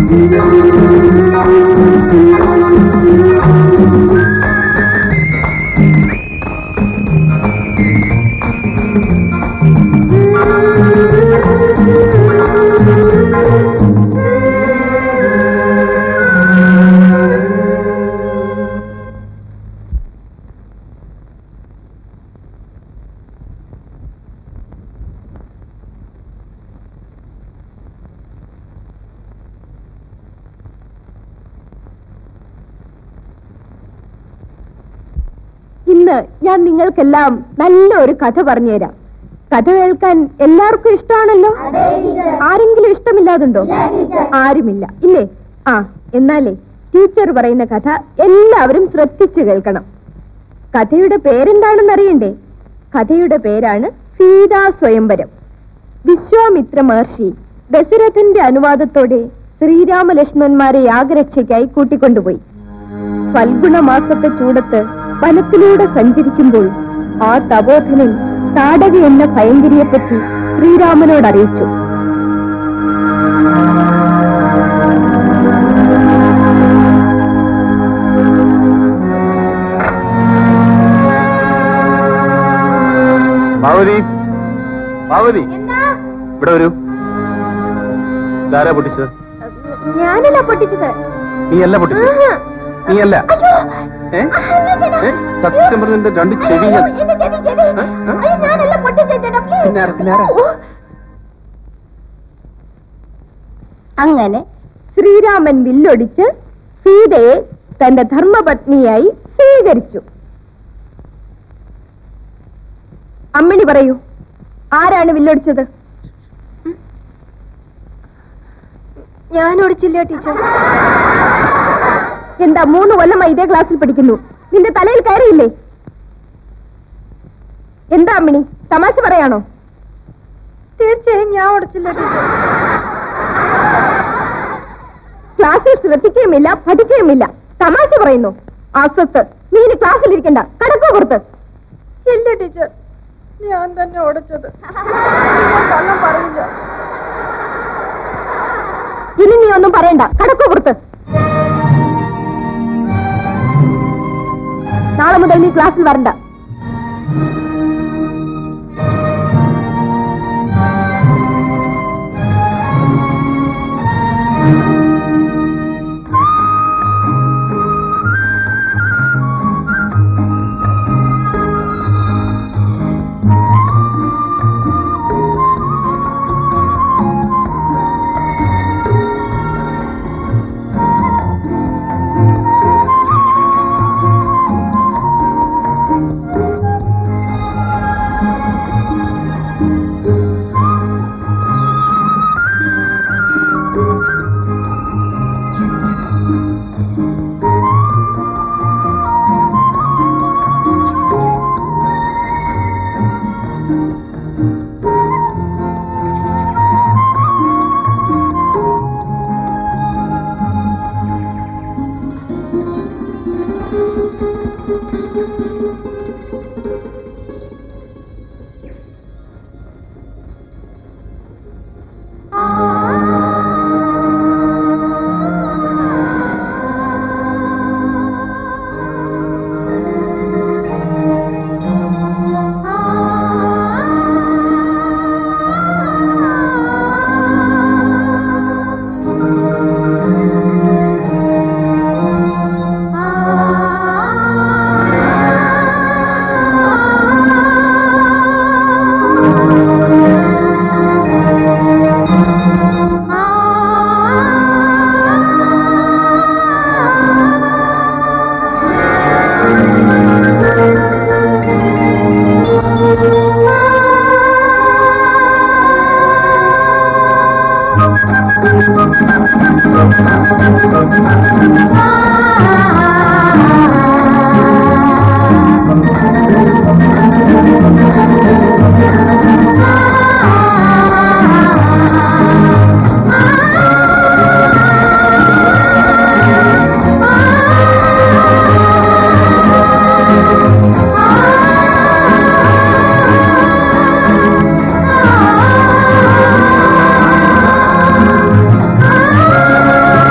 ഇന്ന് ഞാൻ നിങ്ങൾക്കെല്ലാം നല്ലൊരു കഥ പറഞ്ഞുതരാം കഥ കേൾക്കാൻ എല്ലാവർക്കും ഇഷ്ടമാണല്ലോ ആരെങ്കിലും ഇഷ്ടമില്ലാതുണ്ടോ ആരുമില്ല ഇല്ലേ ആ എന്നാലേ ടീച്ചർ പറയുന്ന കഥ എല്ലാവരും ശ്രദ്ധിച്ചു കേൾക്കണം കഥയുടെ പേരെന്താണെന്ന് അറിയണ്ടേ കഥയുടെ പേരാണ് സീതാ സ്വയംവരം വിശ്വാമിത്ര മഹർഷി ദശരഥന്റെ അനുവാദത്തോടെ ശ്രീരാമലക്ഷ്മണന്മാരെ യാഗരക്ഷയ്ക്കായി കൂട്ടിക്കൊണ്ടുപോയി ഫൽഗുണ മാസത്തെ ചൂടത്ത് വനത്തിലൂടെ സഞ്ചരിക്കുമ്പോൾ ആ തപോധനൻ താടക എന്ന ഭയങ്കരിയെപ്പറ്റി ശ്രീരാമനോട് അറിയിച്ചു പാവതി പാവതി ഇവിടെ വരൂ ഇതാരാ പൊട്ടിച്ചത് ഞാനല്ല പൊട്ടിച്ചത് നീ അല്ല പൊട്ടിച്ചത് നീ അല്ല ഏ? ഏ? സത്യം പറഞ്ഞ നിന്റെ രണ്ട് ചെവി ഞാൻ ഞാനല്ല പൊട്ടിച്ചത് പിന്നെ ആരാ? പിന്നെ ആരാ? അങ്ങനെ ശ്രീരാമൻ വില്ലൊടിച്ച് സീതയെ തന്റെ ധർമ്മപത്നിയായി സ്വീകരിച്ചു അമ്മിണി പറയൂ ആരാണ് വില്ലൊടിച്ചത് ഞാൻ ഒടിച്ചില്ല ടീച്ചർ എന്താ മൂന്ന് കൊല്ലമായി ഇതേ ക്ലാസ്സിൽ പഠിക്കുന്നു നിന്റെ തലയിൽ കയറിയില്ലേ എന്താ അമ്മിണി തമാശ പറയാണോ തീർച്ചയായും ഞാൻ ഉടച്ചില്ല ടീച്ചർ ക്ലാസ്സിൽ ശ്രദ്ധിക്കുകയുമില്ല പഠിക്കുകയുമില്ല തമാശ പറയുന്നു അസ്വത്ത് നീ ഇനി ക്ലാസ്സിൽ ഇരിക്കണ്ട കടക്കോ പുറത്ത് ഇല്ല ടീച്ചർ ഞാൻ തന്നെ ഉടച്ചത് കള്ളം പറയില്ല ഇനി നീ ഒന്നും പറയണ്ട കടക്കോ പുറത്ത് നാളെ മുതൽ നീ ക്ലാസ്സിൽ വരണ്ട ആ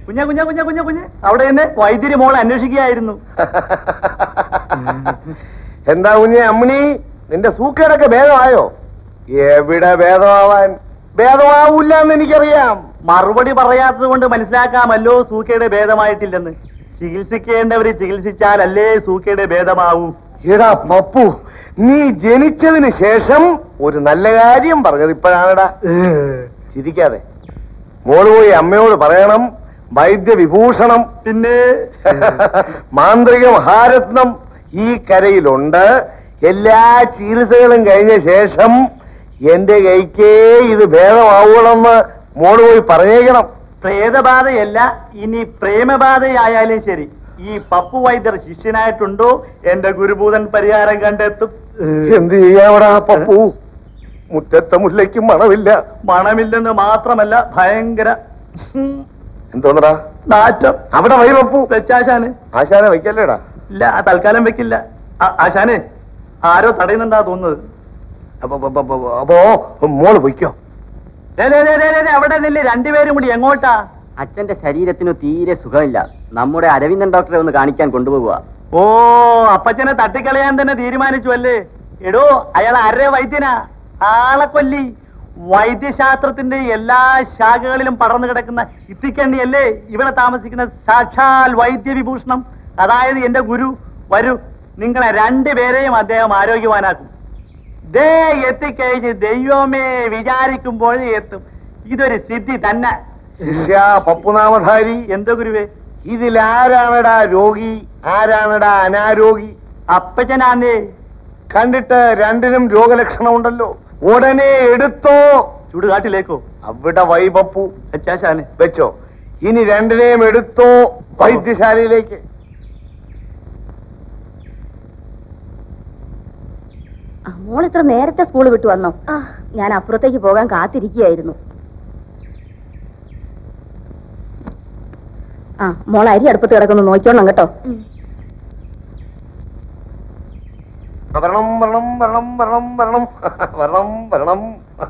കുഞ്ഞ കുഞ്ഞ കുഞ്ഞ കുഞ്ഞ കുഞ്ഞ് അവിടെ നിന്ന് വൈദ്യുതി മോൾ അന്വേഷിക്കുകയായിരുന്നു എന്താ കുഞ്ഞെ അമ്മിണി നിന്റെ സൂക്കേടൊക്കെ ഭേദമായോ എവിടെ ഭേദമാവാൻ ഭേദമാവൂല്ല എന്ന് എനിക്കറിയാം മറുപടി പറയാത്തത് കൊണ്ട് മനസ്സിലാക്കാമല്ലോ സൂക്കയുടെ ഭേദമായിട്ടില്ലെന്ന് ചികിത്സിക്കേണ്ടവര് ചികിത്സിച്ചാലല്ലേ സൂക്കയുടെ ഭേദമാവൂ എടാ പപ്പു നീ ജനിച്ചതിന് ശേഷം ഒരു നല്ല കാര്യം പറഞ്ഞത് ഇപ്പോഴാണെടാ ചിരിക്കാതെ മോള് പോയി അമ്മയോട് പറയണം വൈദ്യവിഭൂഷണം പിന്നെ മാന്ത്രിക മഹാരത്നം ഈ കരയിലുണ്ട് എല്ലാ ചികിത്സകളും കഴിഞ്ഞ ശേഷം എന്റെ കൈക്കേ ഇത് ഭേദമാവണമെന്ന് മോള് പോയി പറഞ്ഞേക്കണം പ്രേതബാധയല്ല ഇനി പ്രേമബാധയായാലും ശരി ഈ പപ്പു വൈദ്യർ ശിഷ്യനായിട്ടുണ്ടോ എന്റെ ഗുരുഭൂതൻ പരിഹാരം കണ്ടെത്തും എന്ത് ചെയ്യാവടാ പപ്പു മുറ്റത്തെ മുല്ലയ്ക്ക് മണമില്ല മണമില്ലെന്ന് മാത്രമല്ല ഭയങ്കര ഉം, എന്തോന്നടാ നാറ്റം അവിടെ വൈ പപ്പു വെച്ചാശാന് ആശാനെ വയ്ക്കല്ലേടാ ഇല്ല ആ തൽക്കാലം വെക്കില്ല ആ- ആശാനെ ആരോ തടയുന്നുണ്ടാ തോന്നുന്നത് അപ്പൊ അപ്പൊ- അപ്പൊ- അപ്പോ മോള് പൊയ്ക്കോ ദേ, ദേ, ദേ, ദേ, ദേ, അവിടെ നില്ലേ രണ്ടുപേരും കൂടി എങ്ങോട്ടാ അച്ഛന്റെ ശരീരത്തിനു തീരെ സുഖമില്ല നമ്മുടെ അരവിന്ദൻ ഡോക്ടറെ ഒന്ന് കാണിക്കാൻ കൊണ്ടുപോകുക ഓ അപ്പച്ചനെ തട്ടിക്കളയാൻ തന്നെ തീരുമാനിച്ചു അല്ലേ എടോ അയാൾ അര വൈദ്യനാ ആളെ കൊല്ലി വൈദ്യശാസ്ത്രത്തിന്റെ എല്ലാ ശാഖകളിലും പടർന്നു കിടക്കുന്ന ഇത്തിക്കണ്ണിയല്ലേ ഇവിടെ താമസിക്കുന്ന സാക്ഷാൽ വൈദ്യവിഭൂഷണം അതായത് എന്റെ ഗുരു വരൂ നിങ്ങളെ രണ്ടുപേരെയും അദ്ദേഹം ആരോഗ്യവാനാക്കും ദേ എത്തിക്കഴിഞ്ഞ് ദൈവമേ വിചാരിക്കുമ്പോൾ എത്തും ഇതൊരു സിദ്ധി തന്നെ ശിഷ്യ പപ്പുനാമധാരി എന്തോ ഗുരുവേ ഇതിലാരാണടാ രോഗി ആരാണടാ അനാരോഗി അപ്പച്ചനാന്നേ കണ്ടിട്ട് രണ്ടിനും രോഗലക്ഷണമുണ്ടല്ലോ ഉടനെ എടുത്തോ ചുടുകാട്ടിലേക്കോ അവിടെ വൈപപ്പു അച്ചാശാന് വെച്ചോ ഇനി രണ്ടിനെയും എടുത്തോ വൈദ്യശാലയിലേക്ക് മോൾ ഇത്ര നേരത്തെ സ്കൂൾ വിട്ടു വന്നോ ഞാൻ അപ്പുറത്തേക്ക് പോകാൻ കാത്തിരിക്കുകയായിരുന്നു ആ മോൾ അരി അടുപ്പത്ത് കിടക്കുന്നു നോക്കിക്കോണം കേട്ടോ വരണം വരണം വരണം വരണം വരണം വരണം വരണം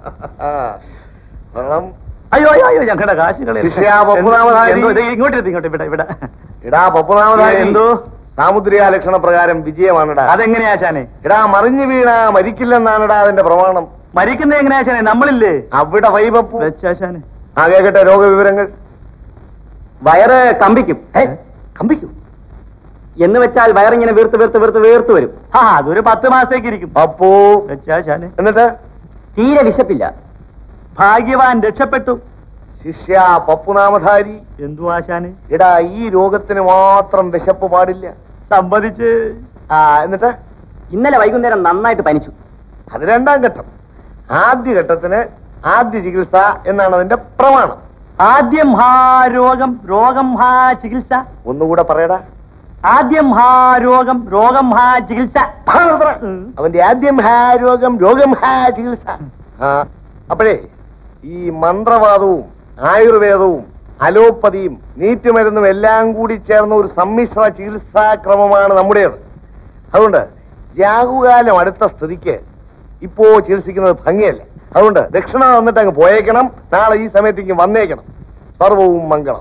വരണം അയ്യോ അയ്യോ അയ്യോ ഞങ്ങളുടെ കാശുകളെ ശിഷ്യാ, പപ്പുനാമധാരി. ഇങ്ങോട്ട് ഇരുത്ത്, ഇങ്ങോട്ട് ഇവിടെ ഇവിടെ എടാ പപ്പുനാമധാരി എന്തോ? സാമുദ്രിക ലക്ഷണ പ്രകാരം വിജയമാണെടാ അതെങ്ങനെയാ ആശാനെ എടാ മറിഞ്ഞു വീണ മരിക്കില്ലെന്നാണെടാ അതിന്റെ പ്രമാണം മരിക്കുന്ന എങ്ങനെയാ ആശാനെ നമ്മളില്ലേ അവിടെ വൈപപ്പു വെച്ചാശാനെ ആ കേൾക്കട്ടെ രോഗവിവരങ്ങൾ വയറ് കമ്പിക്കും ഏ, കമ്പിക്കൂ എന്ന് വെച്ചാൽ വയറിങ്ങനെ വീർത്ത് വീർത്ത് വീർത്ത് വീർത്ത് വരും ആ അതൊരു പത്ത് മാസത്തേക്ക് ഇരിക്കും അപ്പോ വെച്ചാശാനെ എന്നിട്ട് തീരെ വിശപ്പില്ല ഭാഗ്യവാൻ രക്ഷപ്പെട്ടു ശിഷ്യ പപ്പുനാമധാരി എന്തു ആശാനെ എടാ ഈ രോഗത്തിന് മാത്രം വിശപ്പ് പാടില്ല സമ്മതിച്ച് ആ എന്നിട്ട് ഇന്നലെ വൈകുന്നേരം നന്നായിട്ട് പനിച്ചു അത് രണ്ടാം ഘട്ടം ആദ്യ ഘട്ടത്തിന് ആദ്യ ചികിത്സ എന്നാണ് അതിന്റെ പ്രമാണം ആദ്യം ഹാ രോഗം രോഗം ഹാ ചികിത്സ ഒന്നുകൂടെ പറയടാ ആദ്യം ഹാ രോഗം രോഗം ഹാ ചികിത്സ ആ, നിർത്തടാ. ഉം. അവന്റെ ആദ്യം ഹാ രോഗം രോഗം ഹാ ചികിത്സ ആ അപ്പോഴേ ഈ മന്ത്രവാദവും ആയുർവേദവും അലോപ്പതിയും നീറ്റുമരുന്നും എല്ലാം കൂടി ചേർന്ന ഒരു സമ്മിശ്ര ചികിത്സാക്രമമാണ് നമ്മുടേത് അതുകൊണ്ട് രാഹുകാലം അടുത്ത സ്ഥിതിക്ക് ഇപ്പോ ചികിത്സിക്കുന്നത് ഭംഗിയല്ല അതുകൊണ്ട് ദക്ഷിണ തന്നിട്ട് അങ്ങ് പോയേക്കണം നാളെ ഈ സമയത്തേക്ക് വന്നേക്കണം സർവവും മംഗളം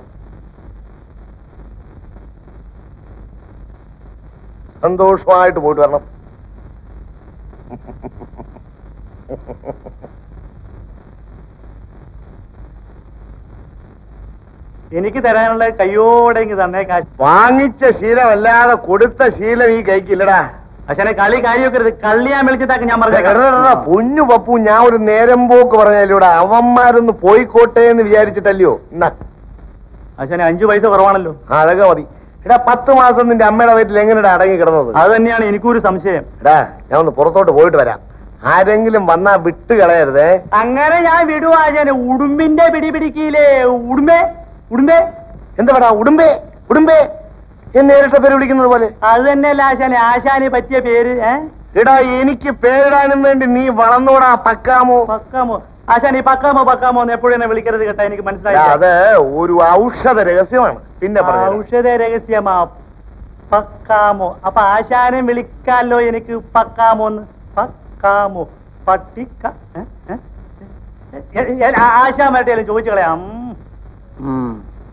സന്തോഷമായിട്ട് പോയിട്ട് വരണം എനിക്ക് തരാനുള്ള കയ്യോടെ ഇങ്ങ് തന്നേ കാശ് വാങ്ങിച്ച ശീലമല്ലാതെ കൊടുത്ത ശീലം ഈ കൈക്കില്ലടാ പക്ഷേ കളി കാര്യമൊക്കെ കള്ളിയാൻ വിളിച്ചിട്ടാക്കി ഞാൻ എടാ, പറഞ്ഞേക്കാം പൊന്നു പപ്പു ഞാൻ ഒരു നേരം പോക്ക് പറഞ്ഞാലൂടെ അവന്മാരൊന്ന് പോയിക്കോട്ടെ എന്ന് വിചാരിച്ചിട്ടല്ലയോ എന്നാ അച്ഛനെ അഞ്ചു പൈസ കുറവാണല്ലോ ആ, അതൊക്കെ മതി എടാ പത്ത് മാസം നിന്റെ അമ്മയുടെ വീട്ടിൽ എങ്ങനെയാ അടങ്ങി കിടന്നത് അത് തന്നെയാണ് എനിക്കൊരു സംശയം എടാ ഞാൻ ഒന്ന് പുറത്തോട്ട് പോയിട്ട് വരാം ആരെങ്കിലും വന്നാ വിട്ട് കളയരുതേ അങ്ങനെ ഞാൻ വിടുവാ ആശാനെ ഉടുമ്പിന്റെ പിടി പിടിക്കില്ലേ ഉടുമ്പേ ഉടുമ്പേ എന്താ ഉടുമ്പേ ഉടുമ്പേ എന്ന് നേരിട്ട പേര് വിളിക്കുന്നത് പോലെ അത് തന്നെയല്ല ആശാനെ ആശാന് പറ്റിയ പേര് ഏ എടാ എനിക്ക് പേരിടാനും വേണ്ടി നീ വളർന്നോടാ പക്കാമോ പക്കാമോ ആശാൻ ഈ പക്കാമോ പക്കാമോ എന്ന് എപ്പോഴും എന്നെ വിളിക്കരുത് കേട്ടാ എനിക്ക് എടാ, മനസ്സിലായി അത് ഒരു ഔഷധ രഹസ്യമാണ് പിന്നെ പറഞ്ഞു ഔഷധ രഹസ്യമാ പക്കാമോ അപ്പൊ ആശാനെ വിളിക്കാലോ എനിക്ക് പക്കാമോന്ന് പക്കാമോ പട്ടിക്ക ഏ? ഏ? ഏ, ഏ, ആ- ആശാൻ വേട്ടയല്ലേ ചോദിച്ചു കളയാം ഉം. ഉം.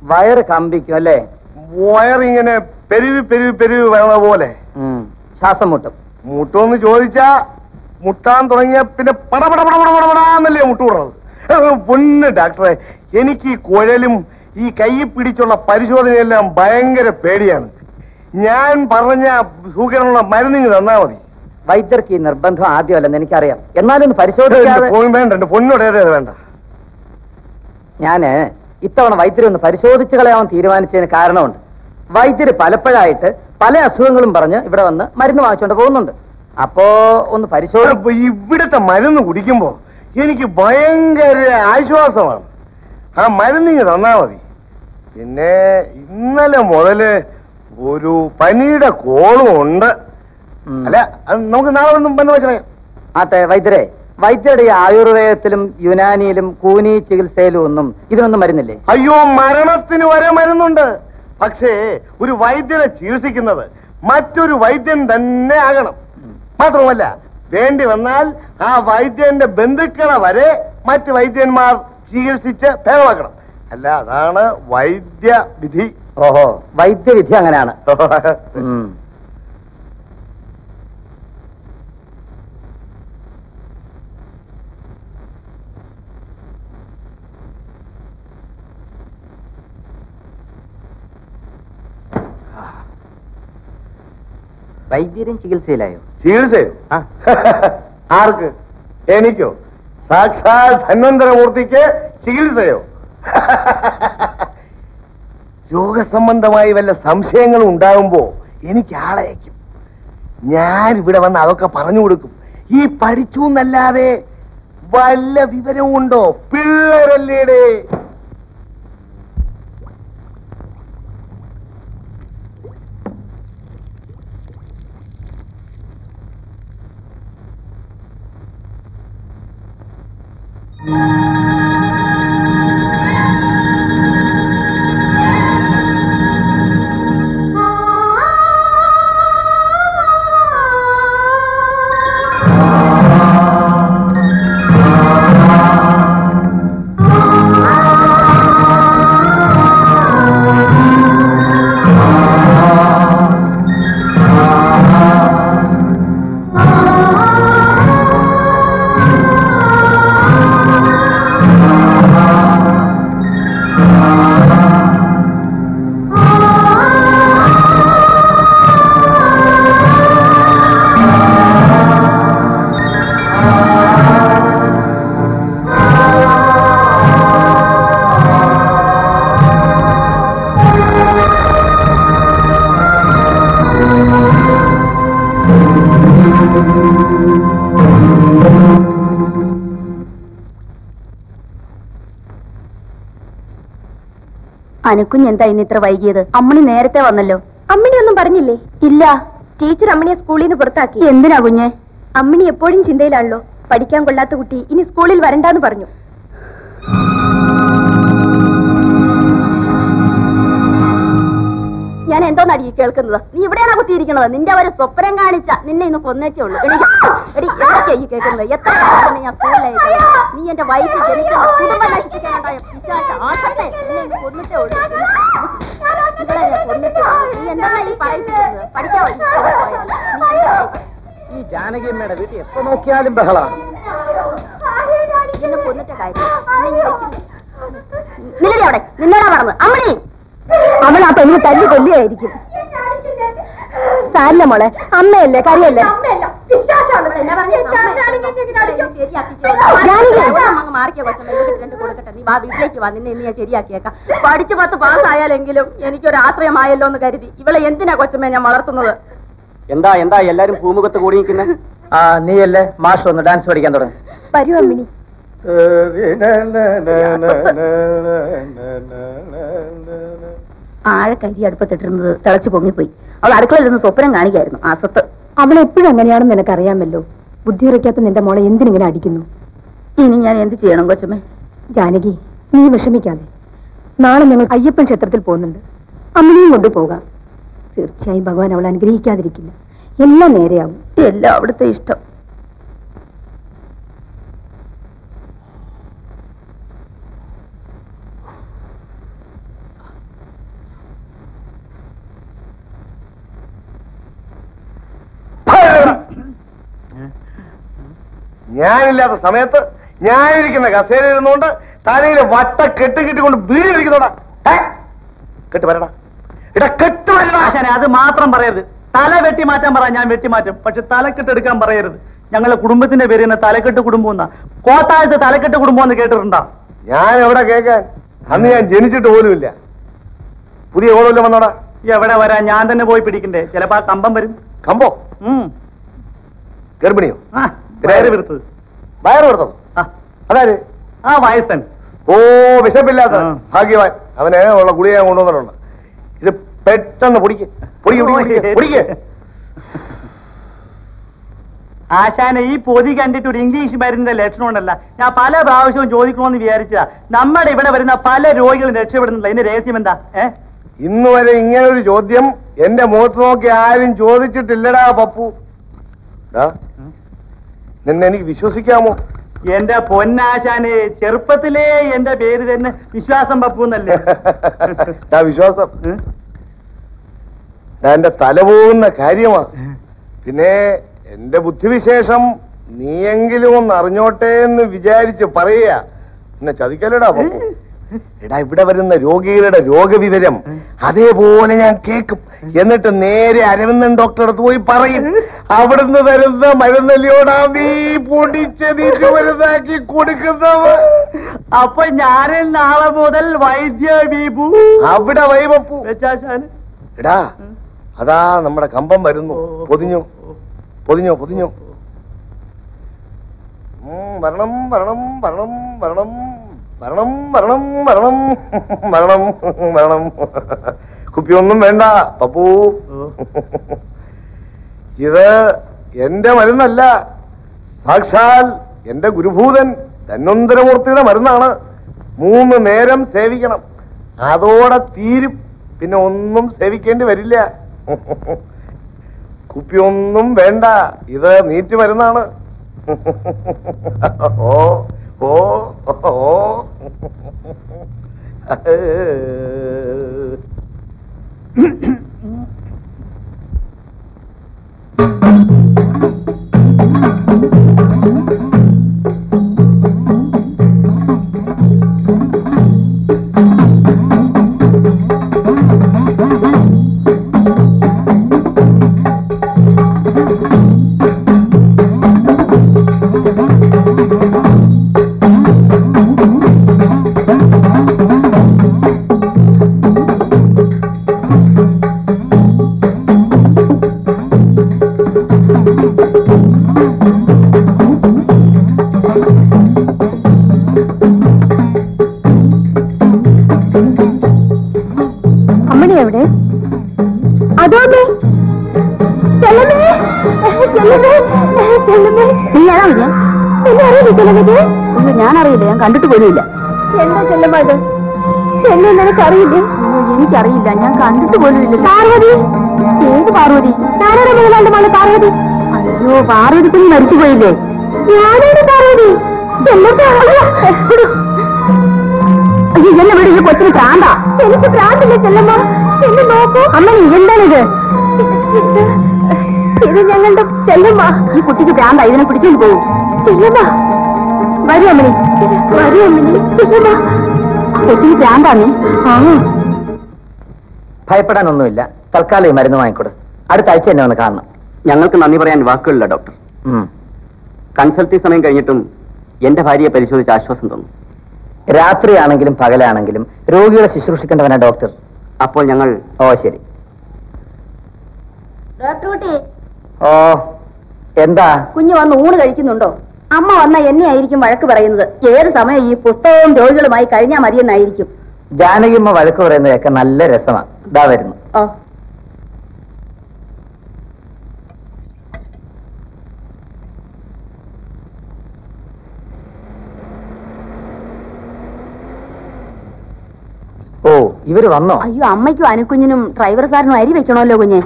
വയറ് കമ്പിക്കും അല്ലേ വയറിങ്ങനെ പെരുവി പെരുവി പെരുവി വരണ പോലെ ഉം. ശ്വാസം മുട്ടും മുട്ടോന്ന് ചോദിച്ചാ മുട്ടാൻ തുടങ്ങിയ പിന്നെ പട പട പട പട പട പടാന്നല്ലേ മുട്ടുവിടുന്നത് പൊന്ന് ഡാക്ടറെ എനിക്ക് ഈ കുഴലും ഈ കൈ പിടിച്ചുള്ള പരിശോധനയെല്ലാം ഭയങ്കര പേടിയാണ് ഞാൻ പറഞ്ഞ സൂചനയുള്ള മരുന്നിങ് തന്നാ മതി വൈദ്യർക്ക് ഈ നിർബന്ധം ആദ്യമല്ലെന്ന് എനിക്കറിയാം എന്നാലും ഒന്ന് എന്റെ പരിശോധിക്കാതെ പൊ- വേണ്ട എന്റെ പൊന്നോടേത് വേണ്ട ഞാന് ഇത്തവണ വൈദ്യരെ ഒന്ന് പരിശോധിച്ച് കളയാൻ തീരുമാനിച്ചതിന് കാരണമുണ്ട് വൈദ്യര് പലപ്പോഴായിട്ട് പല അസുഖങ്ങളും പറഞ്ഞ് ഇവിടെ വന്ന് മരുന്ന് വാങ്ങിച്ചുകൊണ്ട് പോകുന്നുണ്ട് അപ്പോ ഒന്ന് പരിശോധി അപ്പൊ ഇവിടുത്തെ മരുന്ന് കുടിക്കുമ്പോ എനിക്ക് ഭയങ്കര ആശ്വാസമാണ് ആ മരുന്നിങ് തന്നാ മതി പിന്നെ ഇന്നലെ മുതല് ഒരു പനിയുടെ കോളും ഉണ്ട് ഉം. അല്ല അത് നമുക്ക് നാളെ ഒന്നും ബന്ധം വെച്ചേ ആട്ടെ വൈദ്യരെ വൈദ്യരുടെ ഈ ആയുർവേദത്തിലും യുനാനിയിലും കൂനി ചികിത്സയിലും ഒന്നും ഇതിനൊന്നും മരുന്നില്ലേ അയ്യോ മരണത്തിന് വരെ മരുന്നുണ്ട് പക്ഷേ ഒരു വൈദ്യനെ ചികിത്സിക്കുന്നത് മറ്റൊരു വൈദ്യൻ തന്നെ ആകണം മാത്രമല്ല വേണ്ടി വന്നാൽ ആ വൈദ്യന്റെ ബന്ധുക്കളെ വരെ മറ്റ് വൈദ്യന്മാർ ചികിത്സിച്ച് ഭേദമാക്കണം അല്ല അതാണ് വൈദ്യ വിധി ഓഹോ വൈദ്യവിധി അങ്ങനെയാണ് ഉം. വൈദ്യരും ചികിത്സയിലായോ ചികിത്സയോ ആ. ആർക്ക് എനിക്കോ സാക്ഷാൽ ധന്വന്തരമൂർത്തിക്ക് ചികിത്സയോ രോഗസംബന്ധമായി വല്ല സംശയങ്ങളും ഉണ്ടാകുമ്പോ എനിക്ക് ആളയക്കും ഞാൻ ഇവിടെ വന്ന് അതൊക്കെ പറഞ്ഞു കൊടുക്കും ഈ പഠിച്ചു എന്നല്ലാതെ വല്ല വിവരവും ഉണ്ടോ പിള്ളേരല്ലേടേ അനുക്കുഞ്ഞ് എന്താ ഇന്ന് ഇത്ര വൈകിയത് അമ്മണി നേരത്തെ വന്നല്ലോ അമ്മിണി ഒന്നും പറഞ്ഞില്ലേ ഇല്ല ടീച്ചർ അമ്മിണിയെ സ്കൂളിൽ നിന്ന് പുറത്താക്കി എന്തിനാ കുഞ്ഞെ അമ്മിണി എപ്പോഴും ചിന്തയിലാണല്ലോ പഠിക്കാൻ കൊള്ളാത്ത കുട്ടി ഇനി സ്കൂളിൽ വരണ്ടാന്ന് പറഞ്ഞു ഞാൻ എന്തോന്നടി ഈ കേൾക്കുന്നത് നീ ഇവിടെയാണോ കുത്തിയിരിക്കുന്നത് നിന്റെ ഒരു സ്വപ്നം കാണിച്ച നിന്നെ ഇന്ന് കൊന്നേച്ചേ ഉള്ളൂ എണീക്ക്. എടി എന്തൊക്കെയാ ഈ കേൾക്കുന്നത് എത്ര കാലം ഞാൻ സ്കൂളിലായി നീ എന്റെ വയറ്റിൽ ജനിക്കുന്ന കുടുംബം നശിപ്പിക്കാനുണ്ടായ പിശാച ആശത്തെ നിന്നെ ഇന്ന് കൊന്നിട്ടേ ഉള്ളൂ നിങ്ങളെ ഞാൻ കൊന്നിട്ടേ ഉള്ളൂ. നീ എന്താ ഈ പറയുന്നത് പഠിക്കാൻ വഴി ഈ ജാനകിയമ്മയുടെ വീട്ടിൽ എപ്പോ നോക്കിയാലും ബഹളമാണ് എന്നെ കൊന്നിട്ട കാര്യം നിന്നെ ഇനി വെച്ചില്ലേ? നില്ലടി അവിടെ നിന്നോടാ പറഞ്ഞത് അമ്മണി അവൾ ആ പെണ്ണിനെ തല്ലി കൊല്ലുകയായിരിക്കും സാരില്ല മോളെ അമ്മയല്ലേ കറിയല്ലേ പഠിച്ചു പത്ത് പാസ്സായാലെങ്കിലും എനിക്കൊരു ആശ്രയമായല്ലോ എന്ന് കരുതി ഇവളെ എന്തിനാ കൊച്ചമ്മേ ഞാൻ വളർത്തുന്നത് എന്താ എന്താ എല്ലാരും പൂമുഖത്ത് കൂടി നിൽക്കുന്നത് ആ നീയല്ലേ മാഷ് ഒന്ന് ഡാൻസ് പഠിക്കാൻ തുടങ്ങി വരൂ അമ്മിണി ആഴെ കരി അടുപ്പത്തിട്ടിരുന്നത് തിളച്ചു പൊങ്ങിപ്പോയി അവൾ അടുക്കളയിൽ നിന്ന് സ്വപ്നം കാണിക്കായിരുന്നു ആ സ്വത്ത് അവൾ എപ്പോഴും അങ്ങനെയാണെന്ന് നിനക്കറിയാമല്ലോ ബുദ്ധി ഉറയ്ക്കാത്ത നിന്റെ മോളെ എന്തിനിങ്ങനെ അടിക്കുന്നു ഇനി ഞാൻ എന്ത് ചെയ്യണം കൊച്ചമ്മേ ജാനകി നീ വിഷമിക്കാതെ നാളെ ഞങ്ങൾ അയ്യപ്പൻ ക്ഷേത്രത്തിൽ പോകുന്നുണ്ട് അമ്മനെയും കൊണ്ടുപോകാം തീർച്ചയായും ഭഗവാൻ അവളെ അനുഗ്രഹിക്കാതിരിക്കില്ല എല്ലാം നേരെയാവും എല്ലാം അവിടുത്തെ ഇഷ്ടം ഞാനില്ലാത്ത സമയത്ത് ഞാനിരിക്കുന്ന കസേര ഇരുന്നുകൊണ്ട് തലയിൽ വട്ട കെട്ട് കെട്ടിക്കൊണ്ട് വീട് ഇരിക്കുന്നോടാ ഏ? കെട്ട് വരടാ ഇടാ കെട്ട് വരടാ ആശാനെ അത് മാത്രം പറയരുത് തല വെട്ടി മാറ്റാൻ പറ ഞാൻ വെട്ടി മാറ്റും പക്ഷെ തലക്കെട്ട് എടുക്കാൻ പറയരുത് ഞങ്ങളെ കുടുംബത്തിന്റെ പേര് തന്നെ തലക്കെട്ട് കുടുംബം എന്നാ കോത്താഴത്ത് തലക്കെട്ട് കുടുംബം എന്ന് കേട്ടിട്ടുണ്ടോ ഞാൻ എവിടെ കേൾക്കാൻ അന്ന് ഞാൻ ജനിച്ചിട്ട് പോലുമില്ല പുതിയ ഓളമില്ല വന്നോടാ ഈ എവിടെ വരാൻ ഞാൻ തന്നെ പോയി പിടിക്കണ്ടേ ചിലപ്പോ ആ കമ്പം വരും കമ്പോ ഉം. ഗർഭിണിയോ ആ, വയറ് വീർത്തത് വയറ് കൊടുത്തത് ആ, അതായത് ആ വയസ്സൻ ഓ വിശപ്പില്ലാത്ത ആ. ഭാഗ്യവാൻ അവന് ഉള്ള ഗുളിക ഞാൻ കൊണ്ടുവന്നിട്ടുണ്ട് ഇത് പെട്ടെന്ന് പൊടിക്ക് പൊടിക്ക് പൊടിക്ക് പൊടിക്ക് ആശാനെ ഈ പൊതി കണ്ടിട്ട് ഒരു ഇംഗ്ലീഷ് മരുന്നിന്റെ ലക്ഷണം ഉണ്ടല്ല ഞാൻ പല പ്രാവശ്യവും ചോദിക്കണമെന്ന് വിചാരിച്ചതാ നമ്മുടെ ഇവിടെ വരുന്ന പല രോഗികളും രക്ഷപ്പെടുന്നില്ല ഇതിന്റെ രഹസ്യം എന്താ ഏ ഇന്ന് വരെ ഇങ്ങനെ ഒരു ചോദ്യം എന്റെ മുഖത്ത് നോക്കി ആരും ചോദിച്ചിട്ടില്ലടാ പപ്പു ഡാ, നിന്നെ എനിക്ക് വിശ്വസിക്കാമോ എന്റെ പൊന്നാശാനെ ചെറുപ്പത്തിലേ എന്റെ പേര് തന്നെ വിശ്വാസം പപ്പൂന്നല്ലേ ഡാ വിശ്വാസം ഉം? ഡാ, എന്റെ തല പോകുന്ന കാര്യമാ പിന്നെ എന്റെ ബുദ്ധിവിശേഷം നീയെങ്കിലും ഒന്ന് അറിഞ്ഞോട്ടെ എന്ന് വിചാരിച്ച് പറയുക എന്നെ ചതിക്കലടാ പപ്പു എടാ ഇവിടെ വരുന്ന രോഗികളുടെ രോഗവിവരം അതേപോലെ ഞാൻ കേൾക്കും എന്നിട്ട് നേരെ അരവിന്ദൻ ഡോക്ടറെ അടുത്ത് പോയി പറയും അവിടുന്ന് തരുന്ന മരുന്നല്ലിയോടാ നീ പൊടിച്ച് നീ മരുന്നാക്കി കൊടുക്കുന്നവ അപ്പൊ ഞാനും നാളെ മുതൽ വൈദ്യ വിഭു അവിടെ വൈ പപ്പു വെച്ചാശാന് എടാ അതാ നമ്മുടെ കമ്പം വരുന്നു പൊതിഞ്ഞു പൊതിഞ്ഞോ പൊതിഞ്ഞോ ഉം, വരണം വരണം വരണം വരണം വരണം വരണം വരണം വരണം വരണം കുപ്പിയൊന്നും വേണ്ട പപ്പു ഇത് എന്റെ മരുന്നല്ല സാക്ഷാൽ എന്റെ ഗുരുഭൂതൻ ധന്വന്തരമൂർത്തിയുടെ മരുന്നാണ് മൂന്ന് നേരം സേവിക്കണം അതോടെ തീരും പിന്നെ ഒന്നും സേവിക്കേണ്ടി വരില്ല കുപ്പിയൊന്നും വേണ്ട ഇത് നീറ്റ് മരുന്നാണ് ഓ ഓ ഓ അമ്മണി എവിടെ അതോ അമ്മേ ചെല്ലമേ ചെല്ലമേ ചെല്ലമേ നീ ഞാനറിയില്ല എന്നെ അറിയില്ല ചെല്ലമേ അയ്യോ ഞാനറിയില്ല ഞാൻ കണ്ടിട്ട് പോലുമില്ല എന്താ ചെല്ലമ്മ അത് എന്നെ നിനക്ക് അറിയില്ലേ എനിക്കറിയില്ല ഞാൻ കണ്ടിട്ട് പോലുമില്ല പാർവതി ഏത് പാർവതി നാരായണ മുതലാളുടെ മകള് പാർവതി അയ്യോ പാർവതി കുഞ്ഞ് മരിച്ചു പോയില്ലേ ഞാനാണ് പാർവതി ചെല്ലമ്മ അയ്യോ എന്നെ വിട് ഈ കൊച്ചിന് പ്രാന്താ എനിക്ക് പ്രാന്തില്ല ചെല്ലമ്മ എന്നെ നോക്കൂ അമ്മ എന്താണിത് ഇത് ഞങ്ങളുടെ ചെല്ലമ്മ ഈ കുട്ടിക്ക് പ്രാന്ത ഇതിനെ പിടിച്ചോണ്ട് പോകും ചെല്ലമ്മ വരൂ അമ്മണി വരൂ അമ്മണി ചെല്ലമ്മ കൊച്ചിന് പ്രാന്താ നീ ആ ഭയപ്പെടാനൊന്നുമില്ല തൽക്കാലം ഈ മരുന്ന് വാങ്ങിക്കൊടു അടുത്ത ആഴ്ച എന്നെ ഒന്ന് കാണണം ഞങ്ങൾക്ക് നന്ദി പറയാൻ വാക്കുകളില്ല ഡോക്ടർ ഉം. കൺസൾട്ടിംഗ് സമയം കഴിഞ്ഞിട്ടും എന്റെ ഭാര്യയെ പരിശോധിച്ച് ആശ്വാസം തന്നു രാത്രിയാണെങ്കിലും പകലാണെങ്കിലും രോഗികളെ ശുശ്രൂഷിക്കേണ്ടവനാ ഡോക്ടർ അപ്പോൾ ഞങ്ങൾ ഓ ശരി ഡോക്ടർ കുട്ടി ഓ എന്താ കുഞ്ഞ് വന്ന് ഊണ് കഴിക്കുന്നുണ്ടോ അമ്മ വന്ന എന്നെ ആയിരിക്കും വഴക്ക് പറയുന്നത് ഏത് സമയം ഈ പുസ്തകവും രോഗികളുമായി കഴിഞ്ഞാൽ മതിയെന്നായിരിക്കും ജാനകിയമ്മ വഴക്ക് പറയുന്നതൊക്കെ നല്ല രസമാണ് ഇതാ വരുന്നു ഓ ഓ ഇവര് വന്നോ അയ്യോ അമ്മയ്ക്കും അനുക്കുഞ്ഞിനും ഡ്രൈവർ സാറിനും അരി വെക്കണമല്ലോ കുഞ്ഞെ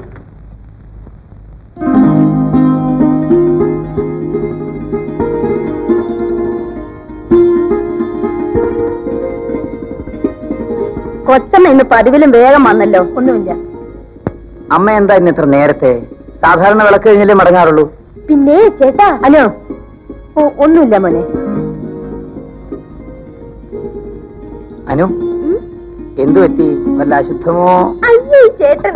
കൊച്ചമ്മ ഇന്ന് പതിവിലും വേഗം വന്നല്ലോ ഒന്നുമില്ല അമ്മ എന്താ ഇന്ന് ഇത്ര നേരത്തെ സാധാരണ വിളക്ക് കഴിഞ്ഞല്ലേ മടങ്ങാറുള്ളൂ പിന്നെ ചേട്ടാ ഹലോ ഓ ഒന്നുമില്ല മോനെ അനു എന്തു പറ്റി വല്ല അശുദ്ധമോ അയ്യേ ചേട്ടൻ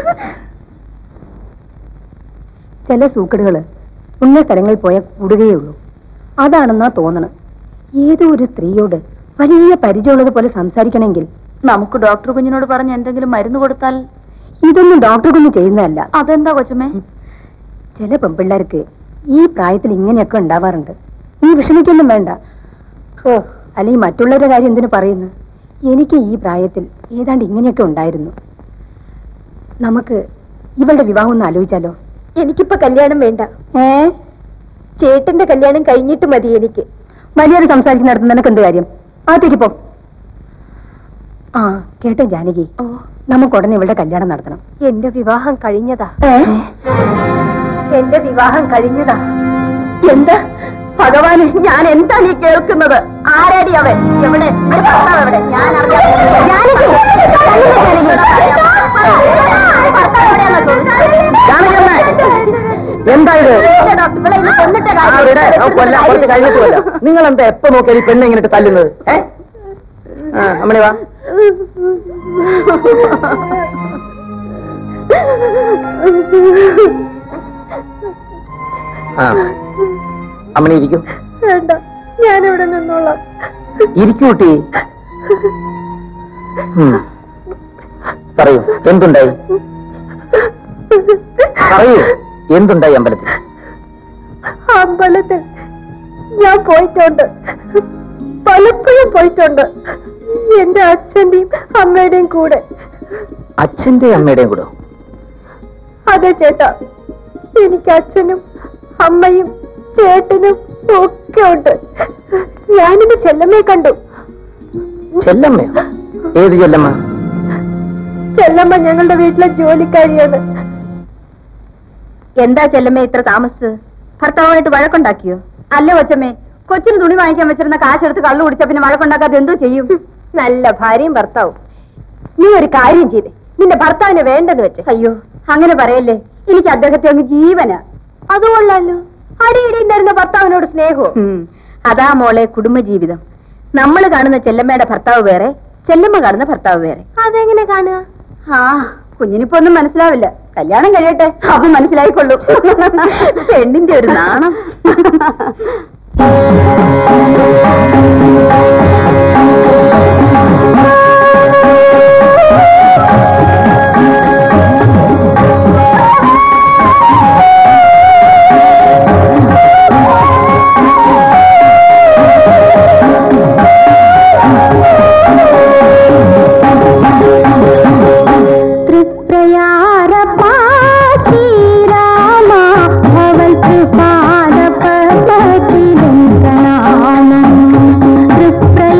ചില സൂക്കടുകള് പുണ്യസ്ഥലങ്ങളിൽ പോയാൽ കൂടുകയുള്ളൂ അതാണെന്നാ തോന്നണം ഏതോ ഒരു സ്ത്രീയോട് വലിയ പരിചയമുള്ളത് പോലെ സംസാരിക്കണമെങ്കിൽ നമുക്ക് ഡോക്ടർ കുഞ്ഞിനോട് പറഞ്ഞ് എന്തെങ്കിലും മരുന്ന് കൊടുത്താൽ ഇതൊന്നും ഡോക്ടർ കുഞ്ഞ് ചെയ്യുന്നതല്ല അതെന്താ കൊച്ചമ്മേ ചില പെൺപിള്ളേർക്ക് ഈ പ്രായത്തിൽ ഇങ്ങനെയൊക്കെ ഉണ്ടാവാറുണ്ട് നീ വിഷമിക്കൊന്നും വേണ്ട ഓ അല്ലെങ്കിൽ മറ്റുള്ളവരുടെ കാര്യം എന്തിനു പറയുന്നു എനിക്ക് ഈ പ്രായത്തിൽ ഏതാണ്ട് ഇങ്ങനെയൊക്കെ ഉണ്ടായിരുന്നു നമുക്ക് ഇവളുടെ വിവാഹം ഒന്ന് ആലോചിച്ചാലോ എനിക്കിപ്പോ കല്യാണം വേണ്ട ഏ ചേട്ടന്റെ കല്യാണം കഴിഞ്ഞിട്ട് മതി എനിക്ക് വലിയൊരു സംസാരിക്കുന്നിടത്ത് നിനക്ക് എന്ത് കാര്യം അകത്തേക്ക് പോ ആ കേട്ടോ ജാനകി നമുക്ക് ഉടനെ ഇവളുടെ കല്യാണം നടത്തണം എന്റെ വിവാഹം കഴിഞ്ഞതാ എന്റെ വിവാഹം കഴിഞ്ഞതാ എന്താ ഭഗവാനെ ഞാൻ എന്താണ് ഈ കേൾക്കുന്നത് ആരാടി അവൻ എവിടെ ഒരു ഭർത്താവ് എവിടെ ഞാൻ അറിയാം. ജാനകി, ഭർത്താവ് എവിടെയാണെന്ന് ചോദിച്ചു. എന്താ ഇത് ഇല്ല, ഡോക്ടർ, ഇവളെ ഇന്ന് കൊന്നിട്ട ആ, കാര്യം. ഇവിടെ, ആ, കൊല്ലാം, കുറച്ച് കഴിഞ്ഞിട്ട് കൊല്ലാം. നിങ്ങൾ എന്താ എപ്പോ നോക്കിയാൽ ഈ പെണ്ണ് ഇങ്ങനെ തല്ലുന്നത് ഏ ആ അമ്മണി വാ ആ അമ്മണി ഇരിക്കും വേണ്ട ഞാനിവിടെ നിന്നോളാം ഇരിക്കൂട്ടി പറയൂ എന്തുണ്ടായി പറയൂ എന്തുണ്ടായി അമ്പലത്തിൽ അമ്പലത്തിൽ ഞാൻ പോയിട്ടുണ്ട് പലപ്പോഴും പോയിട്ടുണ്ട് എന്റെ അച്ഛന്റെയും അമ്മയുടെയും കൂടെ അച്ഛന്റെ അമ്മയുടെയും കൂടെ അതെ ചേട്ടാ എനിക്ക് അച്ഛനും അമ്മയും ചേട്ടനും ഒക്കെ ഉണ്ട് ഞാനിന്ന് ചെല്ലമ്മയെ കണ്ടു ചെല്ലമ്മയോ ഏത് ചെല്ലമ്മ ചെല്ലമ്മ ഞങ്ങളുടെ വീട്ടിലെ ജോലിക്കാരിയാണ് എന്താ ചെല്ലമ്മ ഇത്ര താമസിച്ചത് ഭർത്താവുമായിട്ട് വഴക്കുണ്ടാക്കിയോ അല്ല കൊച്ചമ്മേ കൊച്ചിന് തുണി വാങ്ങിക്കാൻ വെച്ചിരുന്ന കാശെടുത്ത് കള്ളു കുടിച്ച പിന്നെ വഴക്കുണ്ടാക്കാതെ എന്തോ ചെയ്യും നല്ല ഭാര്യയും ഭർത്താവും നീ ഒരു കാര്യം ചെയ്തേ നിന്റെ ഭർത്താവിനെ വേണ്ടെന്ന് വെച്ച് അയ്യോ അങ്ങനെ പറയല്ലേ എനിക്ക് അദ്ദേഹത്തെ അങ്ങ് ജീവനാ അതുകൊള്ളാലോ അടിയിടി ഉണ്ടായിരുന്ന ഭർത്താവിനോട് സ്നേഹവും അതാ മോളെ കുടുംബജീവിതം നമ്മൾ കാണുന്ന ചെല്ലമ്മയുടെ ഭർത്താവ് വേറെ ചെല്ലമ്മ കാണുന്ന ഭർത്താവ് വേറെ അതെങ്ങനെ കാണുക ആ കുഞ്ഞിനിപ്പോ ഒന്നും മനസ്സിലാവില്ല കല്യാണം കഴിയട്ടെ അപ്പൊ മനസ്സിലായിക്കൊള്ളൂ പെണ്ണിന്റെ ഒരു നാണം തൃപ്രയാര ശ്രീരാമ ഭവൽ കൃപാദ പദത്തിലും പ്രണാമം തൃപ്രയാര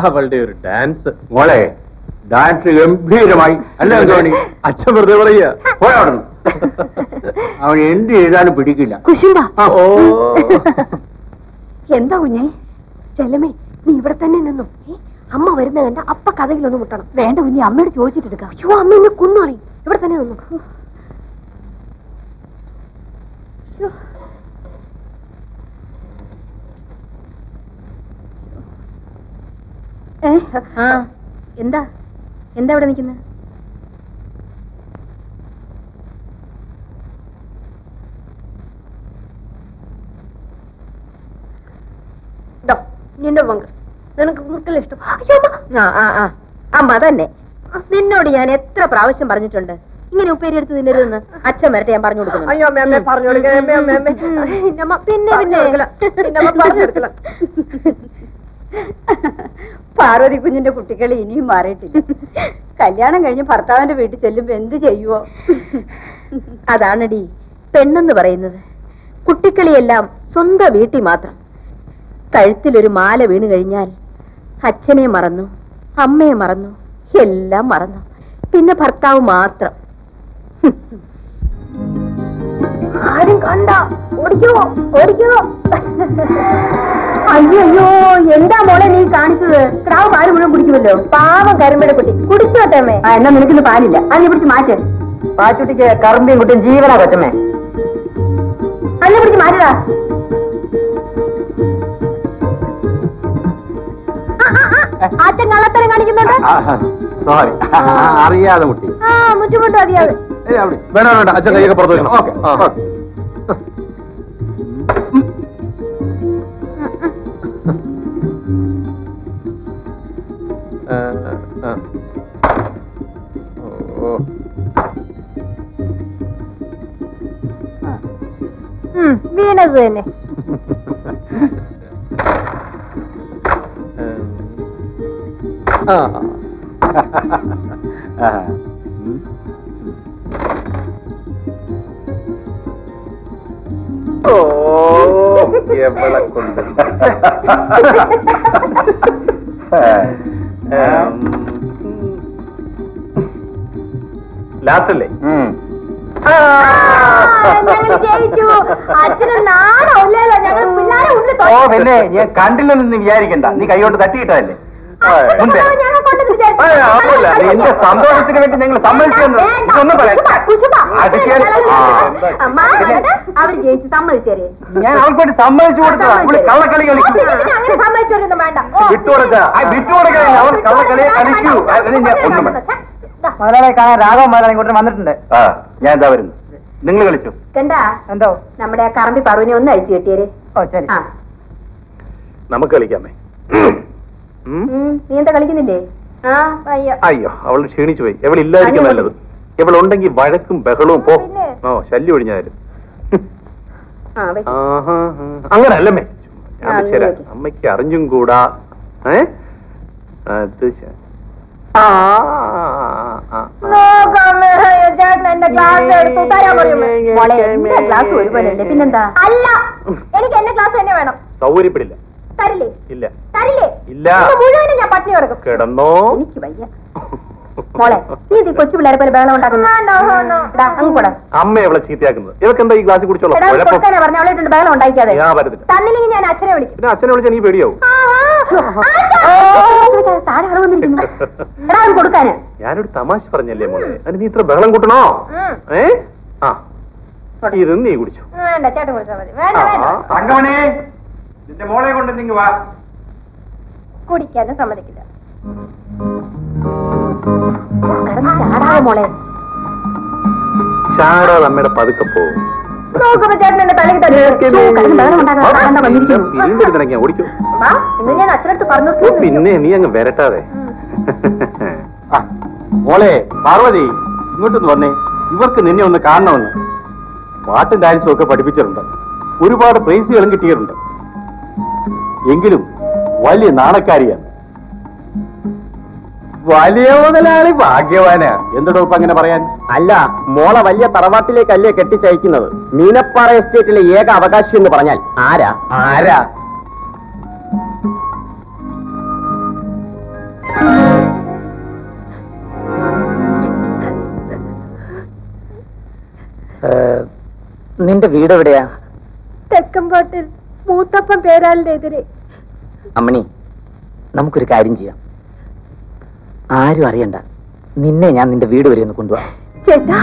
അവളുടെ ഒരു ഡാൻസ് മോളെ ഡാൻസ് ഗംഭീരമായി അല്ലേ ധോണി അച്ഛൻ വെറുതെ പറയാ പോയാടുന്നു അവൻ എന്ത് ചെയ്താലും പിടിക്കില്ല കുശുമ്പ ഓ എന്താ കുഞ്ഞേ ചെല്ലമേ നീ ഇവിടെ തന്നെ നിന്നു ഏ, അമ്മ വരുന്ന കണ്ട അപ്പ കഥയിലൊന്ന് മുട്ടണം വേണ്ട കുഞ്ഞെ അമ്മയോട് ചോദിച്ചിട്ടെടുക്കാം അയ്യോ അമ്മ എന്നെ കുന്നോളി ഇവിടെ തന്നെ നിന്നു ശ്ശോ. ഏ, ആ എന്താ എന്താ ഇവിടെ നിൽക്കുന്നത് ദോ, നിന്റെ പങ്ക് നിനക്ക് മുട്ടൽ ഇഷ്ടം അയ്യോ അമ്മ. ആ ആ ആ അമ്മ തന്നെ നിന്നോട് ഞാൻ എത്ര പ്രാവശ്യം പറഞ്ഞിട്ടുണ്ട് ഇങ്ങനെ ഉപ്പേരി എടുത്ത് തിന്നരുതെന്ന് അച്ഛൻ വരട്ടെ ഞാൻ പറഞ്ഞു കൊടുക്കുന്നു അയ്യോ അമ്മ പറഞ്ഞു കൊടുക്കണേ അമ്മ അമ്മ അമ്മ പിന്നമ്മ പിന്നെ പിന്നെ പിന്നമ്മ പറഞ്ഞു കൊടുക്കല പാർവതി കുഞ്ഞിന്റെ കുട്ടികളെ ഇനിയും മാറിയിട്ടില്ല കല്യാണം കഴിഞ്ഞ് ഭർത്താവിന്റെ വീട്ടിൽ ചെല്ലുമ്പോ എന്ത് ചെയ്യുവോ അതാണടി പെണ്ണെന്ന് പറയുന്നത് കുട്ടിക്കളിയെല്ലാം സ്വന്തം വീട്ടിൽ മാത്രം കഴുത്തിലൊരു മാല വീണ് കഴിഞ്ഞാൽ അച്ഛനെ മറന്നു അമ്മയെ മറന്നു എല്ലാം മറന്നു പിന്നെ ഭർത്താവ് മാത്രം ആരും കണ്ട ഓടിക്കോ ഓടിക്കോ അയ്യോ അയ്യോ എന്താ മോളെ നീ കാണിച്ചത് ക്രാവ് പാല് മുഴുവൻ കുടിക്കുമല്ലോ പാവം കരിമ്പയുടെ കുട്ടി കുടിച്ചോട്ടേമേ ആ എന്നാ നിനക്കിന്ന് പാലില്ല അതിനെ പിടിച്ച് മാറ്റ് പാച്ചുട്ടിക്ക് കറമ്പിയും കുട്ടിയും ജീവനാ കൊച്ചമ്മേ അതിനെ പിടിച്ച് മാറ്റടാ അച്ഛൻ കള്ളത്തരം കാണിക്കുന്നുണ്ട് സോറി അറിയാതെ മുട്ടി ആ മുറ്റുമുട്ട് അറിയാതെ ഏയ് അവിടെ വേണ്ട വേണ്ട അച്ഛൻ കൈയൊക്കെ പുറത്ത് വെക്കണം ഓക്കെ ആ. ആ, ആ. ഓ ഉം, വീണത് തന്നെ ആ ഓ എവളെ കൊണ്ട് ലാസ്റ്റ് അല്ലേ ഞങ്ങൾ ജയിച്ചു അച്ഛന് നാണമില്ലല്ലോ ഞങ്ങൾ പിള്ളേരെ ഉള്ളിൽ ഓ പിന്നെ ഞാൻ കണ്ടില്ലെന്ന് നീ വിചാരിക്കണ്ട നീ കൈകൊണ്ട് തട്ടിയിട്ടതല്ലേ മുൻപേ ആ, അപ്പല്ല, നിന്റെ സന്തോഷത്തിന് വേണ്ടി ഞങ്ങൾ സമ്മതിച്ചെന്ന് ഇതൊന്നും പറയാം അടിക്കാൻ ആ, പിന്നെ അവര് ജയിച്ചു സമ്മതിച്ചേരെ ഞാൻ അവൾക്ക് വേണ്ടി സമ്മതിച്ചു കൊടുത്തതാ അവള് കള്ളക്കളി കളിക്കൂ അങ്ങനെ സമ്മതിച്ചോരൊന്നും വേണ്ട വിട്ടുകൊടുക്ക വിട്ടുകൊടുക്കാൻ അവൾ കള്ളക്കളിയെ കളിക്കൂ അതിന് ഞാൻ ഒന്നും വേണ്ട. മുതലാളെ കാണാൻ രാഘവ മുതലാളി ഇങ്ങോട്ട് വന്നിട്ടുണ്ട് ആ ഞാൻ എന്താ വരുന്നു നിങ്ങൾ കളിച്ചു കണ്ടാ എന്തോ നമ്മുടെ ആ കറമ്പി പറവിനെ ഒന്ന് അഴിച്ചു കിട്ടിയരെ ഓ ശരി ആ നമുക്ക് കളിക്കാമേ ഉം? ഉം, നീ എന്താ കളിക്കുന്നില്ലേ ആ അയ്യോ അയ്യോ അവൾ ക്ഷീണിച്ചു പോയി എവളില്ലായിരിക്കും അയ്യോ. നല്ലത് ഇവളുണ്ടെങ്കിൽ വഴക്കും ബഹളവും പോ പിന്നെ? ഓ ശല്യം ഒഴിഞ്ഞാലും ആ വെക്ക്. ആഹാ, ആ. അങ്ങനെ അല്ലമ്മേ ഞാൻ ആ, വെച്ചുതരാം. നീ വെക്ക്. അമ്മയ്ക്ക് അറിഞ്ഞും കൂടാ ഏ അത് ശ- ആ, ആ, ആ, ആ. നോക്കമ്മേ, അയ്യോ, ചേട്ടൻ എന്റെ ഗ്ലാസ് എടുത്തു തരാൻ പറയുമോ മോളെ എന്റെ ഗ്ലാസ് ഒരുപോലല്ലേ പിന്നെന്താ അല്ല എനിക്ക് എന്റെ ഗ്ലാസ് തന്നെ വേണം സൗകര്യപ്പെടില്ല തരില്ലേ ഇല്ല തരില്ലേ ഇല്ല ഇന്ന് മുഴുവനും ഞാൻ പട്ടിണി കിടക്കും കിടന്നോ എനിക്ക് വയ്യ മോളെ നീ ഇത് കൊച്ചു പിള്ളേരെ പോലെ ബഹളം ഉണ്ടാക്കുന്നു എടാ, അങ്ങ് കൂടെ അമ്മ എവളെ ചീത്തയാക്കുന്നത് ഇവക്ക് എന്താ ഈ ഗ്ലാസ് കുടിച്ചോളാം എടാ കുഴപ്പം കൊടുക്കാനാ പറഞ്ഞ അവളെ ഇട്ടുണ്ട് ബഹളം ഉണ്ടാക്കിയാതെ ഞാൻ വരുന്നില്ല തന്നില്ലെങ്കിൽ ഞാൻ അച്ഛനെ വിളിക്കും പിന്നെ അച്ഛനെ വിളിച്ചാൽ നീ പേടിയാവും താഴെ ആള് വന്നിരിക്കുന്നു എടാ അവൻ കൊടുക്കാന് ഞാനൊരു തമാശ പറഞ്ഞല്ലേ മോളെ അതിന് നീ ഇത്ര ബഹളം കൂട്ടണോ ഉം. ഏ ആ ഇത് നീ കുടിച്ചു വേണ്ട ചേട്ടൻ കൊടുത്താൽ മതി വേണ്ട വേണ്ട തങ്കമണി നിന്റെ മോളെ കൊണ്ട് നിങ്ങൾ വാ കുടിക്കാനും സമ്മതിക്കില്ല കിടന്ന് ചാടാതെ മോളെ ചാടാതെ അമ്മയുടെ പതുക്കെ പോകും നോക്കുമ്പോ ചേട്ടൻ എന്റെ തലയിൽ തന്നെ കിടന്ന് ബഹളം ഉണ്ടാക്കാതെ ആരാണ്ടാ വന്നിരിക്കുന്നു. ഓടിക്കും വാ, ഇന്ന് ഞാൻ അച്ഛനടുത്ത് പറഞ്ഞു ഓ, പിന്നെ നീ അങ്ങ് വരട്ടാതെ ആ, മോളെ പാർവതി ഇങ്ങോട്ടൊന്ന് വന്നേ ഇവർക്ക് നിന്നെ ഒന്ന് കാണണമെന്ന് പാട്ടും ഡാൻസും ഒക്കെ പഠിപ്പിച്ചിട്ടുണ്ട് ഒരുപാട് പ്രൈസുകളും കിട്ടിയിട്ടുണ്ട് എങ്കിലും വലിയ നാണക്കാരിയാണ് വലിയ മുതലാളി ഭാഗ്യവാനാ എന്തിടോ ഇപ്പൊ അങ്ങനെ പറയാൻ അല്ല മോളെ വലിയ തറവാട്ടിലേക്കല്ലേ കെട്ടിച്ചയക്കുന്നത് മീനപ്പാറ എസ്റ്റേറ്റിലെ ഏക അവകാശി എന്ന് പറഞ്ഞാൽ ആരാ ആരാ നിന്റെ വീട് എവിടെയാ തെക്കമ്പാട്ടിൽ മൂത്തപ്പൻ പേരാലിന്റെ എതിരെ അമ്മണി നമുക്കൊരു കാര്യം ചെയ്യാം ആരും അറിയണ്ട നിന്നെ ഞാൻ നിന്റെ വീട് വരെ ഒന്ന് കൊണ്ടുപോവാം ചേട്ടാ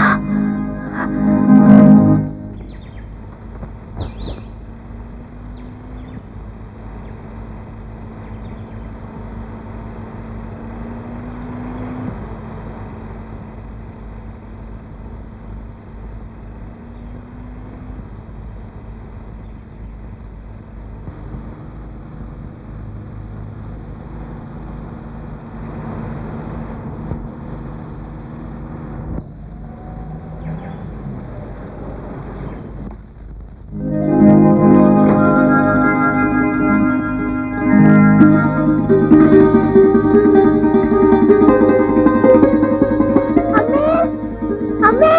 അമ്മേ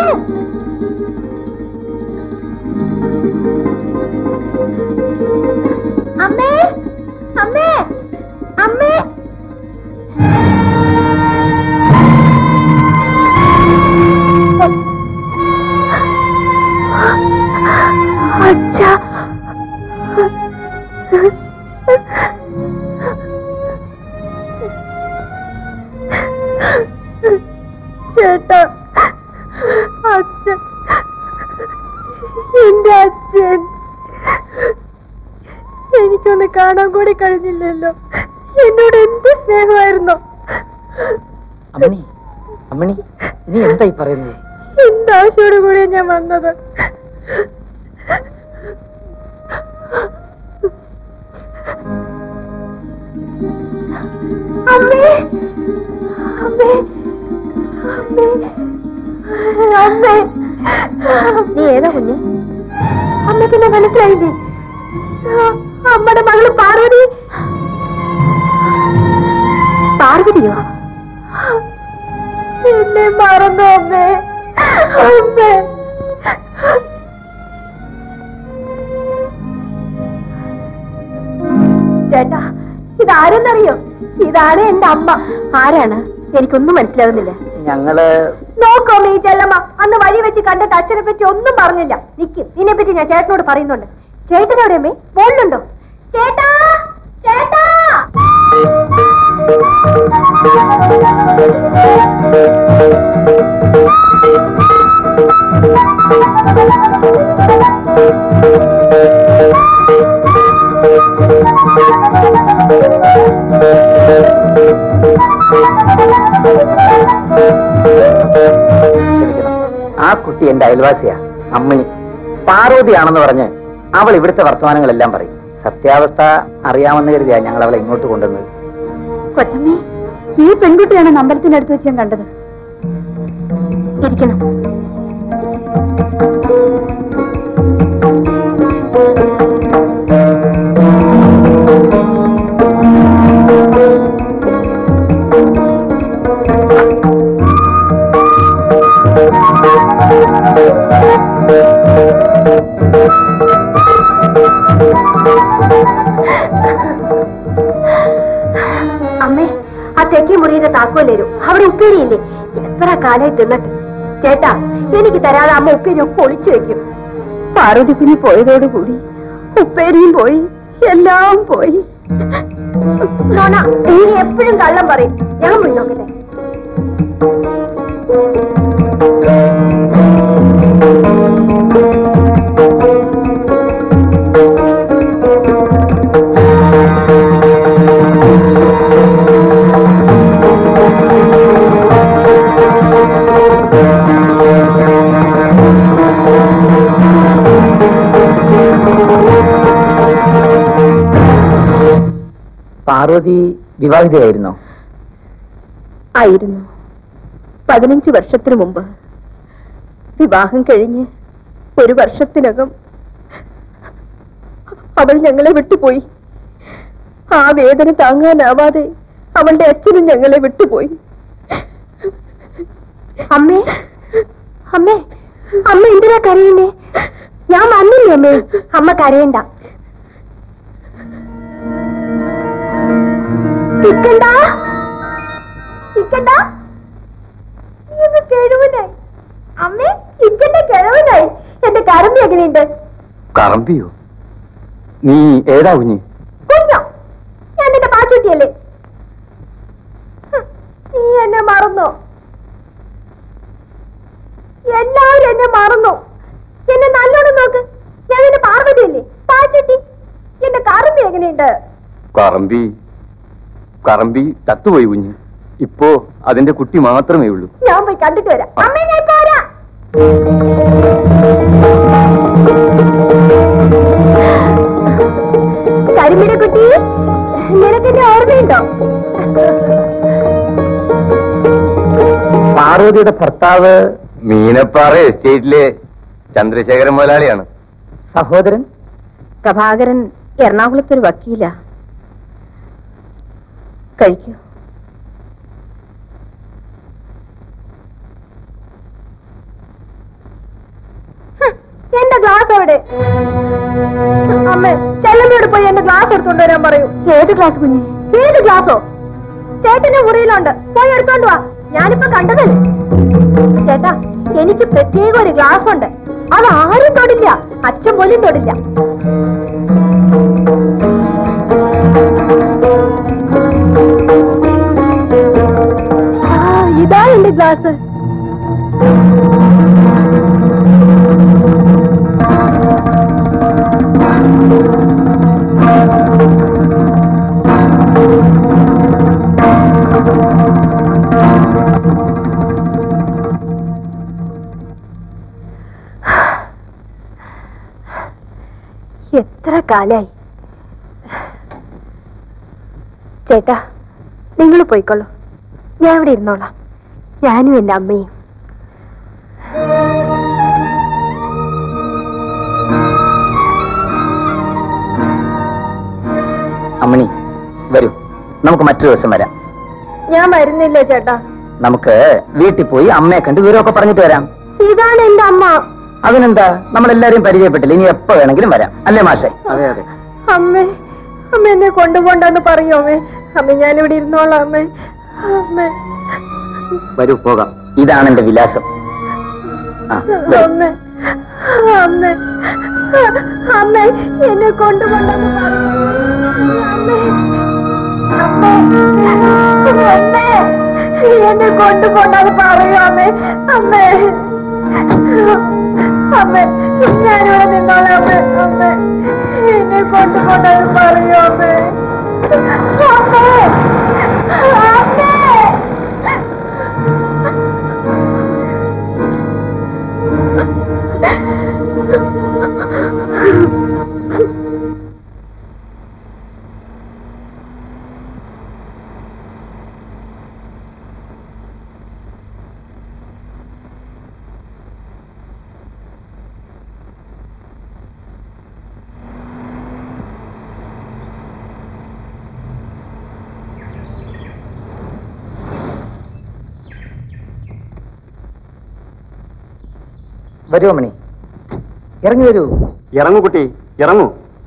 അമ്മേ അമ്മേ അമ്മേ അച്ഛാ ചേട്ടാ അച്ഛൻ എന്റെ അച്ഛൻ എനിക്കൊന്ന് കാണാൻ കൂടി കഴിഞ്ഞില്ലല്ലോ എന്നോട് എന്ത് സ്നേഹമായിരുന്നു അമ്മണി അമ്മണി നീ എന്തായി പറയുന്നത് എന്താശയോട് കൂടിയാ ഞാൻ വന്നത് അമ്മേ അമ്മേ അമ്മേ അമ്മേ നീ ഏതാ കുഞ്ഞ് അമ്മയ്ക്ക് എന്നെ മനസ്സിലായില്ലേ അമ്മയുടെ മകള് പാർവതി പാർവതിയോ എന്നെ മറന്നു അമ്മേ അമ്മേ ചേട്ടാ ഇതാരെന്നറിയോ ഇതാണ് എന്റെ അമ്മ ആരാണ് എനിക്കൊന്നും മനസ്സിലാകുന്നില്ല ഞങ്ങള് നോക്കോ മീ ചെല്ലമ്മ അന്ന് വഴി വെച്ച് കണ്ടിട്ട് അച്ഛനെ പറ്റി ഒന്നും പറഞ്ഞില്ല നിക്ക് നിന്നെ പറ്റി ഞാൻ ചേട്ടനോട് പറയുന്നുണ്ട് ചേട്ടനോടെ അമ്മേ ഫോണിലുണ്ടോ ചേട്ടാ ചേട്ടാ ക്ഷമിക്കണം. ആ കുട്ടി എന്റെ അയൽവാസിയാ അമ്മണി പാർവതിയാണെന്ന് പറഞ്ഞ് അവൾ ഇവിടുത്തെ വർത്തമാനങ്ങളെല്ലാം പറയും സത്യാവസ്ഥ അറിയാമെന്ന് കരുതിയാ ഞങ്ങൾ അവളെ ഇങ്ങോട്ട് കൊണ്ടുവന്നത് കൊച്ചമ്മേ ഈ പെൺകുട്ടിയാണ് അമ്പലത്തിനടുത്ത് വെച്ച് ഞാൻ കണ്ടത് ഇരിക്കണം അമ്മേ ആ തെക്കേ മുറിയുടെ താക്കോലേരും അവിടെ ഉപ്പേരിയില്ലേ എത്ര കാലായി തിന്നിട്ട് ചേട്ടാ എനിക്ക് തരാതെ അമ്മ ഉപ്പേരി ഒക്കെ ഒളിച്ചു വെക്കും പാർവതി കുഞ്ഞ് പോയതോടുകൂടി ഉപ്പേരിയും പോയി എല്ലാം പോയി നോണ നീ എപ്പോഴും കള്ളം പറയും ഞാൻ പോയി നോക്കട്ടെ പാർവതി വിവാഹിതയായിരുന്നോ ആയിരുന്നു പതിനഞ്ച് വർഷത്തിനു മുമ്പ് വിവാഹം കഴിഞ്ഞ് ഒരു വർഷത്തിനകം അവൾ ഞങ്ങളെ വിട്ടുപോയി ആ വേദന താങ്ങാനാവാതെ അവളുടെ അച്ഛനും ഞങ്ങളെ വിട്ടുപോയി അമ്മേ അമ്മേ അമ്മ എന്തിനാ കരയുന്നേ ഞാൻ വന്നില്ലേ അമ്മേ അമ്മ കരയണ്ട ഇക്കണ്ട ഇക്കണ്ട ഇത് കിഴവനായി അമ്മേ ഇക്കണ്ട കിഴവനായി എന്റെ കരമ്പി എങ്ങനെ എങ്ങനെയുണ്ട് കറമ്പിയോ നീ ഏതാ കുഞ്ഞ് കുഞ്ഞോ ഞാൻ നിന്റെ പാച്ചുട്ടിയല്ലേ ഹ്, നീ എന്നെ മറന്നോ എല്ലാവരും എന്നെ മറന്നു എന്നെ നല്ലോണം നോക്ക് ഞാൻ നിന്റെ പാർവതിയല്ലേ പാച്ചുട്ടി എന്റെ കറുമ്പി എങ്ങനെയുണ്ട് കറമ്പി കറമ്പി ചത്തുപോയി കുഞ്ഞ് ഇപ്പോ അതിന്റെ കുട്ടി മാത്രമേ ഉള്ളൂ ഞാൻ പോയി കണ്ടിട്ട് വരാം അമ്മേ ഞാൻ ഇപ്പൊ വരാം കരിമിട കുട്ടി നിനക്കെന്നെ ഓർമ്മയുണ്ടോ പാർവതിയുടെ ഭർത്താവ് മീനപ്പാറ എസ്റ്റേറ്റിലെ ചന്ദ്രശേഖരൻ മുതലാളിയാണ് സഹോദരൻ പ്രഭാകരൻ എറണാകുളത്തൊരു വക്കീല കഴിക്കൂ ഹ്, എന്റെ ഗ്ലാസ് എവിടെ അമ്മ ചെല്ലമ്മയോട് പോയി എന്റെ ഗ്ലാസ് എടുത്തോണ്ട് വരാൻ പറയൂ ഏത് ഗ്ലാസ് കുഞ്ഞ് ഏത് ഗ്ലാസോ ചേട്ടന്റെ മുറിയിലുണ്ട് പോയി എടുത്തോണ്ട് വാ ഞാനിപ്പോ കണ്ടതല്ലേ ചേട്ടാ എനിക്ക് പ്രത്യേക ഒരു ഗ്ലാസ് ഉണ്ട് അത് ആരും തൊടില്ല അച്ഛൻ പോലും തൊടില്ല ആ, ഇതാ എന്റെ ഗ്ലാസ് എത്ര കാലായി ചേട്ടാ നിങ്ങൾ പോയിക്കൊള്ളൂ ഞാൻ ഇവിടെ ഇരുന്നോളാം ഞാനും എന്റെ അമ്മയും അമ്മണി വരൂ നമുക്ക് മറ്റൊരു ദിവസം വരാം ഞാൻ വരുന്നില്ല ചേട്ടാ നമുക്ക് വീട്ടിൽ പോയി അമ്മയെ കണ്ട് വിവരമൊക്കെ പറഞ്ഞിട്ട് വരാം ഇതാണ് എന്റെ അമ്മ അതിനെന്താ നമ്മളെല്ലാരെയും പരിചയപ്പെട്ടില്ല ഇനി എപ്പോ വേണമെങ്കിലും വരാം അല്ലേ മാഷേ അതെ അതെ അമ്മേ അമ്മ എന്നെ കൊണ്ടുപോണ്ടെന്ന് പറയോ അമ്മേ അമ്മ ഞാനിവിടെ ഇരുന്നോളാം അമ്മേ അമ്മേ വരൂ പോകാം ഇതാണ് എന്റെ വിലാസം ആ, വരൂ. അമ്മേ അമ്മേ അമ്മേ എന്നെ കൊണ്ടുപോണ്ടെന്ന് പറയോ അമ്മേ അമ്മേ അമ്മേ എന്നെ കൊണ്ടുപോണ്ടെന്ന് പറയോ അമ്മേ അമ്മേ അമ്മേ ഞാനിവിടെ നിന്നോളാം അമ്മേ അമ്മേ എന്നെ കൊണ്ടുപോണ്ടെന്ന് പറയോ അമ്മേ അമ്മേ അമ്മേ വരൂ അമ്മണി ഇറങ്ങി വരൂ ഇറങ്ങൂ കുട്ടി ഇറങ്ങൂ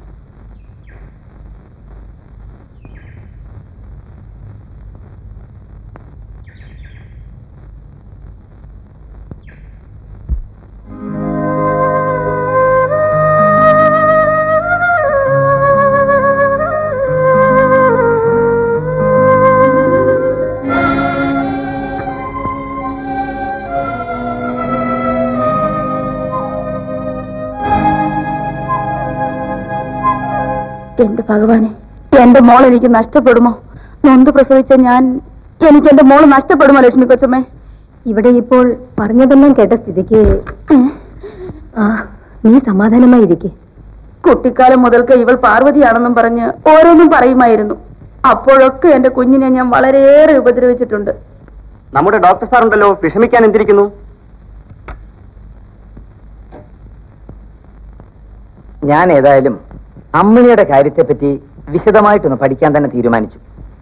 എന്റെ ഭഗവാനെ എന്റെ മോൾ എനിക്ക് നഷ്ടപ്പെടുമോ നൊന്ത് പ്രസവിച്ച ഞാൻ എനിക്ക് എന്റെ മോള് നഷ്ടപ്പെടുമോ ലക്ഷ്മി കൊച്ചമ്മേ ഇവിടെ ഇപ്പോൾ പറഞ്ഞതെല്ലാം കേട്ട സ്ഥിതിക്ക് ആ നീ സമാധാനമായിരിക്കെ കുട്ടിക്കാലം മുതൽക്ക് ഇവൾ പാർവതിയാണെന്നും പറഞ്ഞ് ഓരോന്നും പറയുമായിരുന്നു അപ്പോഴൊക്കെ എന്റെ കുഞ്ഞിനെ ഞാൻ വളരെയേറെ ഉപദ്രവിച്ചിട്ടുണ്ട് നമ്മുടെ ഡോക്ടർ സാർ ഉണ്ടല്ലോ വിഷമിക്കാൻ എന്തിരിക്കുന്നു ഞാൻ ഏതായാലും അമ്മിണിയുടെ കാര്യത്തെപ്പറ്റി വിശദമായിട്ടൊന്ന് പഠിക്കാൻ തന്നെ തീരുമാനിച്ചു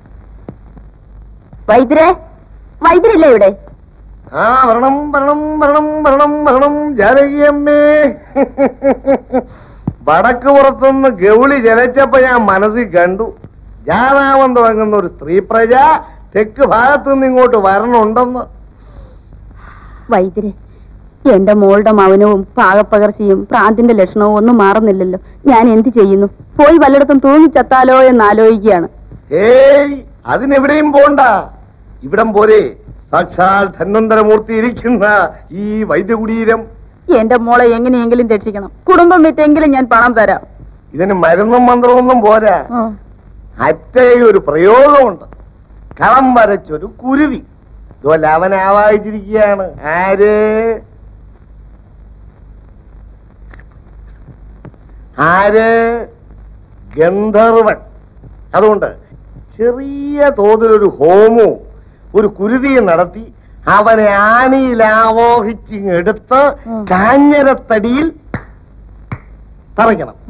വൈദ്യരെ വൈദ്യരല്ലേ ഇവിടെ ആ വരണം വരണം വരണം വരണം വരണം ജാനകിയമ്മേ വടക്ക് പുറത്തുനിന്ന് ഗൗളി ജലച്ചപ്പോ ഞാൻ മനസ്സിൽ കണ്ടു ജാനാവൻ തുടങ്ങുന്ന ഒരു സ്ത്രീ പ്രജ തെക്ക് ഭാഗത്തു നിന്ന് ഇങ്ങോട്ട് വരണുണ്ടെന്ന് വൈദ്യരെ എന്റെ മോളുടെ മൗനവും പാകപ്പകർച്ചയും പ്രാന്തിന്റെ ലക്ഷണവും ഒന്നും മാറുന്നില്ലല്ലോ ഞാൻ എന്ത് ചെയ്യുന്നു പോയി വല്ലയിടത്തും തൂങ്ങിച്ചത്താലോ എന്ന് ആലോചിക്കുകയാണ് ഏയ് അതിനെവിടെയും പോണ്ട ഇവിടം പോലെ സാക്ഷാൽ ധന്വന്തരമൂർത്തി ഇരിക്കുന്ന ഈ വൈദ്യകുടീരം എന്റെ മോളെ എങ്ങനെയെങ്കിലും രക്ഷിക്കണം കുടുംബം വിറ്റെങ്കിലും ഞാൻ പണം തരാം ഇതിന് മരുന്നും മന്ത്രമൊന്നും പോരാ അറ്റേ ഒരു പ്രയോഗമുണ്ട് കളം വരച്ചൊരു കുരുതി ഇതുപോലെ അവൻ ആവാഹിച്ചിരിക്കുകയാണ് ആര് ആര് ഗന്ധർവൻ അതുകൊണ്ട് ചെറിയ തോതിലൊരു ഹോമവും ഒരു കുരുതിയും നടത്തി അവനെ ആണിയിൽ ആവോഹിച്ചിങ്ങെടുത്ത് കാഞ്ഞരത്തടിയിൽ തറയ്ക്കണം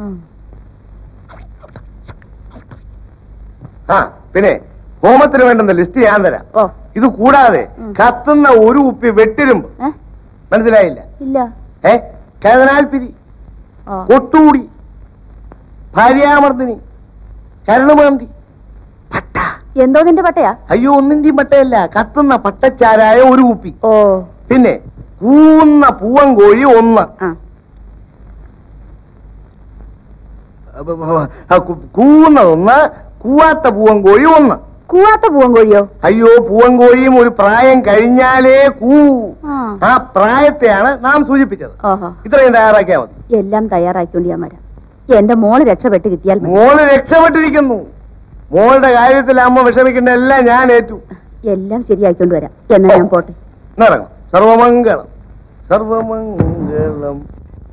ആ പിന്നെ ഹോമത്തിന് വേണ്ടുന്ന ലിസ്റ്റ് ഞാൻ തരാം ഓ ഇത് കൂടാതെ കത്തുന്ന ഒരു ഉപ്പി വെട്ടിരുമ്പ് ഏ? മനസ്സിലായില്ല ഇല്ല ഏ കഴനാൽപ്പിരി ആ. കൊട്ടൂടി ഭാര്യാമർദ്ദിനി കരണമാന്തി പട്ട എന്തോ നിന്റെ പട്ടയാ അയ്യോ ഒന്നിന്റെയും പട്ടയല്ല കത്തുന്ന പട്ടച്ചാരായ ഒരു കുപ്പി ഓ പിന്നെ കൂന്ന പൂവൻകോഴി ഒന്ന് ആ അപ്പൊ, ആ, കു- കൂവുന്നതൊന്ന് കൂവാത്ത പൂവൻകോഴി ഒന്ന് കൂവാത്ത പൂവൻകോഴിയോ അയ്യോ പൂവൻകോഴിയും ഒരു പ്രായം കഴിഞ്ഞാലേ കൂ ആ. ആ പ്രായത്തെയാണ് നാം സൂചിപ്പിച്ചത് ഓഹോ ഇത്രയും തയ്യാറാക്കിയാൽ മതി എല്ലാം തയ്യാറാക്കിക്കൊണ്ട് ഞാൻ വരാം എന്റെ മോള് രക്ഷപ്പെട്ട് കിട്ടിയാൽ മതി മോള് രക്ഷപ്പെട്ടിരിക്കുന്നു മോളുടെ കാര്യത്തിൽ അമ്മ വിഷമിക്കേണ്ട എല്ലാം ഞാൻ ഏറ്റു എല്ലാം ശരിയാക്കിക്കൊണ്ട് വരാം എന്നാ ഞാൻ പോട്ടെ ഇറങ്ങും സർവമംഗളം സർവമംഗളം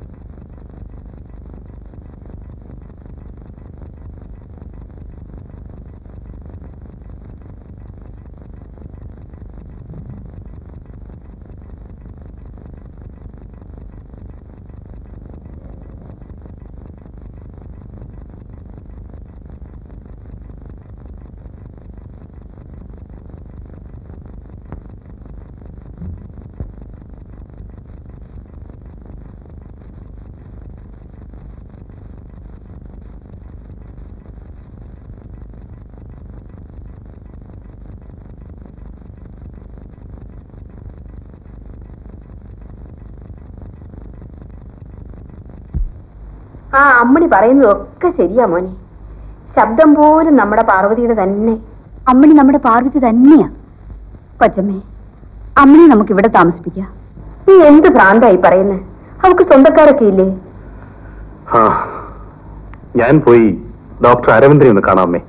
ആ അമ്മണി പറയുന്നതൊക്കെ ശരിയാ മോനെ ശബ്ദം പോലും നമ്മുടെ പാർവതിയുടെ തന്നെ അമ്മണി നമ്മുടെ പാർവതി തന്നെയാ കൊച്ചമ്മേ അമ്മണി നമുക്ക് ഇവിടെ താമസിപ്പിക്കാം നീ എന്ത് ഭ്രാന്തായി പറയുന്നത് അവക്ക് സ്വന്തക്കാരൊക്കെ ഇല്ലേ ആ ഞാൻ പോയി ഡോക്ടർ അരവിന്ദനെ ഒന്ന് കാണാമേ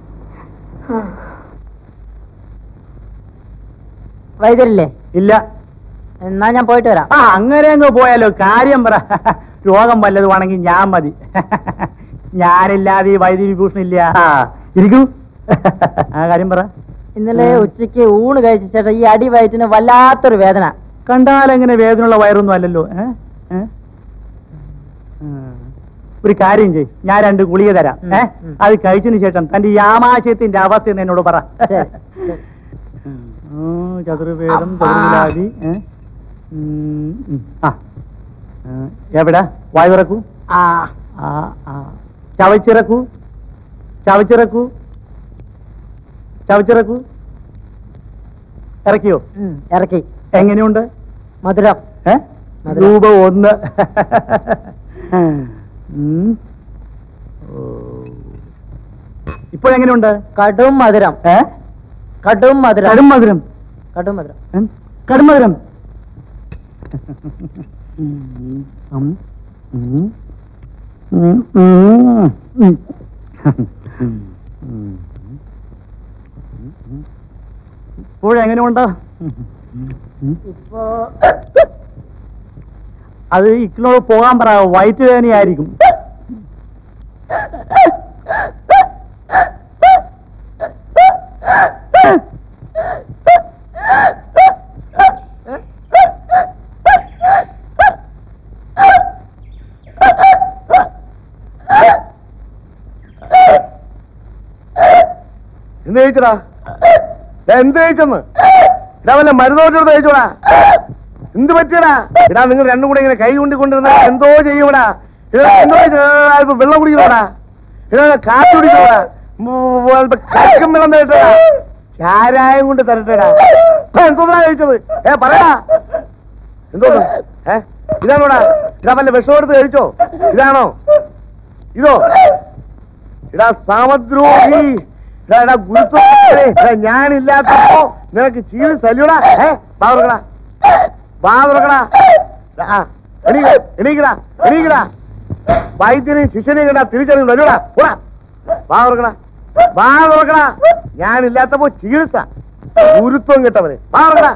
വൈദ്യരില്ലേ ഇല്ല എന്നാ ഞാൻ പോയിട്ട് വരാം ആ അങ്ങനെ അങ്ങ് പോയാലോ കാര്യം പറ രോഗം വല്ലതുവാണെങ്കിൽ ഞാൻ മതി ഞാനില്ലാതെ ഈ വൈദ്യുതി വിഭൂഷൺ ഇല്ല ആ ഇരിക്കൂ ആ കാര്യം പറ ഇന്നലെ ഉച്ചയ്ക്ക് ഊണ് കഴിച്ച ചേട്ടാ ഈ അടി വയറ്റിന് വല്ലാത്തൊരു വേദന കണ്ടാലെങ്ങനെ വേദനയുള്ള വയറൊന്നും അല്ലല്ലോ ഏ? ഏ? ഉം. ഒരു കാര്യം ചെയ് ഞാൻ രണ്ട് ഗുളിക തരാം ഉം, ഏ ഉം. അത് കഴിച്ചതിന് ശേഷം തന്റെ ഈ ആമാശയത്തിന്റെ അവസ്ഥ എന്ന് എന്നോട് പറ ശരി, ശരി. ഉം, ചതുർവേദം അപ്പാ. ചതുർവിലാതി ഏ? ഉം, ഉം. ആ ഏ, എവിടെ വായു തുറക്കൂ ആ ആ ആ ചവച്ചിറക്കൂ ചവച്ചിറക്കൂ ചവച്ചിറക്കൂ ഇറക്കിയോ ഉം, ഇറക്കി എങ്ങനെയുണ്ട് മധുരം ഏ? മധുരം. രൂപ ഒന്ന് ഉം. ഓ. ഇപ്പോഴെങ്ങനെയുണ്ട് കടും മധുരം ഏ കടും മധുരം കടും മധുരം കടും മധുരം ഉം. കടും മധുരം ഉം. ഉം. ഉം. ഉം. ഉം. ഉം. ഇപ്പോഴെങ്ങനെയുണ്ട് ഇപ്പോ അത് ഇക്കിനോട് പോകാൻ പറ വയറ്റ് വേദനയായിരിക്കും എന്ത് കഴിച്ചടാ ഞാൻ എന്ത് കഴിച്ചെന്ന് ഇടാ വല്ല മരുന്നോട്ടെടുത്ത് കഴിച്ചോടാ എന്ത് പറ്റിയടാ ഇടാ നിങ്ങൾ രണ്ടും കൂടെ ഇങ്ങനെ കൈ കൊണ്ടിക്കൊണ്ടിരുന്ന എന്തോ ചെയ്യൂടാ ഇടാ എന്തോ ചെയ്യ്. അല്പം വെള്ളം കുടിക്കണോടാ ഇടാ കാറ്റ് കുടിക്കണോടാ ഉം, അല്പം കരിക്കും വെള്ളം തരട്ടേടാ ചാരായം കൊണ്ട് തരട്ടേടാ ആ, എന്തോന്നാ കഴിച്ചത് ഏ പറയാ എന്തോ ഏ ഇതാണോടാ ഇതാ വല്ല വിഷം എടുത്ത് കഴിച്ചോ ഇതാണോ ഇതോ ഇടാ സാമദ്രോഹി ഇടാ ഇടാ ഗുരുത്വ ഞാനില്ലാത്തപ്പോ നിനക്ക് ചീല് സല്യൂടാ ഏ ബാ തുറക്കടാ ബാ തുറക്കടാ ആ, എണീക്ക, എണീക്കടാ എണീക്കടാ വൈദ്യനെയും ശിഷ്യനെയും കണ്ടാ തിരിച്ചറിയും വരൂടാ പോടാ ബാ തുറക്കടാ ബാ തുറക്കടാ ഞാനില്ലാത്തപ്പോ ചികിത്സ ഗുരുത്വം കിട്ടവന് ബാ തുറക്കടാ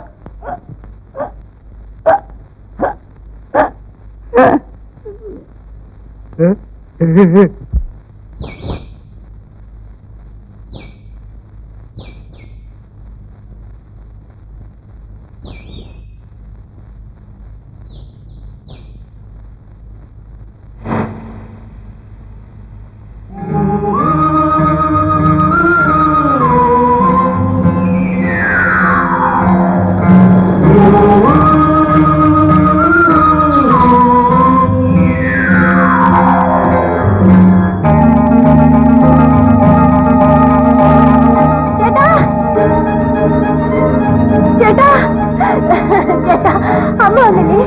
ചേട്ടാ ചേട്ടാ അമ്മ വന്നില്ലേ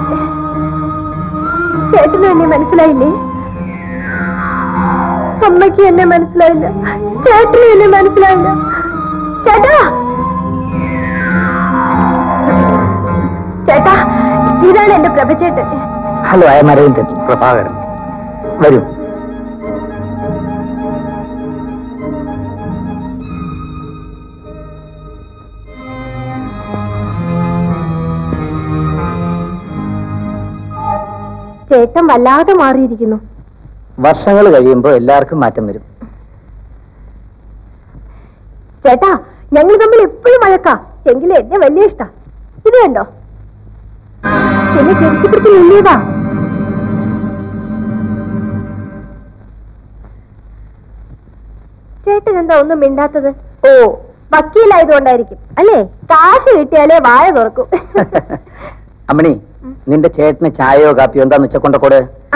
ചേട്ടനും എന്നെ മനസ്സിലായില്ലേ അമ്മയ്ക്ക് എന്നെ മനസ്സിലായില്ല ചേട്ടനും എന്നെ മനസ്സിലായില്ല ചേട്ടാ ചേട്ടാ ഇതാണ് എന്റെ പ്രഭചേട്ടൻ hello I'm Aravindan Prabhakaran വരൂ ചേട്ടൻ വല്ലാതെ മാറിയിരിക്കുന്നു വർഷങ്ങൾ കഴിയുമ്പോൾ എല്ലാവർക്കും മാറ്റം വരും ചേട്ടാ ഞങ്ങൾ തമ്മിൽ എപ്പോഴും വഴക്കാ എങ്കിലും എന്നെ വലിയ ഇഷ്ടാ ഇത് കണ്ടോ എന്നെ കെട്ടിപ്പിടിച്ച് നിന്നിയതാ ചേട്ടൻ എന്താ ഒന്നും മിണ്ടാത്തത് ഓ വക്കീലായതുകൊണ്ടായിരിക്കും അല്ലേ കാശ് കിട്ടിയാലേ വായ തുറക്കും അമ്മണി നിന്റെ ചേട്ടന് ചായയോ കാപ്പിയോ എന്താന്ന് വെച്ചാ കൊണ്ടക്കോട് ആ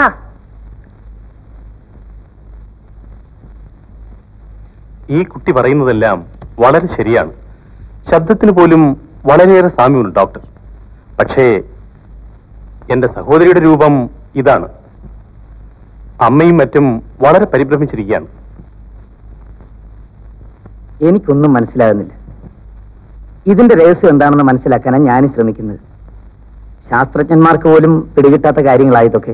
ഈ കുട്ടി പറയുന്നതെല്ലാം വളരെ ശരിയാണ് ശബ്ദത്തിന് പോലും വളരെയേറെ സാമ്യമുണ്ട് ഡോക്ടർ പക്ഷേ എന്റെ സഹോദരിയുടെ രൂപം ഇതാണ് അമ്മയും മറ്റും വളരെ പരിഭ്രമിച്ചിരിക്കുകയാണ് എനിക്കൊന്നും മനസ്സിലാകുന്നില്ല ഇതിന്റെ രഹസ്യം എന്താണെന്ന് മനസ്സിലാക്കാനാണ് ഞാനും ശ്രമിക്കുന്നത് ശാസ്ത്രജ്ഞന്മാർക്ക് പോലും പിടികിട്ടാത്ത കാര്യങ്ങളായതൊക്കെ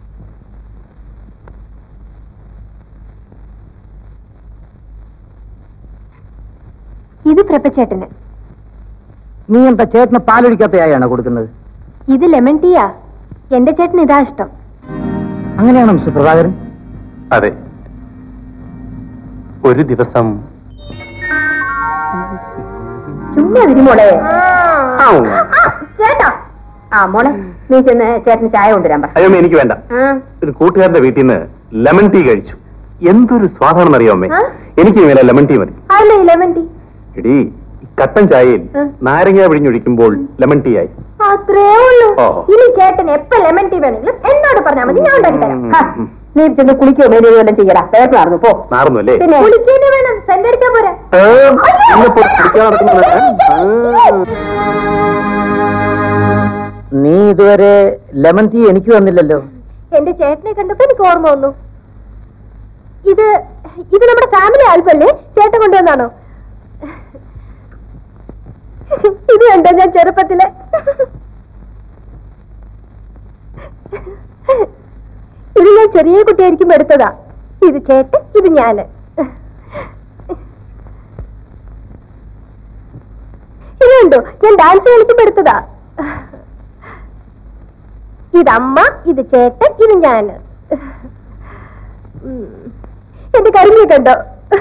ഇത് പ്രപ്പച്ചേട്ടന് നീ എന്താ ചേട്ടന് പാലൊഴിക്കാത്ത ചായയാണോ കൊടുക്കുന്നത് ഇത് ലെമൺ ടീയാ എന്റെ ചേട്ടന് ഇതാ ഇഷ്ടം അങ്ങനെയാണോ മിസ്റ്റർ പ്രഭാകരൻ അതെ ഒരു ദിവസം ചുമ്മാ വിരിമോളെ ചേട്ടാ ആ മോളെ നീ ചെന്ന് ചേട്ടന് ചായ കൊണ്ടുവരാൻ പറ അയ്യോ എനിക്ക് വേണ്ട ഒരു കൂട്ടുകാരന്റെ വീട്ടിൽ നിന്ന് ലെമൺ ടീ കഴിച്ചു എന്തൊരു സ്വാദാണെന്ന് അറിയാമേ ആ? എനിക്ക് വേല ലെമൺ ടീ മതി അല്ലേ ലെമൺ ടീ എടീ ഈ കട്ടൻ ചായയിൽ ആ. നാരങ്ങ പിഴിഞ്ഞൊഴിക്കുമ്പോൾ ലെമൺ ടീ ആയി അത്രേ ഉള്ളൂ ഓ. ഇനി ചേട്ടൻ എപ്പ ലെമൺ ടീ വേണമെങ്കിലും എന്നോട് പറഞ്ഞാൽ മതി ഞാൻ ഉണ്ടാക്കി തരാം ഉം, ഹാ, ഉം. നീ ചെന്ന് കുളിക്കോ മേലോ വല്ലതും ചെയ്യടാ പേപ്പർ നടന്നു പോ നാർന്നു അല്ലേ പിന്നെ കുളിക്കേണ്ടി വേണം സെന്റ് അടിക്കാൻ പോരാ ആ, ഇന്നിപ്പോ കുടിക്കാൻ നടക്കുന്നത് ആ. നീ ഇതുവരെ ലെമൺ ടീ എനിക്ക് വന്നില്ലല്ലോ എന്റെ ചേട്ടനെ കണ്ടപ്പോ എനിക്ക് ഓർമ്മ വന്നു ഇത് ഇത് നമ്മുടെ ഫാമിലി ആൽബം അല്ലേ ചേട്ടൻ കൊണ്ടുവന്നാണോ ഇത് കണ്ടോ ഞാൻ ചെറുപ്പത്തിലെ ഇത് ഞാൻ ചെറിയ കുട്ടിയായിരിക്കും എടുത്തതാ ഇത് ചേട്ടൻ ഇത് ഞാന് ഇത് കണ്ടോ ഞാൻ ഡാൻസ് കളിക്കുമ്പോ എടുത്തതാ ഇതമ്മ ഇത് ചേട്ടൻ ഇത് ഞാന് ഉം. എന്റെ കരിമീ കണ്ടോ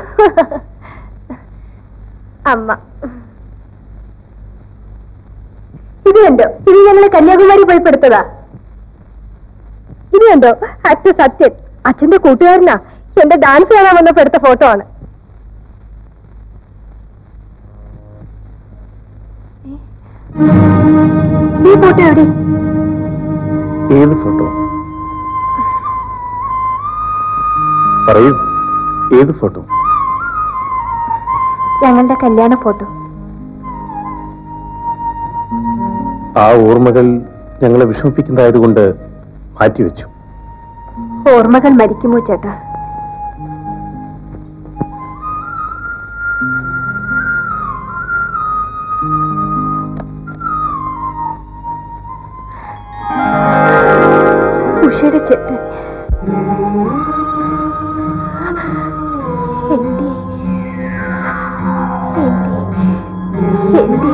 അമ്മ ഇത് കണ്ടോ ഇത് ഞങ്ങള് കന്യാകുമാരി പോയി പെടുത്തതാ ഇത് കണ്ടോ അച്ഛൻ സത്യൻ അച്ഛന്റെ കൂട്ടുകാരനാ എന്റെ ഡാൻസ് കാണാൻ വന്നപ്പോ എടുത്ത ഫോട്ടോ ആണ് ഈ ഫോട്ടോ എവിടെ ഏത് ഫോട്ടോ പറയൂ ഏത് ഫോട്ടോ ഞങ്ങളുടെ കല്യാണ ഫോട്ടോ ആ ഓർമ്മകൾ ഞങ്ങളെ വിഷമിപ്പിക്കുന്നതായതുകൊണ്ട് മാറ്റിവെച്ചു ഓർമ്മകൾ മരിക്കുമോ ചേട്ടാ ഉഷയുടെ ചേട്ടൻ എന്റെ എന്റെ എന്റെ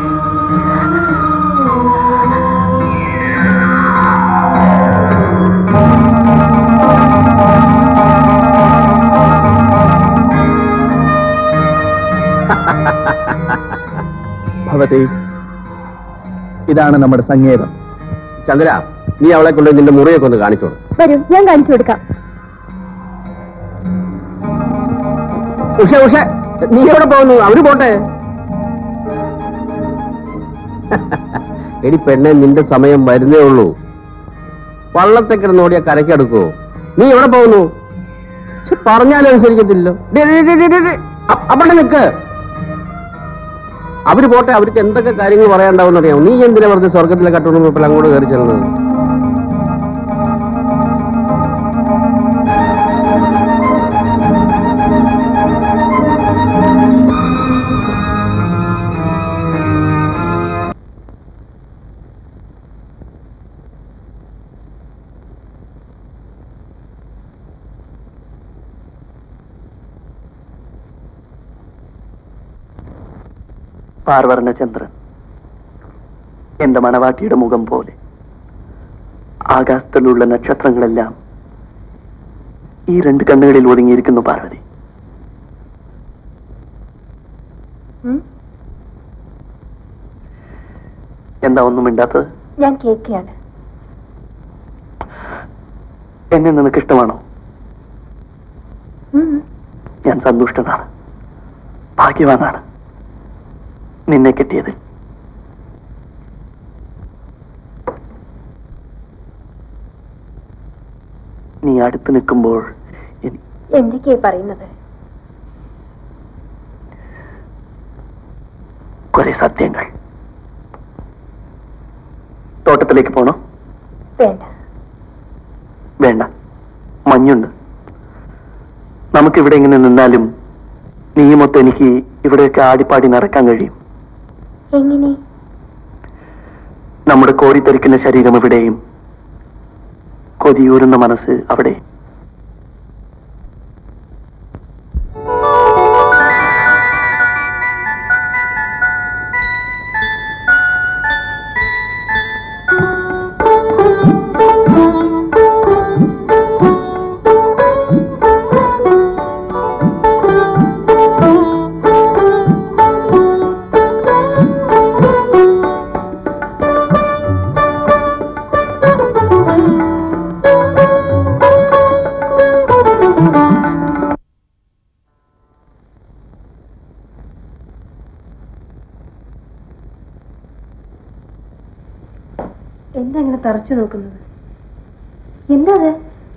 ഭവതി ഇതാണ് നമ്മുടെ സങ്കേതം ചന്ദ്ര നീ അവളെ കൊണ്ട് നിന്റെ മുറിയൊക്കെ ഒന്ന് കാണിച്ചോളൂ വരൂ ഞാൻ കാണിച്ചു കൊടുക്കാം ഉഷ ഉഷ നീ എവിടെ പോകുന്നു അവര് പോട്ടെ എടി പെണ്ണെ നിന്റെ സമയം വരുന്നേ ഉള്ളൂ വള്ളത്തെ കിടന്നോടിയ കരയ്ക്കെടുക്കോ നീ എവിടെ പോകുന്നു ഛെ, പറഞ്ഞാലും അനുസരിക്കത്തില്ലോ അവിടെ നിൽക്ക് അവര് പോട്ടെ അവർക്ക് എന്തൊക്കെ കാര്യങ്ങൾ പറയാണ്ടാവും അറിയാം നീ എന്തിനാ വെറുതെ സ്വർഗത്തിലെ കട്ടുകൊണ്ട് ഇപ്പോൾ അങ്ങോട്ട് കയറി ചെല്ലുന്നത് പാർവർണ്ണ ചന്ദ്രൻ എന്റെ മണവാട്ടിയുടെ മുഖം പോലെ ആകാശത്തിലുള്ള നക്ഷത്രങ്ങളെല്ലാം ഈ രണ്ട് കണ്ണുകളിൽ ഒതുങ്ങിയിരിക്കുന്നു പാർവതി എന്താ ഒന്നും മിണ്ടാത്തത് ഞാൻ കേൾക്കുകയാണ് എന്നെ നിനക്ക് ഇഷ്ടമാണോ ഞാൻ സന്തുഷ്ടനാണ് ഭാഗ്യവാനാണ് നിന്നെ കിട്ടിയത് നീ അടുത്ത് നിൽക്കുമ്പോൾ എനി- എന്തൊക്കെയാ പറയുന്നത് കുറെ സത്യങ്ങൾ തോട്ടത്തിലേക്ക് പോണോ വേണ്ട വേണ്ട മഞ്ഞുണ്ട് നമുക്കിവിടെ ഇങ്ങനെ നിന്നാലും നീയുമൊത്ത് എനിക്ക് ഇവിടെയൊക്കെ ആടിപ്പാടി നടക്കാൻ കഴിയും എങ്ങനെ നമ്മുടെ കോരിത്തെറിക്കുന്ന ശരീരം ഇവിടെയും കൊതിയൂരുന്ന മനസ്സ് അവിടെ എന്താ ഇങ്ങനെ തറച്ചു നോക്കുന്നത് എന്താ അത്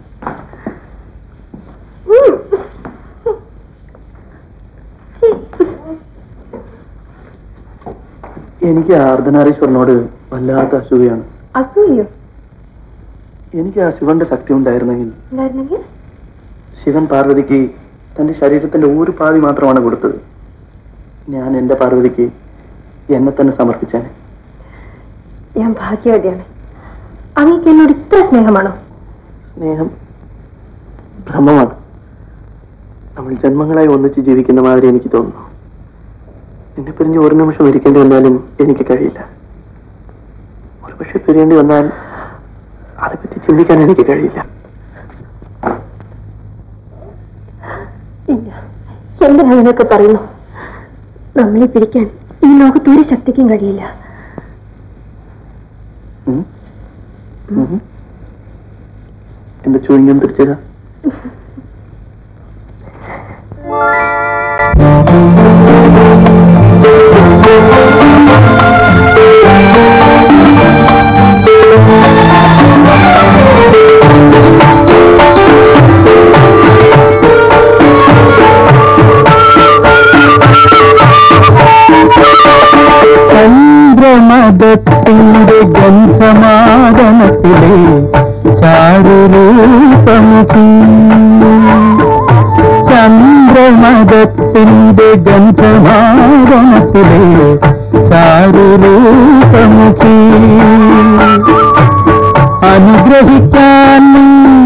ഉം. ഛീ. എനിക്ക് അർദ്ധനാരീശ്വരനോട് വല്ലാത്ത അസൂയാണ് അസൂയോ എനിക്ക് ആ ശിവന്റെ ശക്തി ഉണ്ടായിരുന്നെങ്കിൽ ഉണ്ടായിരുന്നെങ്കിൽ ശിവൻ പാർവതിക്ക് തന്റെ ശരീരത്തിന്റെ ഒരു പാതി മാത്രമാണ് കൊടുത്തത് ഞാൻ എന്റെ പാർവതിക്ക് എന്നെ തന്നെ സമർപ്പിച്ചാൻ ഞാൻ ഭാഗ്യവതിയാണ് അങ്ങേക്ക് എന്നോട് ഇത്ര സ്നേഹമാണോ സ്നേഹം ഭ്രമമാണ് നമ്മൾ ജന്മങ്ങളായി ഒന്നിച്ച് ജീവിക്കുന്ന മാതിരി എനിക്ക് തോന്നുന്നു എന്നെ പിരിഞ്ഞ് ഒരു നിമിഷം ഇരിക്കേണ്ടി വന്നാലും എനിക്ക് കഴിയില്ല ഒരു പക്ഷെ പിരിയേണ്ടി വന്നാൽ അതേപ്പറ്റി ചിന്തിക്കാൻ എനിക്ക് കഴിയില്ല ഇല്ല എന്തിനാ ഇതൊക്കെ പറയുന്നു നമ്മളെ പിരിക്കാൻ ഈ ലോകത്ത് ഒരു ശക്തിക്കും കഴിയില്ല ഉം? ഉം. എന്റെ ചുഴിഞ്ഞം തിരിച്ചതാ ചന്ദ്രമതത്തിന്റെ ഗന്ധമാദനത്തിലെ ചാരുരൂപമുഖി ചന്ദ്രമതത്തിന്റെ ഗന്ധമാദനത്തിലെ ചാരുരൂപമുഖി അനുഗ്രഹിക്കാൻ നീ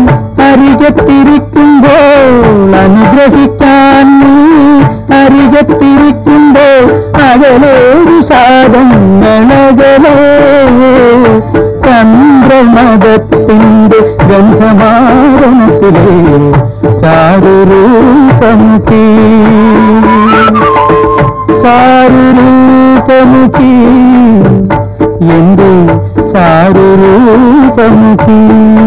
അരികത്തിരിക്കുമ്പോൾ അനുഗ്രഹിക്കാൻ നീ അരികത്തിരിക്കുമ്പോൾ അകലേരു സാധങ്ങളകലേ ചന്ദ്രമതത്തിന്റെ ഗന്ധമാരണത്തിലെ ചാരുരൂപമുഖി ചാരുരൂപമുഖി എന്റെ ചാരുരൂപമുഖി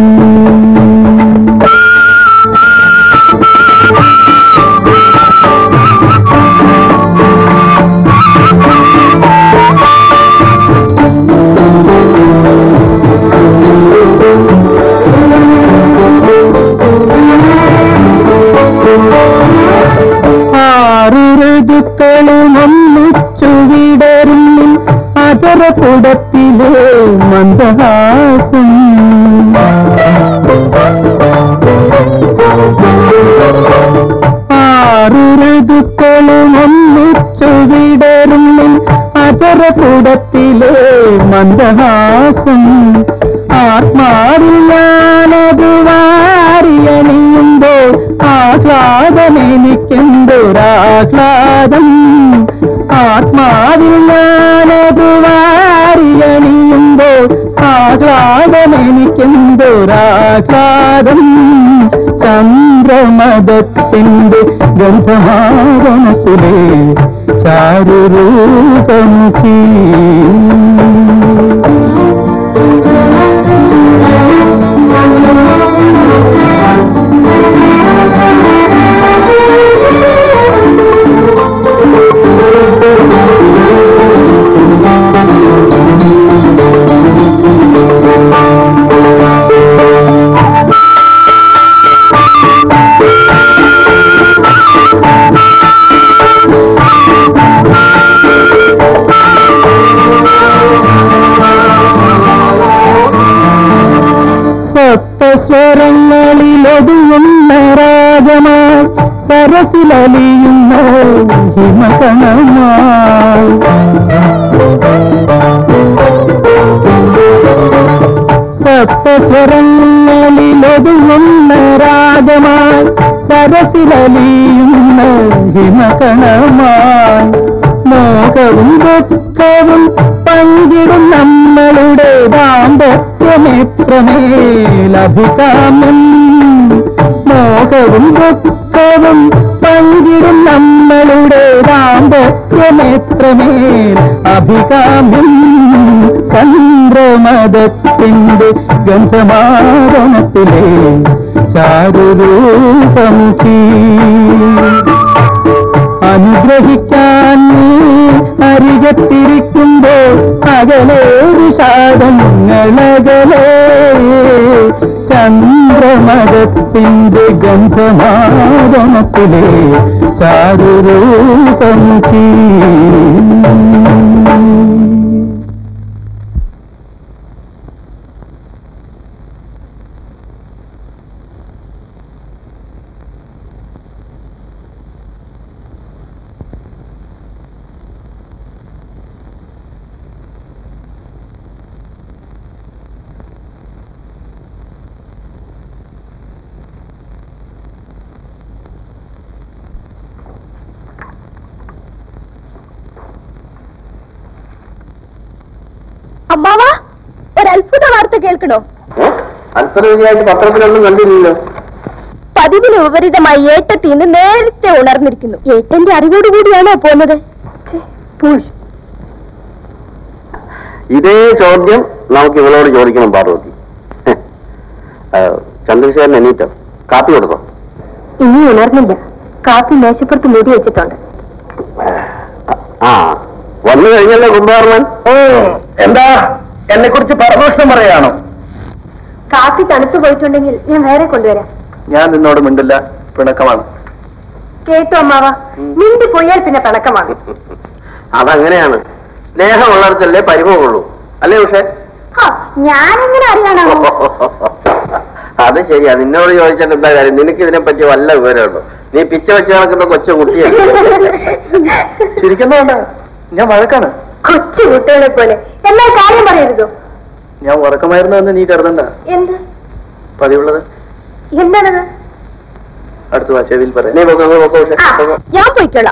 ആറു ഋതുക്കളും ഒന്നിച്ചു വിടരുന്നു അതരപുടത്തിലെ മന്ദഹാസം ആറു ഋതുക്കളും ഒന്നിച്ചു വിടരുന്നു അതരപുടത്തിലെ മന്ദഹാസം ആത്മാവിൽ ഞാനത് വാരിയണിയുമ്പോൾ ആഹ്ലാദമെനിക്കെന്തൊരാഹ്ലാദം ആത്മാവിൽ ഞാനത് വാരിയണിയുമ്പോൾ ആഹ്ലാദമെനിക്കെന്തൊരാഹ്ലാദം ചന്ദ്രമതത്തിന്റെ ഗന്ധമാവനത്തിലെ ചാരുരൂപമുഖി സപ്തസ്വരങ്ങളിലൊതുങ്ങുന്ന രാഗമായി സരസിലലിയുന്ന ഹിമകണമായി സപ്തസ്വരങ്ങളിലൊതുങ്ങുന്ന രാഗമായി സരസിലലിയുന്ന ഹിമകണമായി മോഹവും ദുഃഖവും പങ്കിടും നമ്മളുടെ ദാമ്പത്യമേത്രമേലഭികാമ്യം മോഹവും ദുഃഖവും പങ്കിടും നമ്മളുടെ ദാമ്പത്യമേത്രമേൽ അഭികാമ്യം ചന്ദ്രമതത്തിന്റെ ഗന്ധമാരണത്തിലെ ചാരുരൂപമുഖി അനുഗ്രഹിക്കാൻ നീ അരികത്തിരിക്കുമ്പോൾ അകലേരു സാധങ്ങളകലേ ചന്ദ്രമതത്തിന്റെ ഗന്ധമാദനത്തിലെ ചാരുരൂപമുഖി അമ്മാവ ഒരു അത്ഭുത വാർത്ത കേൾക്കണോ അത്ഭുതമായിട്ട് പത്രത്തിലൊന്നും കണ്ടില്ലല്ലോ പതിവിന് വിപരീതമായി ഏട്ടത്തിന്ന് നേരത്തെ ഉണർന്നിരിക്കുന്നു ഏട്ടന്റെ അറിവോടുകൂടിയാണോ പോന്നത് ഛെ, പുഷ്. ഇതേ ചോദ്യം നമുക്ക് ഇവളോട് ചോദിക്കണം പാർവതി ആ, ചന്ദ്രശേഖരൻ എണീറ്റോ കാപ്പി കൊടുത്തോ ഇനി ഉണർന്നില്ല കാപ്പി മേശപ്പുറത്ത് മൂടി വെച്ചിട്ടുണ്ട് ആ വന്നു കഴിഞ്ഞല്ലോ കുംഭാർമൻ ഓ എന്താ എന്നെ കുറിച്ച് പരദൂഷണം പറയാണോ കാപ്പി തണുത്തു പോയിട്ടുണ്ടെങ്കിൽ ഞാൻ വേറെ കൊണ്ടുവരാം ഞാൻ നിന്നോട് മിണ്ടില്ല പിണക്കമാണ് കേട്ടോ അമ്മാവ മിണ്ടി പോയാൽ പിന്നെ പിണക്കമാണ് അതങ്ങനെയാണ് സ്നേഹമുള്ളിടത്തല്ലേ പരിഭവമുള്ളൂ അല്ലേ പക്ഷേ ഞാനെങ്ങനെ അറിയണോ അത് ശരിയാ നിന്നോട് ചോദിച്ചിട്ട് എന്താ കാര്യം നിനക്ക് ഇതിനെ പറ്റി വല്ല വിവരമുണ്ടോ നീ പിച്ച വെച്ച് നടക്കുന്ന കൊച്ചു കുട്ടിയല്ലേ ചിരിക്കുന്നോണ്ട ഞാൻ വഴക്കാണ് കൊച്ചു കുട്ടികളെ പോലെ എല്ലാ കാര്യം പറയരുതോ ഞാൻ ഉറക്കമായിരുന്നു എന്ന് നീ കരുതണ്ട എന്ത് പതിവുള്ളത് എന്താണത് അടുത്ത വാച്ചതിൽ പറയാം നീ പൊക്കോ, അങ്ങ് പൊക്കോ, ഉഷ. ആ, പൊക്കോ. ഞാൻ പോയിക്കോളാം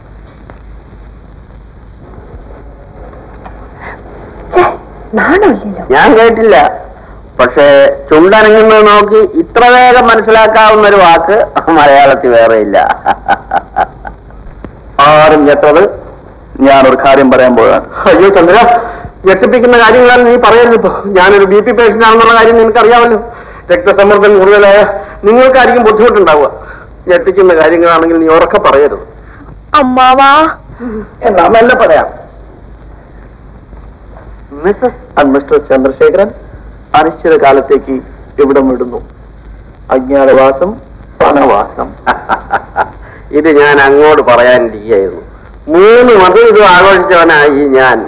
നാണമില്ലല്ലോ ഞാൻ കേട്ടില്ല പക്ഷേ ചുണ്ടനങ്ങുന്നത് നോക്കി ഇത്ര വേഗം മനസ്സിലാക്കാവുന്ന ഒരു വാക്ക് മലയാളത്തിൽ വേറെയില്ല ആരും ഞെട്ടത് ഞാനൊരു കാര്യം പറയാൻ പോവാണ് അയ്യോ ചന്ദ്ര ഞെട്ടിപ്പിക്കുന്ന കാര്യങ്ങളാണ് നീ പറയരുത് ഇപ്പൊ ഞാനൊരു ബി പി പേഷ്യന്റ് ആണെന്നുള്ള കാര്യം നിനക്കറിയാമല്ലോ രക്തസമ്മർദ്ദം കൂടുതലായ നിങ്ങൾക്കായിരിക്കും ബുദ്ധിമുട്ടുണ്ടാവുക ഞെട്ടിക്കുന്ന കാര്യങ്ങളാണെങ്കിൽ നീ ഉറക്കെ പറയരുത് അമ്മാവാ എന്നാ മെല്ലെ പറയാം മിസസ് ആൻഡ് മിസ്റ്റർ ചന്ദ്രശേഖരൻ അനിശ്ചിതകാലത്തേക്ക് ഇവിടം വിടുന്നു അജ്ഞാതവാസം വനവാസം ഇത് ഞാൻ അങ്ങോട്ട് പറയാനിരിക്കുകയായിരുന്നു മൂന്ന് മതം ഇത് ആഘോഷിച്ചവനായി ഞാൻ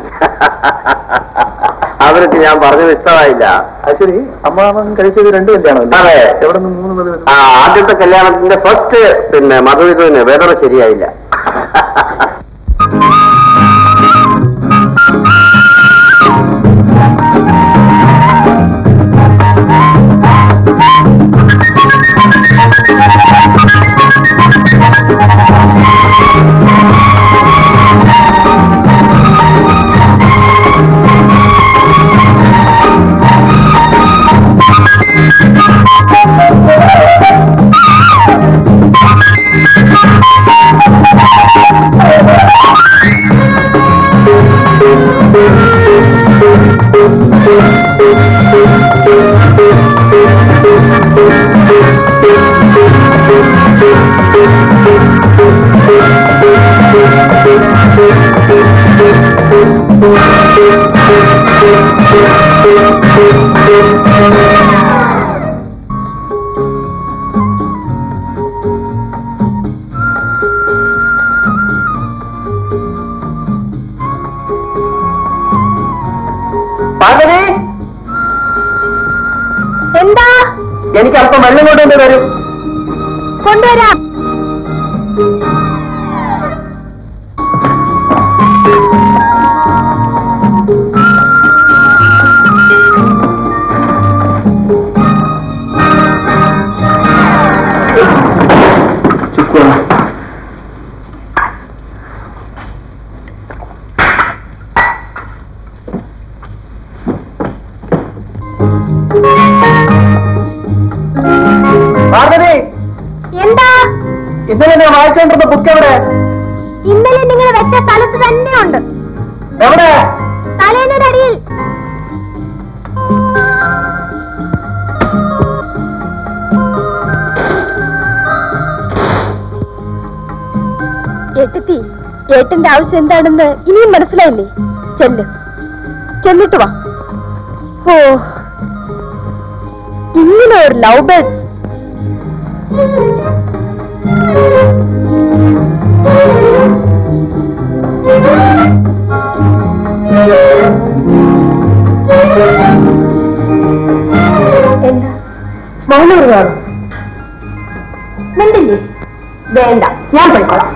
അവർക്ക് ഞാൻ പറഞ്ഞത് ഇഷ്ടമായില്ല അത് ശരി അമ്മാവൻ കഴിച്ചത് രണ്ടു കല്യാണം അതെ. എവിടെ നിന്ന് മൂന്ന് മതി ആ ആദ്യത്തെ കല്യാണത്തിന്റെ ഫസ്റ്റ് പിന്നെ മധുവിധുവിന് വെതർ ശരിയായില്ല പാർവതി എന്താ എനിക്ക് അല്പം വെള്ളം കൊണ്ടുവന്ന് തരും കൊണ്ടുവരാം പാർവതി എന്താ ഇന്നലെ ഞാൻ വായിച്ചുകൊണ്ടിരുന്ന ബുക്ക് എവിടെ ഇന്നലെ നിങ്ങൾ വെച്ച സ്ഥലത്ത് തന്നെയുണ്ട് എവിടെ തലേനൊരടിയിൽ ഏട്ടത്തി ഏട്ടന്റെ ആവശ്യം എന്താണെന്ന് ഇനിയും മനസ്സിലായില്ലേ ചെല്ല് ചെന്നിട്ട് വാ ഓ ഇങ്ങനെ ഒരു ലവ് ബേർഡ് എന്താ മൗനം കാണും മിണ്ടില്ലേ വേണ്ട ഞാൻ പോയിക്കോളാം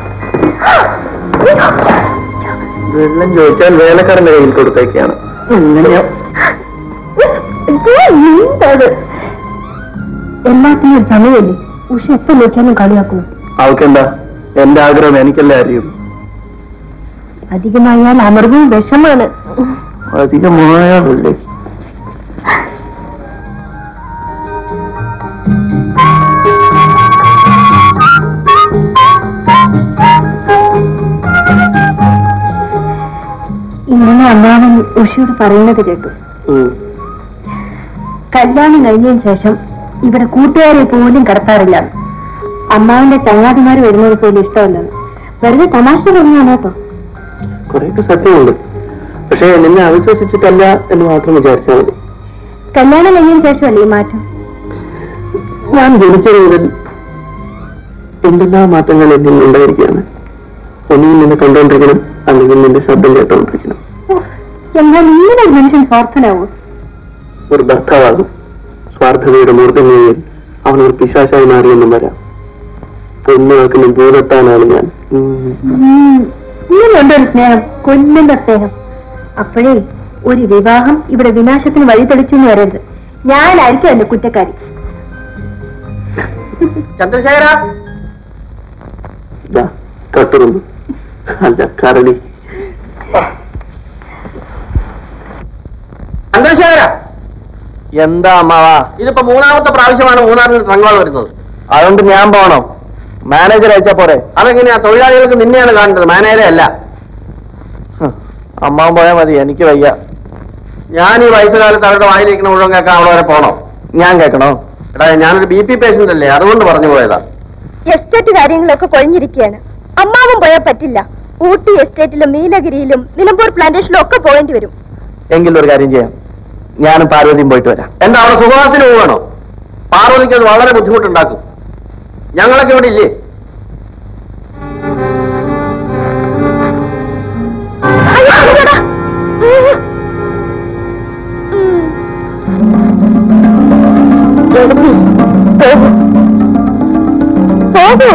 വെള്ളം ചോദിച്ചാൽ വേലക്കാരന്റെ കയ്യിൽ കൊടുത്തേക്കാണ് എല്ലാത്തിനും ഒരു സമയമില്ലേ ഉഷ എപ്പോ നോക്കിയാലും കളിയാക്കുന്നു അവക്കെന്താ എന്റെ ആഗ്രഹം എനിക്കല്ലേ അറിയൂ അധികമായാൽ അമർവും വിഷമാണ് അധികമായാലല്ലേ ഇന്നലെ അമ്മാവൻ ഉഷയോട് പറയുന്നത് കേട്ടു കല്യാണം കഴിഞ്ഞതിന് ശേഷം ഇവിടെ കൂട്ടുകാരെ പോലും കടത്താറില്ല അമ്മാവിന്റെ ചങ്ങാതിമാർ വരുന്നത് പോലും ഇഷ്ടമല്ലെന്ന് വെറുതെ തമാശ പറഞ്ഞാണ് കേട്ടോ കുറെയൊക്കെ സത്യമുണ്ട് പക്ഷേ നിന്നെ അവിശ്വസിച്ചിട്ടല്ല എന്ന് മാത്രം വിചാരിച്ചാൽ മതി കല്യാണം കഴിഞ്ഞതിന് ശേഷമല്ലേ ഈ മാറ്റം ഞാൻ ജനിച്ചത് മുതൽ എന്തെല്ലാം മാറ്റങ്ങൾ എന്നിൽ ഉണ്ടായിരിക്കുകയാണ് ഒന്നുകിൽ നിന്നെ കണ്ടുകൊണ്ടിരിക്കണം അല്ലെങ്കിൽ നിന്റെ ശബ്ദം കേട്ടുകൊണ്ടിരിക്കണം ഓ, എന്നാൽ ഇങ്ങനെ ഒരു മനുഷ്യൻ സ്വാർത്ഥനാവൂ ഒരു ഭർത്താവാകും സ്വാർത്ഥതയുടെ മൂർധന്യയിൽ അവൻ ഒരു പിശാശായി മാറിയെന്നും വരാം പൊന്നുവാക്കിനും പൂതെത്താനാണ് ഞാൻ ഉം. ഇങ്ങനെയുണ്ട് ഒരു സ്നേഹം കൊല്ലുന്ന സ്നേഹം അപ്പോഴേ ഒരു വിവാഹം ഇവിടെ വിനാശത്തിന് വഴി തെളിച്ചു എന്ന് വരരുത് ഞാനായിരിക്കും എന്റെ കുറ്റക്കാരി ചന്ദ്രശേഖര ദാ, കട്ടുറുമ്പ് അല്ല കരടി ചന്ദ്രശേഖര എന്താ അമ്മാവാ ഇതിപ്പോ മൂന്നാമത്തെ പ്രാവശ്യമാണ് മൂന്നാറിൽ ട്രങ്കോൾ വരുന്നത് അതുകൊണ്ട് ഞാൻ പോണോ മാനേജർ അയച്ചാ പോരെ അതെങ്ങനെയാ തൊഴിലാളികൾക്ക് നിന്നെയാണ് കാണേണ്ടത് മാനേജരെ അല്ല അമ്മാവൻ പോയാ മതി എനിക്ക് വയ്യ ഞാൻ ഈ വയസ്സുകാലത്ത് അവരുടെ വായിലിരിക്കുന്ന മുഴുവൻ കേൾക്കാൻ അവിടെ വരെ പോണോ ഞാൻ കേൾക്കണോ എടാ ഞാനൊരു ബി പി പേഷ്യന്റ് അല്ലേ അതുകൊണ്ട് പറഞ്ഞു പോയതാ എസ്റ്റേറ്റ് കാര്യങ്ങളൊക്കെ കൊഴിഞ്ഞിരിക്കുകയാണ് അമ്മാവും പോയാൽ പറ്റില്ല ഊട്ടി എസ്റ്റേറ്റിലും നീലഗിരിയിലും നിലമ്പൂർ പ്ലാന്റേഷനിലും ഒക്കെ പോകേണ്ടി വരും എങ്കിൽ ഒരു കാര്യം ചെയ്യാം ഞാനും പാർവതിയും പോയിട്ട് വരാം എന്താ അവിടെ സുഖത്തിന് പോകണോ പാർവതിക്ക് അത് വളരെ ബുദ്ധിമുട്ടുണ്ടാക്കും ഞങ്ങളൊക്കെ ഇവിടെ ഇല്ലേ പോകൂ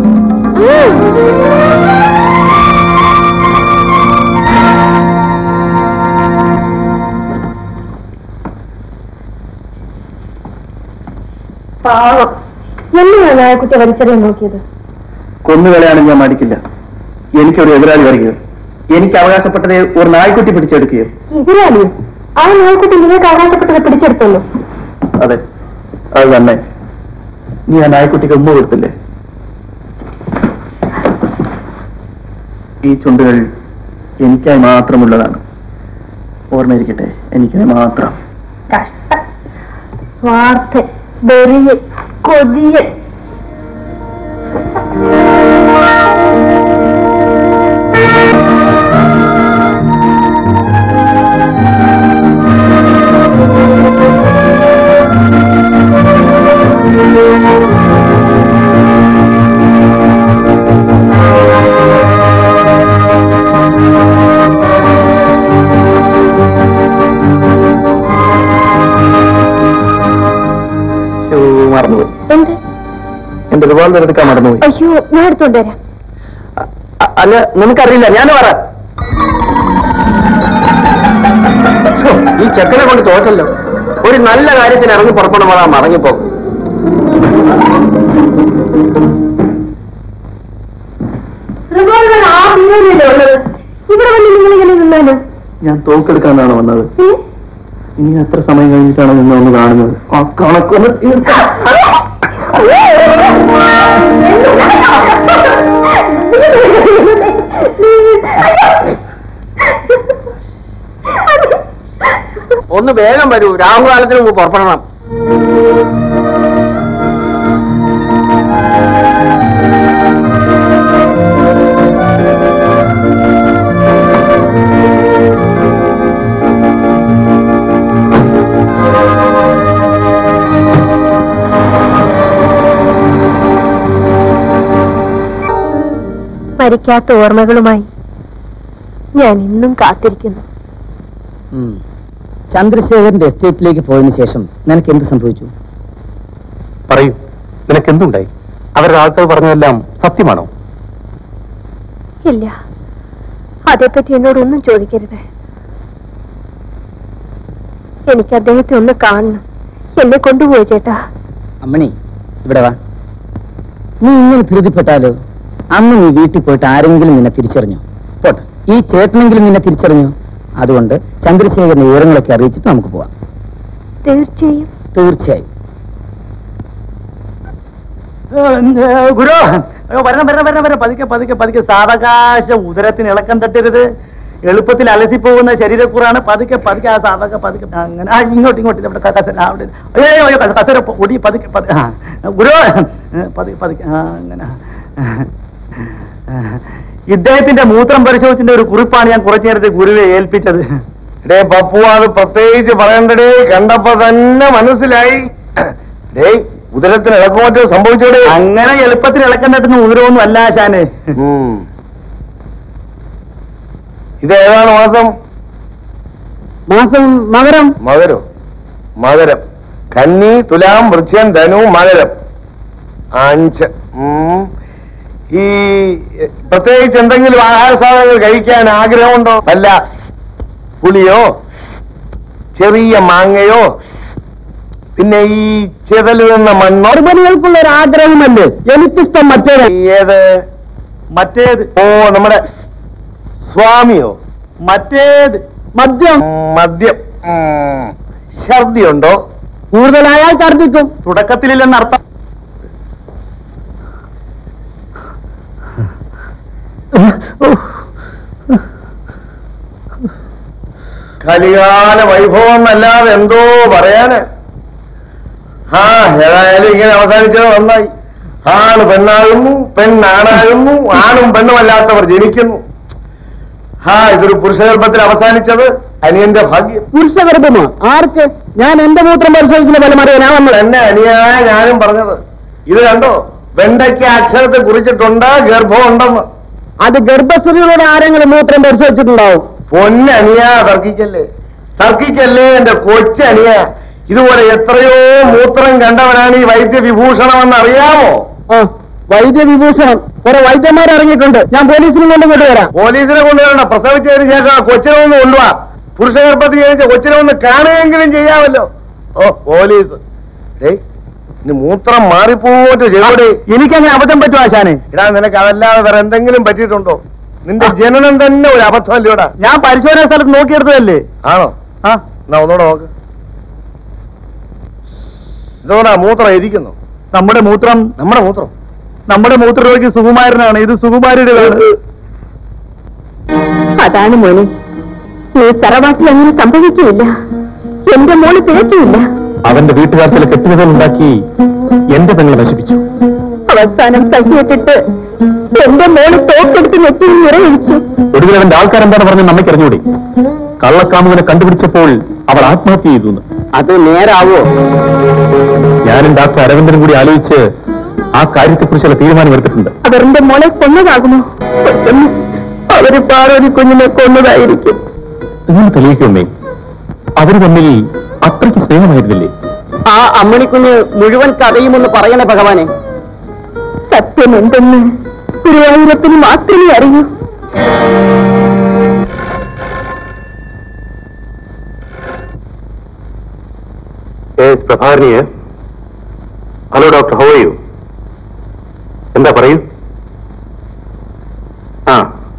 പാവം എന്നെയാണ് നായക്കുട്ടി വലിച്ചെറിയാൻ നോക്കിയത് കൊന്നുകളയാണെങ്കിൽ ഞാൻ മടിക്കില്ല എനിക്കൊരു എതിരാളി വരികയോ എനിക്ക് അവകാശപ്പെട്ടത് ഒരു നായ്ക്കുട്ടി പിടിച്ചെടുക്കുകയോ എതിരാളിയോ ആ നായക്കുട്ടി നിങ്ങൾക്ക് അവകാശപ്പെട്ടത് പിടിച്ചെടുത്തല്ലോ അതെ അത് തന്നെ നീ ആ നായ്ക്കുട്ടിക്ക് ഉമ്മ കൊടുത്തില്ലേ ഈ ചുണ്ടുകൾ എനിക്കായി മാത്രമുള്ളതാണ് ഓർമ്മയിരിക്കട്ടെ എനിക്കായി മാത്രം കഷ്ട സ്വാർത്ഥൻ വെറിയൻ കൊതിയൻ ശോ, മറന്നുപോയി എന്ത് എന്റെ റിവോൾവർ എടുക്കാൻ മറന്നുപോയി അയ്യോ ഞാൻ എടുത്തോണ്ട് വരാം അ- അല്ല നിനക്കറിയില്ല ഞാൻ പറ ഛോ, ഈ ചെക്കനെ കൊണ്ട് തോറ്റല്ലോ ഒരു നല്ല കാര്യത്തിന് ഇറങ്ങി പുറപ്പെടുമ്പോൾ ആ മടങ്ങിപ്പോ റിവോൾവർ ആ ബീരല്ലേ ഉള്ളത് ഇവിടെ വന്ന് നിങ്ങൾ ഇങ്ങനെ നിന്നാണ് ഞാൻ തോക്കെടുക്കാനാണ് വന്നത് ഇനി എത്ര സമയം കഴിഞ്ഞിട്ടാണ് നിങ്ങൾ ഒന്ന് കാണുന്നത് ആ കണക്കൊന്ന് തീർക്കാം. ഒന്ന് വേഗം വരൂ രാഹുകാലത്തിന് മുമ്പ് പുറപ്പെടണം മരിക്കാത്ത ഓർമ്മകളുമായി ഞാൻ ഇന്നും കാത്തിരിക്കുന്നു ചന്ദ്രശേഖരന്റെ എസ്റ്റേറ്റിലേക്ക് പോയതിനു ശേഷം നിനക്ക് എന്ത് സംഭവിച്ചു പറയൂ നിനക്ക് എന്തുണ്ടായി അവരുടെ ആൾക്കാർ പറഞ്ഞതെല്ലാം സത്യമാണോ ഇല്ല അതേപ്പറ്റി എന്നോടൊന്നും ചോദിക്കരുത് എനിക്ക് അദ്ദേഹത്തെ ഒന്ന് കാണണം എന്നെ കൊണ്ടുപോയി ചേട്ടാ അമ്മണി ഇവിടെ വാ നീ ഇങ്ങനെ ധൃതിപ്പെട്ടാലോ അന്ന് നീ വീട്ടിൽ പോയിട്ട് ആരെങ്കിലും നിന്നെ തിരിച്ചറിഞ്ഞു പോട്ടെ ഈ ചേട്ടനെങ്കിലും നിന്നെ തിരിച്ചറിഞ്ഞു അതുകൊണ്ട് ചന്ദ്രശേഖരന്റെ വിവരങ്ങളൊക്കെ അറിയിച്ചിട്ട് നമുക്ക് പോവാം തീർച്ചയായും തീർച്ചയായും ഗുരു അയ്യോ, വരണം വരണം വരണം വരണം പതുക്കെ പതുക്കെ പതുക്കെ സാവകാശ ഉദരത്തിന് ഇളക്കം തട്ടരുത് എളുപ്പത്തിൽ അലസിപ്പോകുന്ന ശരീരക്കൂറാണ് പതുക്കെ പതുക്കെ ആ സാവക പതുക്കെ അങ്ങനെ ആ ഇങ്ങോട്ട് ഇങ്ങോട്ട് ഇവിടെ ക- കസേര ആ, അവിടെ അയ്യോ അയ്യോ കസ- കസേര പൊ- ഒടി പതുക്കെ പതു- ആ, ഗുരു ഏ, പതുക്കെ പതുക്കെ ആ അങ്ങനെ ഇദ്ദേഹത്തിന്റെ മൂത്രം പരിശോധിച്ചിന്റെ ഒരു കുറിപ്പാണ് ഞാൻ കുറച്ചു നേരത്തെ ഗുരുവെ ഏൽപ്പിച്ചത് ഡേ പപ്പു അത് പ്രത്യേകിച്ച് പറയണ്ടടേ കണ്ടപ്പോ തന്നെ മനസ്സിലായി ഡേ ഉദരത്തിന് ഇളക്കുമാറ്റം സംഭവിച്ചോടേ അങ്ങനെ എളുപ്പത്തിൽ ഇളക്കം തട്ടുന്ന ഉദരവൊന്നും അല്ല ആശാനെ ഉം. ഇത് ഏതാണ് മാസം മാസം മകരം മകരോ മകരം കന്നി തുലാം വൃശ്യം ധനു മകരം അഞ്ച് ഉം. ഈ എ, പ്രത്യേകിച്ച് എന്തെങ്കിലും ആഹാര സാധനങ്ങൾ കഴിക്കാൻ ആഗ്രഹമുണ്ടോ അല്ല പുളിയോ ചെറിയ മാങ്ങയോ പിന്നെ ഈ ചെതലുന്ന മണ്ണോ മറുപടികൾക്കുള്ള ഒരു ആഗ്രഹമല്ലേ എനിക്കിഷ്ടം മറ്റേത് ഏത് മറ്റേത് ഓ നമ്മുടെ സ്വാമിയോ മറ്റേത് മദ്യം ഉം, മദ്യം ഉം. ഛർദിയുണ്ടോ കൂടുതലായാൽ ഛർദിക്കും തുടക്കത്തിലില്ലെന്നർത്ഥം കലികാല വൈഭവം എന്നല്ലാതെ എന്തോ പറയാന് ആ ഏതായാലും ഇങ്ങനെ അവസാനിച്ചത് നന്നായി ആണ് പെണ്ണാകുന്നു പെണ്ണാണാകുന്നു ആണും പെണ്ണുമല്ലാത്തവർ ജനിക്കുന്നു ആ ഇതൊരു പുരുഷഗർഭത്തിൽ അവസാനിച്ചത് അനിയന്റെ ഭാഗ്യം പുരുഷഗർഭമോ ആർക്ക് ഞാൻ എന്റെ മൂത്രം പരിശോധിക്കുന്ന ഫലം അറിയാനാ വന്നത് എന്നെ അനിയായ ഞാനും പറഞ്ഞത് ഇത് കണ്ടോ വെണ്ടയ്ക്ക് അക്ഷരത്തെ കുറിച്ചിട്ടുണ്ട് ഗർഭമുണ്ടെന്ന് അത് ഗർഭസ്ഥിതികളുടെ ആരെങ്കിലും മൂത്രം പരിശോധിച്ചിട്ടുണ്ടാവും പൊന്നനിയ തർക്കിക്കല്ലേ തർക്കിക്കല്ലേ എന്റെ കൊച്ചനിയ ഇതുപോലെ എത്രയോ മൂത്രം കണ്ടവനാണ് ഈ വൈദ്യവിഭൂഷണമെന്ന് അറിയാമോ ആ വൈദ്യവിഭൂഷണം കുറെ വൈദ്യന്മാർ ഇറങ്ങിയിട്ടുണ്ട് ഞാൻ പോലീസിനെ കൊണ്ട് കൊണ്ടുവരാം പോലീസിനെ കൊണ്ടുവരണം പ്രസവിച്ചതിന് ശേഷം ആ കൊച്ചിനെ ഒന്ന് കൊണ്ടുവാ പുരുഷഗർഭത്തിൽ ജനിച്ച കൊച്ചിനെ ഒന്ന് കാണുകയെങ്കിലും ചെയ്യാമല്ലോ ഓ പോലീസ് ഏയ് ഇനി മൂത്രം മാറിപ്പോട്ട് ചെവിടെ എനിക്കങ്ങനെ അബദ്ധം പറ്റുമോ ആശാനെ ഇടാ നിനക്ക് അതല്ലാതെ വേറെ എന്തെങ്കിലും പറ്റിയിട്ടുണ്ടോ നിന്റെ ജനനം തന്നെ ഒരു അബദ്ധമല്ലോടാ ഞാൻ പരിശോധന സ്ഥലത്ത് നോക്കിയെടുത്തതല്ലേ ആണോ ആ എന്നാ ഒന്നുകൂടെ നോക്ക് ഇതോടാ മൂത്രം ഇരിക്കുന്നു നമ്മുടെ മൂത്രം നമ്മുടെ മൂത്രം നമ്മുടെ മൂത്രരോഗി സുകുമാരനാണ് ഇത് സുകുമാരിയുടേതാണ് അതാണ് മോനെ നീ തറവാട്ടിൽ അങ്ങനെ സംഭവിക്കില്ല എന്റെ മോള് പിഴക്കില്ല അവന്റെ വീട്ടുകാർ ചില കെട്ടുകഥകൾ ഉണ്ടാക്കി എന്റെ പെങ്ങളെ നശിപ്പിച്ചു അവസാനം സഹിയിട്ടിട്ട് എന്റെ മോള് തോക്കെടുത്ത് നെറ്റിയിൽ നിറയൊഴിച്ചു ഒടുവിൽ അവന്റെ ആൾക്കാരെന്താണ് പറഞ്ഞ് നമ്മയ്ക്ക് അറിഞ്ഞൂടി കള്ളക്കാമുവിനെ കണ്ടുപിടിച്ചപ്പോൾ അവൾ ആത്മഹത്യ ചെയ്തു എന്ന്. അത് നേരാവോ ഞാനും ഡോക്ടർ അരവിന്ദനും കൂടി ആലോചിച്ച് ആ കാര്യത്തെക്കുറിച്ച് ചില തീരുമാനമെടുത്തിട്ടുണ്ട് അവരുടെ മോളെ കൊന്നതാകുമോ കൊല്ലുന്നു. അവര് പാർവതി കുഞ്ഞിനെ കൊന്നതായിരിക്കും നിങ്ങൾ തെളിയിക്കുമേ അവര് തമ്മിൽ അത്രയ്ക്ക് സ്നേഹമായിരുന്നില്ലേ ആ അമ്മണിക്കുഞ്ഞ് മുഴുവൻ കഥയുമൊന്ന് പറയണേ ഭഗവാനെ സത്യം എന്തെന്ന് ഗുരുവായൂരത്തിന് മാത്രമേ അറിയൂ പ്രഭാകരനിയെ ഹലോ ഡോക്ടർ ഹൗ യു എന്താ പറയൂ ആ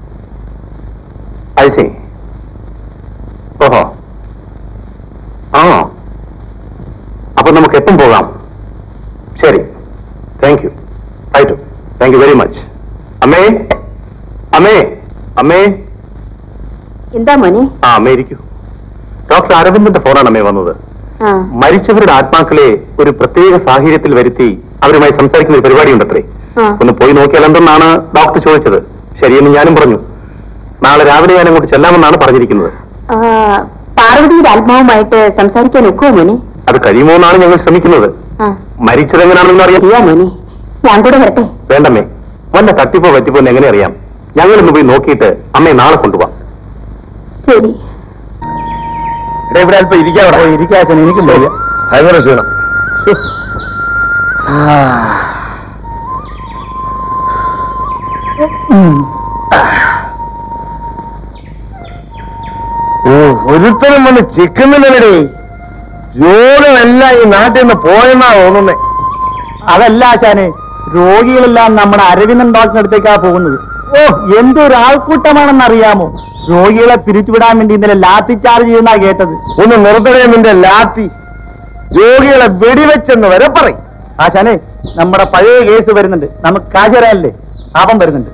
ഐ സി ഓഹോ ആണോ അപ്പൊ നമുക്ക് എപ്പം പോകാം ശരി thank you right thank you very much അമ്മേ അമ്മേ അമ്മേ എന്താ മോനെ ആ അമ്മേ ഇരിക്കൂ ഡോക്ടർ അരവിന്ദന്റെ ഫോണാണ് അമ്മേ വന്നത് ആ മരിച്ചവരുടെ ആത്മാക്കളെ ഒരു പ്രത്യേക സാഹചര്യത്തിൽ വരുത്തി അവരുമായി സംസാരിക്കുന്ന ഒരു പരിപാടി ഉണ്ടത്രേ ആ. ഒന്ന് പോയി നോക്കിയാൽ എന്തെന്നാണ് ഡോക്ടർ ചോദിച്ചത് ശരിയെന്ന് ഞാനും പറഞ്ഞു നാളെ രാവിലെ ഞാൻ അങ്ങോട്ട് ചെല്ലാമെന്നാണ് പറഞ്ഞിരിക്കുന്നത് ആ, പാർവതിയുടെ ആത്മാവുമായിട്ട് സംസാരിക്കാൻ ഒക്കുമോ മോനെ അത് കഴിയുമോ എന്നാണ് ഞങ്ങൾ ശ്രമിക്കുന്നത് ആ മരിച്ചതെങ്ങനെയാണെന്ന് അറിയാം അറിയാ മോനെ ഞാൻ കൂടെ വരട്ടെ വേണ്ടമ്മേ വല്ല തട്ടിപ്പോ പറ്റിപ്പോ എന്ന് എങ്ങനെ അറിയാം ഞങ്ങളിന്ന് പോയി നോക്കിയിട്ട് അമ്മയെ നാളെ കൊണ്ടുപോവാം ശരി ഇവിടെ ഇവിടെ അല്പം ഇരിക്കാവിടെ ഇരിക്കാച്ചൻ എനിക്കും വയ്യ ഭയങ്കര ക്ഷീണം ഓ ഒരുത്തരം വന്ന് ചിക്കുന്നില്ലേ രോഗമെല്ലാം ഈ നാട്ടിൽ നിന്ന് പോയെന്നാ തോന്നുന്നേ അതല്ല ആശാനെ രോഗികളെല്ലാം നമ്മുടെ അരവിന്ദൻ ഡോക്ടറിന്റെ അടുത്തേക്കാ പോകുന്നത് ഓ എന്തൊരു ആൾക്കൂട്ടമാണെന്ന് അറിയാമോ രോഗികളെ പിരിച്ചുവിടാൻ വേണ്ടി ഇന്നലെ ലാത്തി ചാർജ് ചെയ്യുന്ന കേട്ടത് ഒന്ന് നിർത്തണേ നിന്റെ ലാത്തി രോഗികളെ വെടിവെച്ചെന്ന് വരെ പറയും ആശാനെ നമ്മുടെ പഴയ കേസ് വരുന്നുണ്ട് നമുക്ക് കാശുതരാനല്ലേ പാപം വരുന്നുണ്ട്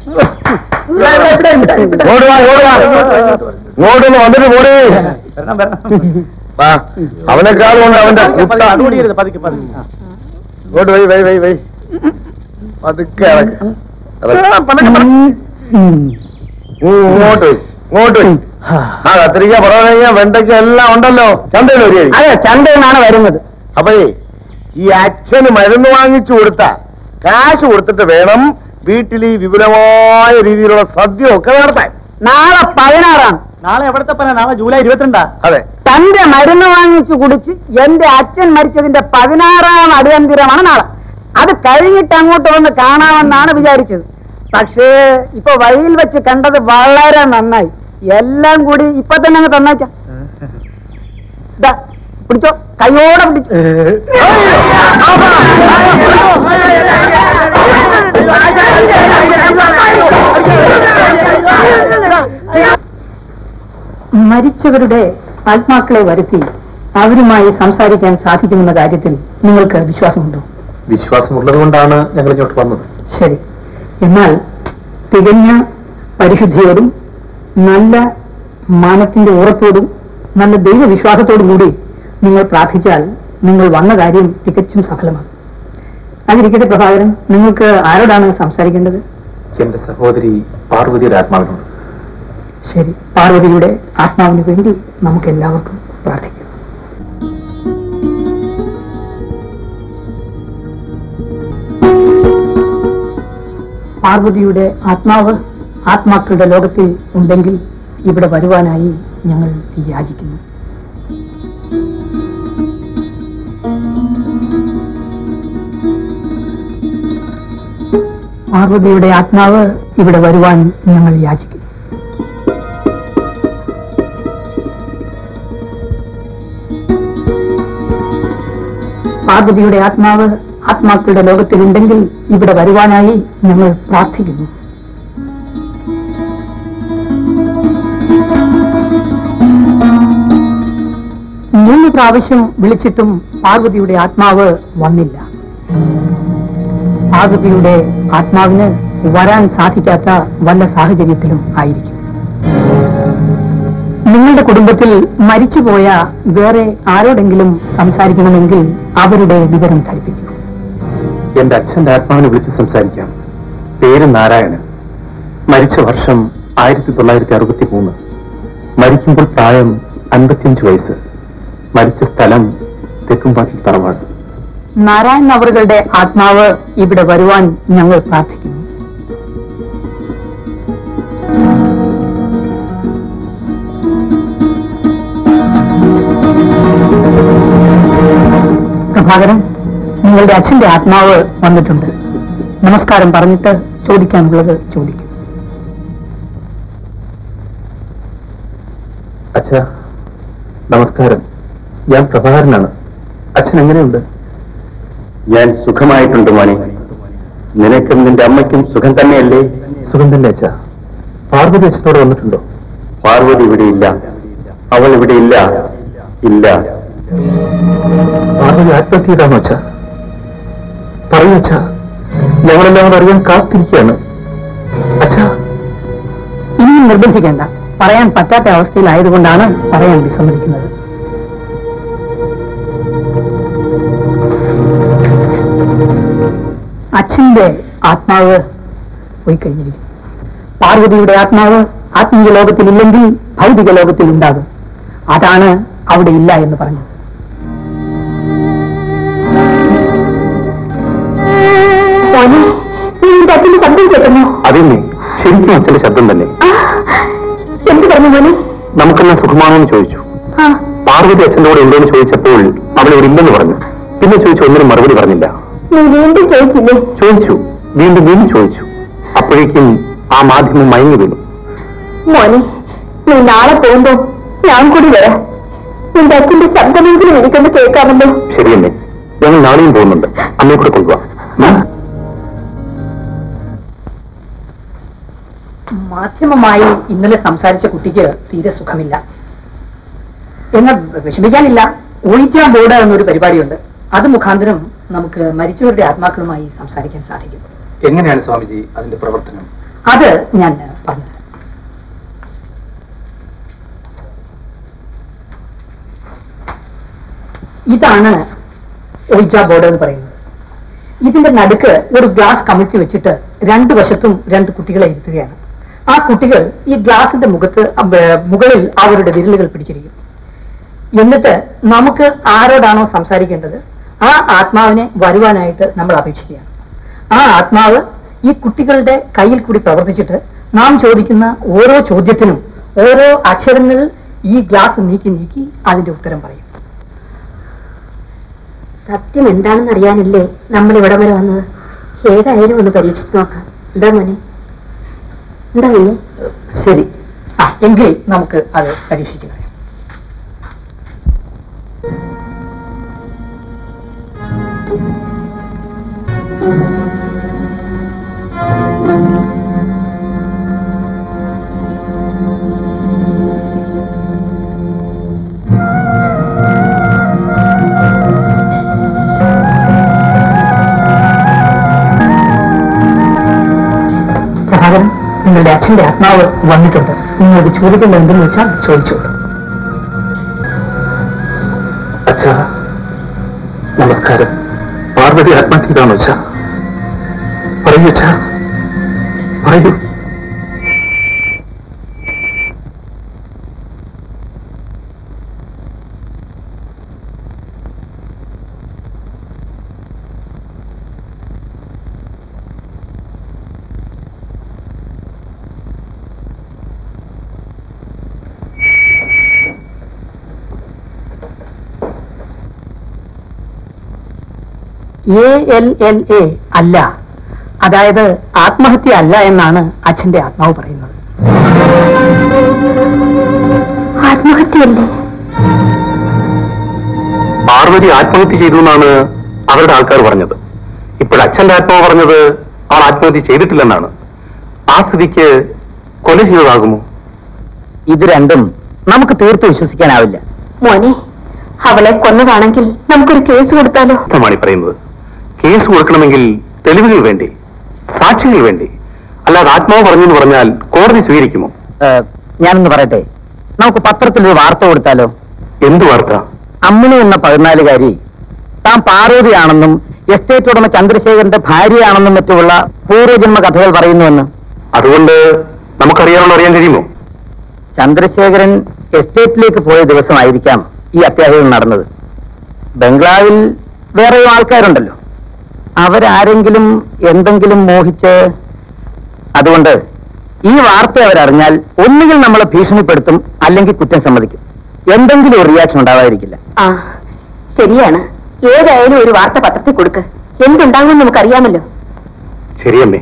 ഓടുവാ ഓടുവാ ഇങ്ങോട്ടൊന്ന് വന്നിട്ട് പോടേ വരണം വരണം വാ അവനെക്കാളും ഉണ്ട് അവന്റെ കുട്ട അതുകൂടിയരുത് പതുക്കെ പതുക്കെ ആ. ഇങ്ങോട്ട് വൈ വൈ വൈ വൈ പതുക്കെ ഇറക്ക്. ഇറക്ക്. ഉം, ഇങ്ങോട്ട് വൈ ഇങ്ങോട്ട് വൈ ആ കത്തിരിക്ക പറഞ്ഞ വെണ്ടയ്ക്ക എല്ലാം ഉണ്ടല്ലോ ചന്തയിൽ ഒരു അതെ ചന്തയിൽ നിന്നാണ് വരുന്നത് അപ്പഴേ ഈ അച്ഛന് മരുന്ന് വാങ്ങിച്ചു കൊടുത്ത കാശ് കൊടുത്തിട്ട് വേണം വീട്ടിൽ ഈ വിപുലമായ രീതിയിലുള്ള സദ്യ ഒക്കെ നടത്താൻ നാളെ പതിനാറാണ് നാളെ എവിടത്തെ പന നാളെ ജൂലൈ ഇരുപത്തിരണ്ടാ അതെ തന്റെ മരുന്ന് വാങ്ങിച്ചു കുടിച്ച് എന്റെ അച്ഛൻ മരിച്ചതിന്റെ പതിനാറാം അടിയന്തിരമാണ് നാളെ അത് കഴിഞ്ഞിട്ട് അങ്ങോട്ട് വന്ന് കാണാമെന്നാണ് വിചാരിച്ചത് പക്ഷേ ഇപ്പൊ വഴിയിൽ വെച്ച് കണ്ടത് വളരെ നന്നായി എല്ലാം കൂടി ഇപ്പൊ തന്നെ അങ്ങ് തന്നേക്കാം ദാ, പിടിച്ചോ കൈയോടെ പിടിച്ചു മരിച്ചവരുടെ ആത്മാക്കളെ വരുത്തി അവരുമായി സംസാരിക്കാൻ സാധിക്കുമെന്ന കാര്യത്തിൽ നിങ്ങൾക്ക് വിശ്വാസമുണ്ടോ വിശ്വാസമുള്ളത് കൊണ്ടാണ് ഞങ്ങൾ ഇങ്ങോട്ട് വന്നത് ശരി എന്നാൽ തികഞ്ഞ പരിശുദ്ധിയോടും നല്ല മാനത്തിന്റെ ഉറപ്പോടും നല്ല ദൈവവിശ്വാസത്തോടും കൂടി നിങ്ങൾ പ്രാർത്ഥിച്ചാൽ നിങ്ങൾ വന്ന കാര്യം തികച്ചും സഫലമാണ് അതിരിക്കട്ടെ പ്രഭാകരൻ നിങ്ങൾക്ക് ആരോടാണ് സംസാരിക്കേണ്ടത് എന്റെ സഹോദരി പാർവതിയുടെ ആത്മാവിനോട് ശരി പാർവതിയുടെ ആത്മാവിന് വേണ്ടി നമുക്ക് എല്ലാവർക്കും പ്രാർത്ഥിക്കാം പാർവതിയുടെ ആത്മാവ് ആത്മാക്കളുടെ ലോകത്തിൽ ഉണ്ടെങ്കിൽ ഇവിടെ വരുവാനായി ഞങ്ങൾ യാചിക്കുന്നു പാർവതിയുടെ ആത്മാവ് ഇവിടെ വരുവാൻ ഞങ്ങൾ യാചിക്കുന്നു പാർവതിയുടെ ആത്മാവ് ആത്മാക്കളുടെ ലോകത്തിലുണ്ടെങ്കിൽ ഇവിടെ വരുവാനായി ഞങ്ങൾ പ്രാർത്ഥിക്കുന്നു മൂന്ന് പ്രാവശ്യം വിളിച്ചിട്ടും പാർവതിയുടെ ആത്മാവ് വന്നില്ല പാർവതിയുടെ ആത്മാവിന് വരാൻ സാധിക്കാത്ത വല്ല സാഹചര്യത്തിലും ആയിരിക്കും നിങ്ങളുടെ കുടുംബത്തിൽ മരിച്ചുപോയ വേറെ ആരോടെങ്കിലും സംസാരിക്കണമെങ്കിൽ അവരുടെ വിവരം ധരിപ്പിക്കും എന്റെ അച്ഛന്റെ ആത്മാവിനെ വിളിച്ച് സംസാരിക്കാം പേര് നാരായണൻ മരിച്ച വർഷം ആയിരത്തി തൊള്ളായിരത്തി അറുപത്തി മൂന്ന് മരിക്കുമ്പോൾ പ്രായം അൻപത്തിയഞ്ച് വയസ്സ് മരിച്ച സ്ഥലം തെക്കുംപാട്ടിൽ തറവാട് നാരായണൻ അവറുകളുടെ ആത്മാവ് ഇവിടെ വരുവാൻ ഞങ്ങൾ പ്രാർത്ഥിക്കുന്നു പ്രഭാകരൻ നിങ്ങളുടെ അച്ഛന്റെ ആത്മാവ് വന്നിട്ടുണ്ട് നമസ്കാരം പറഞ്ഞിട്ട് ചോദിക്കാനുള്ളത് ചോദിക്കും അച്ഛ നമസ്കാരം ഞാൻ പ്രഭാകരനാണ് അച്ഛൻ എങ്ങനെയുണ്ട് ഞാൻ സുഖമായിട്ടുണ്ട് മോനെ നിനക്കും നിന്റെ അമ്മയ്ക്കും സുഖം തന്നെയല്ലേ സുഖം തന്നെ അച്ഛ പാർവതി അച്ഛനോട് വന്നിട്ടുണ്ടോ പാർവതി ഇവിടെ ഇല്ല അവൾ ഇവിടെ ഇല്ല ഇല്ല പാർവതി ആത്മഹത്യ ചെയ്താണോ അച്ഛ പറയൂ അച്ഛ ഞങ്ങളെല്ലാം കൂടെ അറിയാൻ കാത്തിരിക്കുകയാണ് അച്ഛ ഇനിയും നിർബന്ധിക്കേണ്ട പറയാൻ പറ്റാത്ത അവസ്ഥയിലായതുകൊണ്ടാണ് പറയാൻ വിസമ്മതിക്കുന്നത് അച്ഛന്റെ ആത്മാവ് പോയി കഴിഞ്ഞിരിക്കും പാർവതിയുടെ ആത്മാവ് ആത്മീയ ലോകത്തിൽ ഇല്ലെങ്കിൽ ഭൗതിക ലോകത്തിൽ ഉണ്ടാകും അതാണ് അവിടെ ഇല്ല എന്ന് പറഞ്ഞത് അച്ഛന്റെ ശബ്ദം കേൾക്കുന്നു അതിനെ ശരിക്കും അച്ഛന്റെ ശബ്ദം തന്നെ എന്ത് പറഞ്ഞു മോനെ നമുക്കെല്ലാം സുഖമാണോ എന്ന് ചോദിച്ചു ആ പാർവതി അച്ഛൻ്റെ കൂടെ ഉണ്ടോ എന്ന് ചോദിച്ചപ്പോൾ അവൾ ഇവിടെ ഇല്ലെന്ന് പറഞ്ഞു പിന്നെ ചോദിച്ചു ഒന്നിനും മറുപടി പറഞ്ഞില്ല നീ വീണ്ടും ചോദിച്ചില്ലേ ചോദിച്ചു വീണ്ടും വീണ്ടും ചോദിച്ചു അപ്പോഴേക്കും ആ മാധ്യമം മയങ്ങി വീണു മോനെ നീ നാളെ പോകുമ്പോ ഞാൻ കൂടി വരാം നിന്റെ അച്ഛന്റെ ശബ്ദമെങ്കിലും എനിക്കൊന്ന് കേൾക്കാമല്ലോ ശരിയല്ലേ ഞങ്ങൾ നാളെയും പോകുന്നുണ്ട് അമ്മയെ കൂടെ കൊണ്ടുപോവാം മാധ്യമമായി ഇന്നലെ സംസാരിച്ച കുട്ടിക്ക് തീരെ സുഖമില്ല എന്നാൽ വിഷമിക്കാനില്ല ഒഴിച്ചാ ബോർഡ് എന്നൊരു പരിപാടിയുണ്ട് അത് മുഖാന്തരം നമുക്ക് മരിച്ചവരുടെ ആത്മാക്കളുമായി സംസാരിക്കാൻ സാധിക്കും എങ്ങനെയാണ് സ്വാമിജി അതിന്റെ പ്രവർത്തനം അത് ഞാൻ പറഞ്ഞുതരാം ഇതാണ് ഒഴിച്ച ബോർഡ് എന്ന് പറയുന്നത് ഇതിന്റെ നടുക്ക് ഒരു ഗ്ലാസ് കമിഴ്ത്തി വെച്ചിട്ട് രണ്ടു വശത്തും രണ്ട് കുട്ടികളെ ഇരുത്തുകയാണ് ആ കുട്ടികൾ ഈ ഗ്ലാസിന്റെ മുഖത്ത് അമ്പ- മുകളിൽ അവരുടെ വിരലുകൾ പിടിച്ചിരിക്കും എന്നിട്ട് നമുക്ക് ആരോടാണോ സംസാരിക്കേണ്ടത് ആ ആത്മാവിനെ വരുവാനായിട്ട് നമ്മൾ അപേക്ഷിക്കുകയാണ് ആ ആത്മാവ് ഈ കുട്ടികളുടെ കയ്യിൽ കൂടി പ്രവർത്തിച്ചിട്ട് നാം ചോദിക്കുന്ന ഓരോ ചോദ്യത്തിനും ഓരോ അക്ഷരങ്ങൾ ഈ ഗ്ലാസ് നീക്കി നീക്കി അതിന്റെ ഉത്തരം പറയും സത്യം എന്താണെന്ന് അറിയാനല്ലേ നമ്മൾ ഇവിടെ വരെ വന്നത് ഏതായാലും ഒന്ന് പരീക്ഷിച്ചു നോക്കാം എന്താ മോനെ എന്താ മോനെ ശരി ആ എങ്കിൽ നമുക്ക് അത് പരീക്ഷിച്ചു കളയാം സഹോദരൻ നിങ്ങളുടെ അച്ഛന്റെ ആത്മാവ് വന്നിട്ടുണ്ട് നിങ്ങൾക്ക് ചോദിക്കേണ്ടത് എന്തെന്ന് വെച്ചാൽ ചോദിച്ചോളൂ അച്ഛാ നമസ്കാരം പാർവതി ആത്മഹത്യ ചെയ്താണോ അച്ഛാ പറയൂ അച്ഛാ പറയൂ എ എൽ എൽ എ അല്ല അതായത് ആത്മഹത്യ അല്ല എന്നാണ് അച്ഛന്റെ ആത്മാവ് പറയുന്നത് ആത്മഹത്യയല്ലേ പാർവതി ആത്മഹത്യ ചെയ്തു എന്നാണ് അവരുടെ ആൾക്കാർ പറഞ്ഞത് ഇപ്പോൾ അച്ഛന്റെ ആത്മാവ് പറഞ്ഞത് അവൾ ആത്മഹത്യ ചെയ്തിട്ടില്ലെന്നാണ് ആ സ്ഥിതിക്ക് കൊല ചെയ്തതാകുമോ ഇത് രണ്ടും നമുക്ക് തീർത്ത് വിശ്വസിക്കാനാവില്ല മോനെ അവളെ കൊന്നതാണെങ്കിൽ നമുക്കൊരു കേസ് കൊടുത്താലോ ാണ് പറയുന്നത് കേസ് കൊടുക്കണമെങ്കിൽ തെളിവുകൾ വേണ്ടേ സാക്ഷികൾ വേണ്ടേ അല്ലാതെ ആത്മാവ് പറഞ്ഞെന്ന് പറഞ്ഞാൽ കോടതി സ്വീകരിക്കുമോ ഏഹ്, ഞാനൊന്ന് പറയട്ടെ നമുക്ക് പത്രത്തിൽ ഒരു വാർത്ത കൊടുത്താലോ എന്ത് വാർത്ത അമ്മിണി എന്ന പതിനാലുകാരി താൻ പാർവതിയാണെന്നും എസ്റ്റേറ്റ് ഉടമ ചന്ദ്രശേഖരന്റെ ഭാര്യയാണെന്നും മറ്റുമുള്ള പൂർവ്വജന്മ കഥകൾ പറയുന്നുവെന്ന് അതുകൊണ്ട് നമുക്കറിയാനുള്ള അറിയാൻ കഴിയുമോ ചന്ദ്രശേഖരൻ എസ്റ്റേറ്റിലേക്ക് പോയ ദിവസമായിരിക്കാം ഈ അത്യാഹിതം നടന്നത് ബംഗ്ലാവിൽ വേറെയും ആൾക്കാരുണ്ടല്ലോ അവരാരെങ്കിലും എന്തെങ്കിലും മോഹിച്ച് അതുകൊണ്ട് ഈ വാർത്ത അവരറിഞ്ഞാൽ ഒന്നുകിൽ നമ്മളെ ഭീഷണിപ്പെടുത്തും അല്ലെങ്കിൽ കുറ്റം സമ്മതിക്കും എന്തെങ്കിലും ഒരു റിയാക്ഷൻ ഉണ്ടാവാതിരിക്കില്ല ആ ശരിയാണ് ഏതായാലും ഒരു വാർത്ത പത്രത്തിൽ കൊടുക്ക് എന്തുണ്ടാകുമെന്ന് നമുക്കറിയാമല്ലോ ശരിയമ്മേ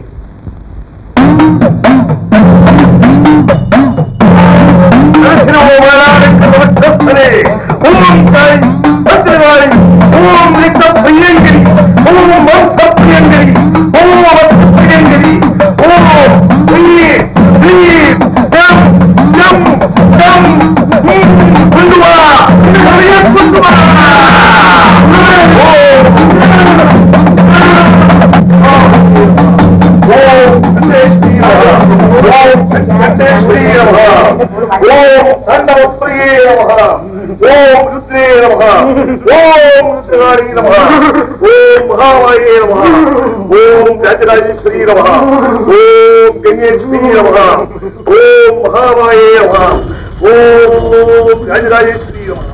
ഓം തണ്ടവപ്രിയേ നമഃ ഓം രുദ്രേ നമഃ ഓം രുദ്രകാരി നമഃ ഓം മഹാമായേ നമഃ ഓം രാജരാജേശ്വരി നമഃ ഓം ഗംഗേശ്വരി നമഃ ഓം മഹാമായേ നമഃ ഓം രാജരാജേശ്വരി നമഃ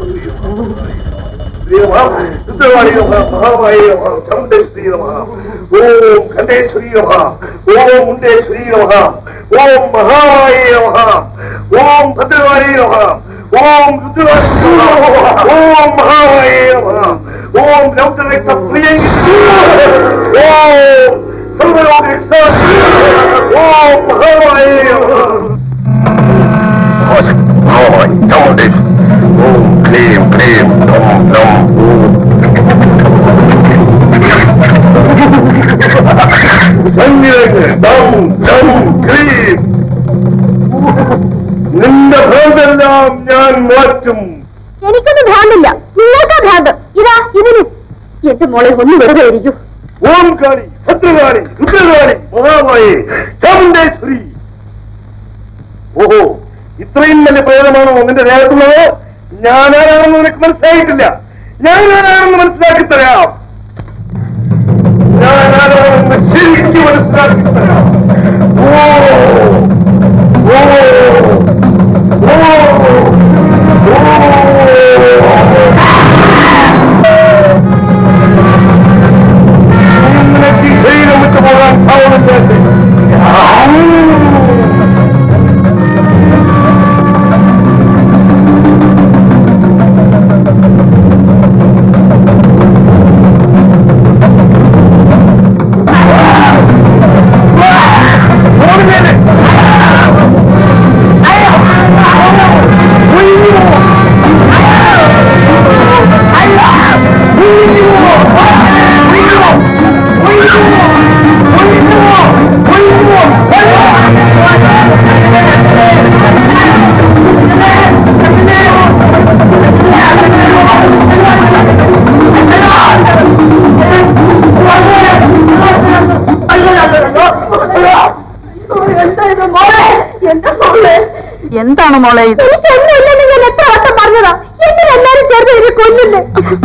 രുദ്രവാണി നമഃ മഹാമായേ നമഃ ചമുണ്ടേശ്വരി നമഃ ഓം ഖണ്ഡേശ്വരി നമഃ ഓം മുണ്ടേശ്വരി നമഃ ഓം മഹാമായേ നമഃ ഓം ഭദ്രവാണി നമഃ ഓം രുദ്രവാണി നമഃ ഓം മഹാമായേ നമഃ ഓം രൗദ്രരക്ത പ്രിയങ്കി ഓം സർവലോക ഓം മഹാമായേ നമഃ ഓം ക്ലീം ക്ലീം ഡം ഡം ഡം ഡം ക്ലീം നിന്റെ ഭ്രാന്തെല്ലാം ഞാൻ മാറ്റും എനിക്കൊന്നും ഭ്രാന്തില്ല നിങ്ങൾക്കാ ഭ്രാന്ത് ഇതാ ഇതിന് എന്റെ മോളെ ഒന്ന് വെറുതെ ഇരിക്കൂ ഓം കാളി ഭദ്രകാളി രുദ്രകാളി മഹാമായി ചാമുണ്ടേശ്വരി ഓഹോ ഇത്രയും വലിയ പ്രേതമാണോ നിന്റെ ദേഹത്തുള്ളത് ഞാനാരാണെന്ന് നിനക്ക് മനസ്സിലായിട്ടില്ല ഞാനാരാണെന്ന് മനസ്സിലാക്കി തരാം ഞാനാരാണെന്ന് ശരിക്കും മനസ്സിലാക്കി തരാം ഓ ഓ നിനക്ക് ഈ ശരീരം വിട്ടു പോകാൻ ഭാവമില്ലാതെ എന്താണോ മോളെ ഇത് എനിക്കൊന്നുമില്ലെന്ന് ഞാൻ എത്ര വട്ടം പറഞ്ഞതാ എന്തിനെല്ലാരും ചേർന്ന് ഇതിനെ കൊല്ലുന്നേ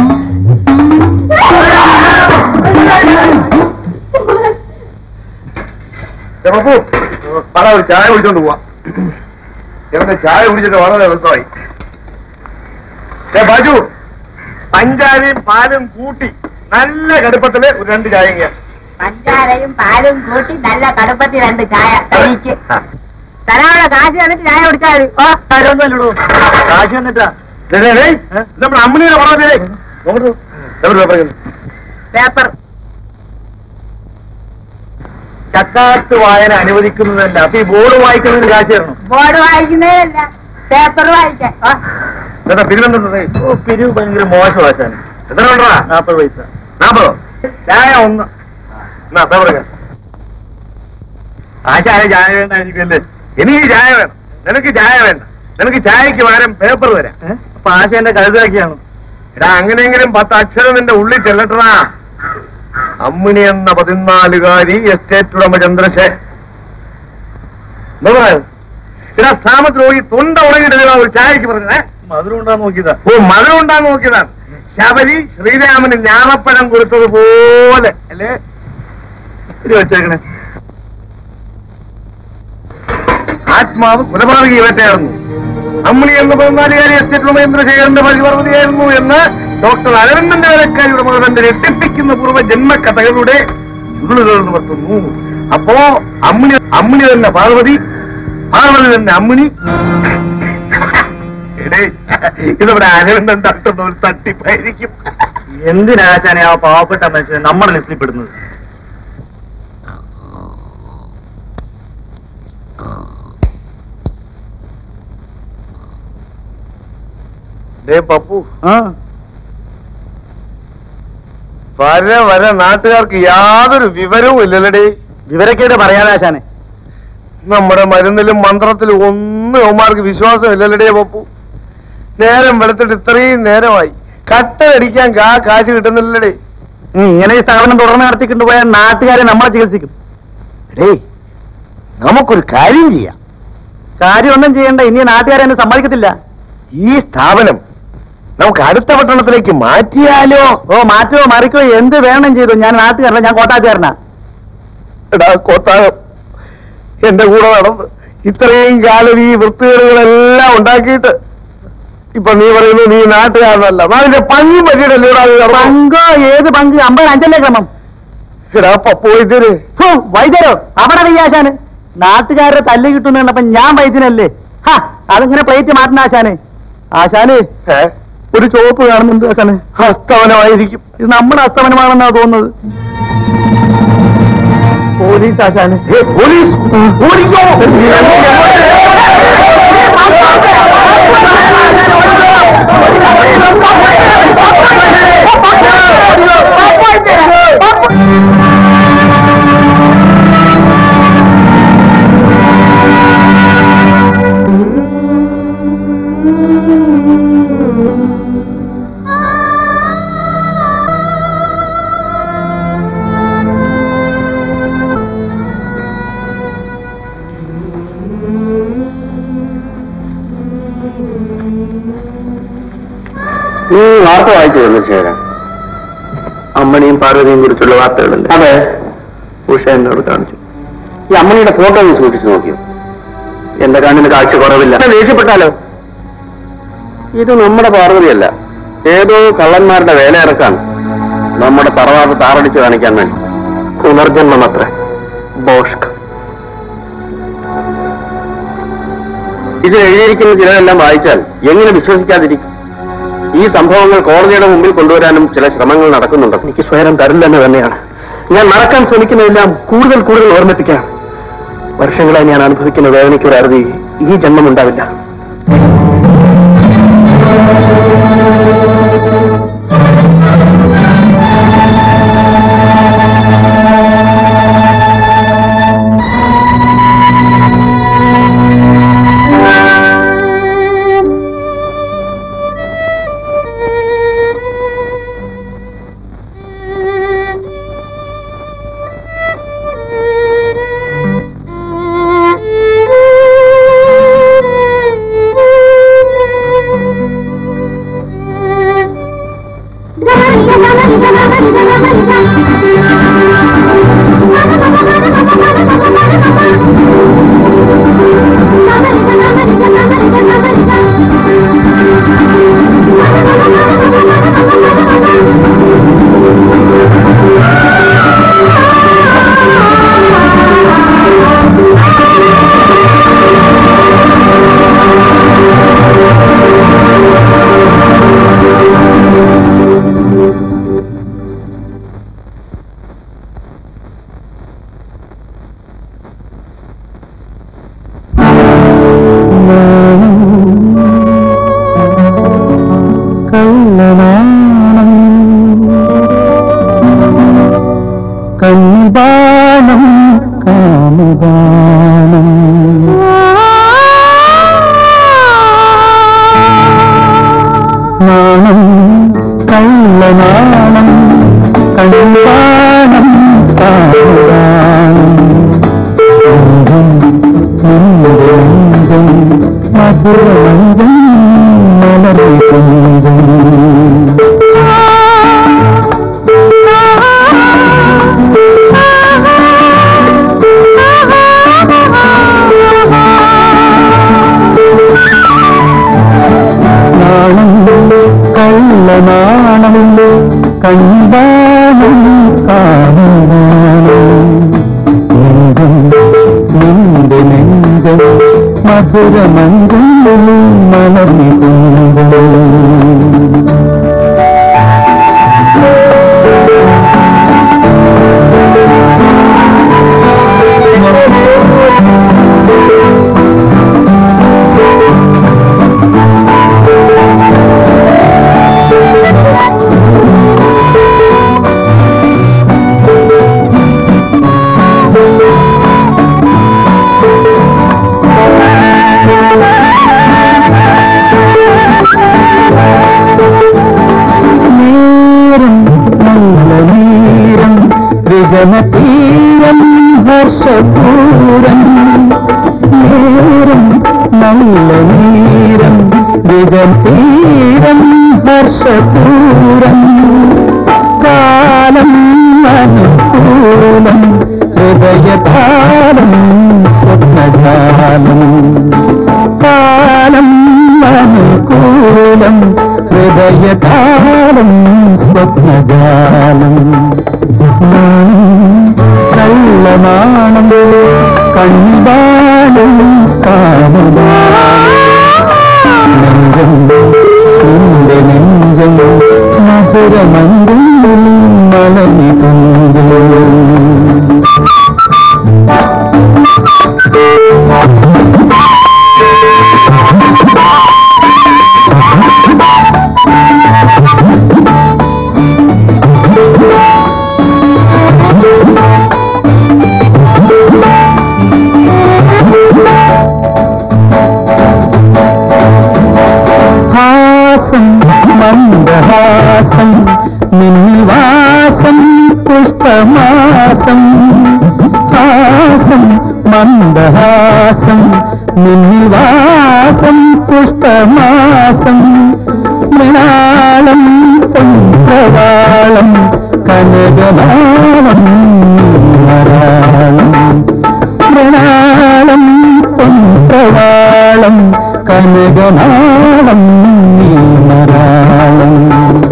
പപ്പു പറ ഒരു ചായ കുടിച്ചോണ്ട് പോവാ ഇവന്റെ ചായ കുടിച്ചിട്ട് വളരെ ദിവസമായി ഏ ബാജു പഞ്ചാരയും പാലും കൂട്ടി നല്ല കടുപ്പത്തില് ഒരു രണ്ട് ചായ ഇങ്ങ്. പഞ്ചാരയും പാലും കൂട്ടി നല്ല കടുപ്പത്തി രണ്ട് ചായ കഴിക്ക് തരാനുള്ള കാശ് തന്നിട്ട് ചായ കുടിച്ചാൽ മതി ആ തരുമല്ലോ കാശ് വന്നിട്ടാ ദേ, ദേ, ദേ, ഇത് നമ്മുടെ അമ്മിനിയുടെ പറഞ്ഞേ നോക്കൂ എവിടെ പറയുന്നു പേപ്പർ ചക്കാത്ത് വായന അനുവദിക്കുന്നതല്ല അപ്പൊ ഈ ബോർഡ് വായിക്കുന്നതിന് കാശ് തരണം ബോർഡ് വായിക്കുന്നതല്ല പേപ്പർ വായിക്കാൻ ആ, എന്താ പിരിവെന്തേ ഓ പിരിവ് ഭയങ്കര മോശം ആശാൻ എത്ര വേണ്ടാ നാപ്പത് പൈസ നാപ്പതോ ചായ ഒന്ന് എന്നാ പേപ്പറൊക്കെ ആ ചായ ചായ വേണ്ടായിരിക്കുമല്ലേ എനിക്ക് ചായ വേണം നിനക്ക് ചായ വേണ്ട നിനക്ക് ചായക്ക് പകരം പേപ്പർ തരാം ഏ? അപ്പൊ ആശാന്റെ കഴുതാക്കിയാണ് എടാ അങ്ങനെയെങ്കിലും പത്ത് അക്ഷരം നിന്റെ ഉള്ളിൽ ചെല്ലട്ടടാ അമ്മിണി എന്ന പതിനാലുകാരി എസ്റ്റേറ്റ് ഉടമ ചന്ദ്രശേഖർ എന്താ പറയാ എടാ സാമദ്രോഹി തൊണ്ട ഉണങ്ങിയിട്ട് ഒരു ചായക്ക് പറഞ്ഞേ മധുരം ഉണ്ടാന്ന് നോക്കിയതാ ഓ മധുരം ഉണ്ടാൻ നോക്കിയതാണ് ശബരി ശ്രീരാമന് ഞാണപ്പഴം കൊടുത്തതുപോലെ അല്ലേ ഇത് വെച്ചേക്കണേ ആത്മാവ് കൊലപാതക ഇവറ്റായിരുന്നു അമ്മിണി എന്ന പതിനാലുകാരി എസ്റ്റേറ്റ് മഹേന്ദ്രശേഖരന്റെ പരിവർത്തിയായിരുന്നു എന്ന് ഡോക്ടർ അരവിന്ദന്റെ വേലക്കാരിയുടെ മകന്റെ രക്ഷിപ്പിക്കുന്ന പൂർവ്വ ജന്മകഥകളുടെ ചുരുളുകൾ നിവർത്തുന്നു അപ്പോ അമ്മിണി അമ്മിണി തന്നെ പാർവതി പാർവതി തന്നെ അമ്മിണി എടേ ഇതിവിടെ അരവിന്ദൻ തട്ടുന്ന ഒരു തട്ടിപ്പായിരിക്കും എന്തിനാശാനെ ആ പാവപ്പെട്ട മനുഷ്യനെ നമ്മുടെ ലിസ്റ്റിൽ പെടുന്നത് ഡേ പപ്പു ആ വര വര നാട്ടുകാർക്ക് യാതൊരു വിവരവും ഇല്ലല്ലടേ വിവരക്കേട് പറയാതെ ആശാനെ നമ്മുടെ മരുന്നിലും മന്ത്രത്തിലും ഒന്നും അവന്മാർക്ക് വിശ്വാസം ഇല്ലല്ലടേ പപ്പു നേരം വെളുത്തിട്ട് ഇത്രയും നേരമായി കട്ടടിക്കാൻ കാ കാശ് കിട്ടുന്നില്ലടേ ഉം, ഇങ്ങനെ ഈ സ്ഥാപനം തുടർന്ന് നടത്തിക്കൊണ്ട് പോയാൽ നാട്ടുകാരെ നമ്മളെ ചികിത്സിക്കും ഡേ നമുക്കൊരു കാര്യം ചെയ്യാം കാര്യമൊന്നും ചെയ്യണ്ട ഇനി നാട്ടുകാരെ എന്നെ സമ്മതിക്കത്തില്ല ഈ സ്ഥാപനം നമുക്ക് അടുത്ത പട്ടണത്തിലേക്ക് മാറ്റിയാലോ ഓ മാറ്റോ മറിക്കോ എന്ത് വേണം ചെയ്തു ഞാൻ നാട്ടുകാരല്ല ഞാൻ കോട്ടാച്ചുകാരനാ എടാ കോത്താകം എന്റെ കൂടെ നടന്ന് ഇത്രയും കാലം ഈ വൃത്തികേടുകളെല്ലാം ഉണ്ടാക്കിയിട്ട് ഇപ്പൊ നീ പറയുന്നു നീ നാട്ടുകാരനല്ല നാടിന്റെ പങ്കും പറ്റിയിട്ടല്ലേടാ നീ നടന്നത്? പങ്കോ ഏത് പങ്ക് അമ്പത് അഞ്ചല്ലേ ക്രമം എടാ പപ്പോയിട്ടര് ഹോ, വൈദ്യരോ അവിടെ വയ്യാശാന് നാട്ടുകാരുടെ തല്ല് കിട്ടുന്ന കണ്ടപ്പോ ഞാൻ വൈദ്യനല്ലേ ഹാ അതിങ്ങനെ പ്ലേറ്റ് മാറ്റുന്ന ആശാന് ആശാന് ഒരു ചോപ്പ് കാണുന്നുണ്ട് ആശാന് ഹസ്തവനമായിരിക്കും ഇത് നമ്മുടെ അസ്തമനമാണെന്നാ തോന്നുന്നത് പോലീസ് ആശാന് ഏ, പോലീസ് ഓടിക്കോ നീ വാർത്ത വായിച്ചു ചന്ദ്രശേഖരൻ അമ്മണിയും പാർവതിയും കുറിച്ചുള്ള വാർത്തകളല്ലേ അതെ ഉഷ എന്നോട് കാണിച്ചു ഈ അമ്മണിയുടെ ഫോട്ടോ നീ സൂക്ഷിച്ചു നോക്കിയോ എന്റെ കണ്ണിന് കാഴ്ച കുറവില്ല ദേഷ്യപ്പെട്ടാലോ ഇത് നമ്മുടെ പാർവതിയല്ല ഏതോ കള്ളന്മാരുടെ വേല ഇറക്കാണ് നമ്മുടെ തറവാട് താറടിച്ചു കാണിക്കാൻ വേണ്ടി പുനർജന്മം അത്ര ബോഷ്ക് ഇത് എഴുതിയിരിക്കുന്ന ചിലരെല്ലാം വായിച്ചാൽ എങ്ങനെ വിശ്വസിക്കാതിരിക്കും ഈ സംഭവങ്ങൾ കോടതിയുടെ മുമ്പിൽ കൊണ്ടുവരാനും ചില ശ്രമങ്ങൾ നടക്കുന്നുണ്ട് എനിക്ക് സ്വയം തരില്ലെന്ന് തന്നെയാണ് ഞാൻ മറക്കാൻ ശ്രമിക്കുന്നതെല്ലാം കൂടുതൽ കൂടുതൽ ഓർമ്മിപ്പിക്കാം വർഷങ്ങളായി ഞാൻ അനുഭവിക്കുന്ന വേദനയ്ക്ക് ഒരു അറുതി ഈ ജന്മം ഉണ്ടാവില്ല കള്ളനാണം കൺബാണം കാമുബാണം നാണം കള്ളനാണം കൺബാണം കാമുബാണം നെഞ്ചം മധുരമഞ്ചം മലരി കുഞ്ചം നാണം കള്ളനാണം കണ്ടാണം കാണണം നെഞ്ചം നിന്റെ നെഞ്ചം മധുരമഞ്ചം മലർന്നി കുഞ്ചം നേരം നല്ല നേരം വിജനതീരം ഹർഷപൂരം നേരം നല്ല നേരം വിജനതീരം ഹർഷപൂരം കാലം അനുകൂലം ഹൃദയകാലം സ്വപ്നജാലം കാലം അനുകൂലം ഹൃദയകാലം സ്വപ്നജാലം കള്ളമാണം കൺപാടും നെഞ്ചം നിന്റെ നെഞ്ചം മധുരമഞ്ചം മലനി കുഞ്ചം ഹാസം മന്ദഹാസം നിന്നിവാസം പുഷ്പമാസം ഹാസം മന്ദഹാസം നിന്നിവാസം പുഷ്പമാസം മൃണാളം പൊൻപ്രവാളം കനകനാളം മരാളം മൃണാളം പൊൻപ്രവാളം കനകനാളം നീമരാളം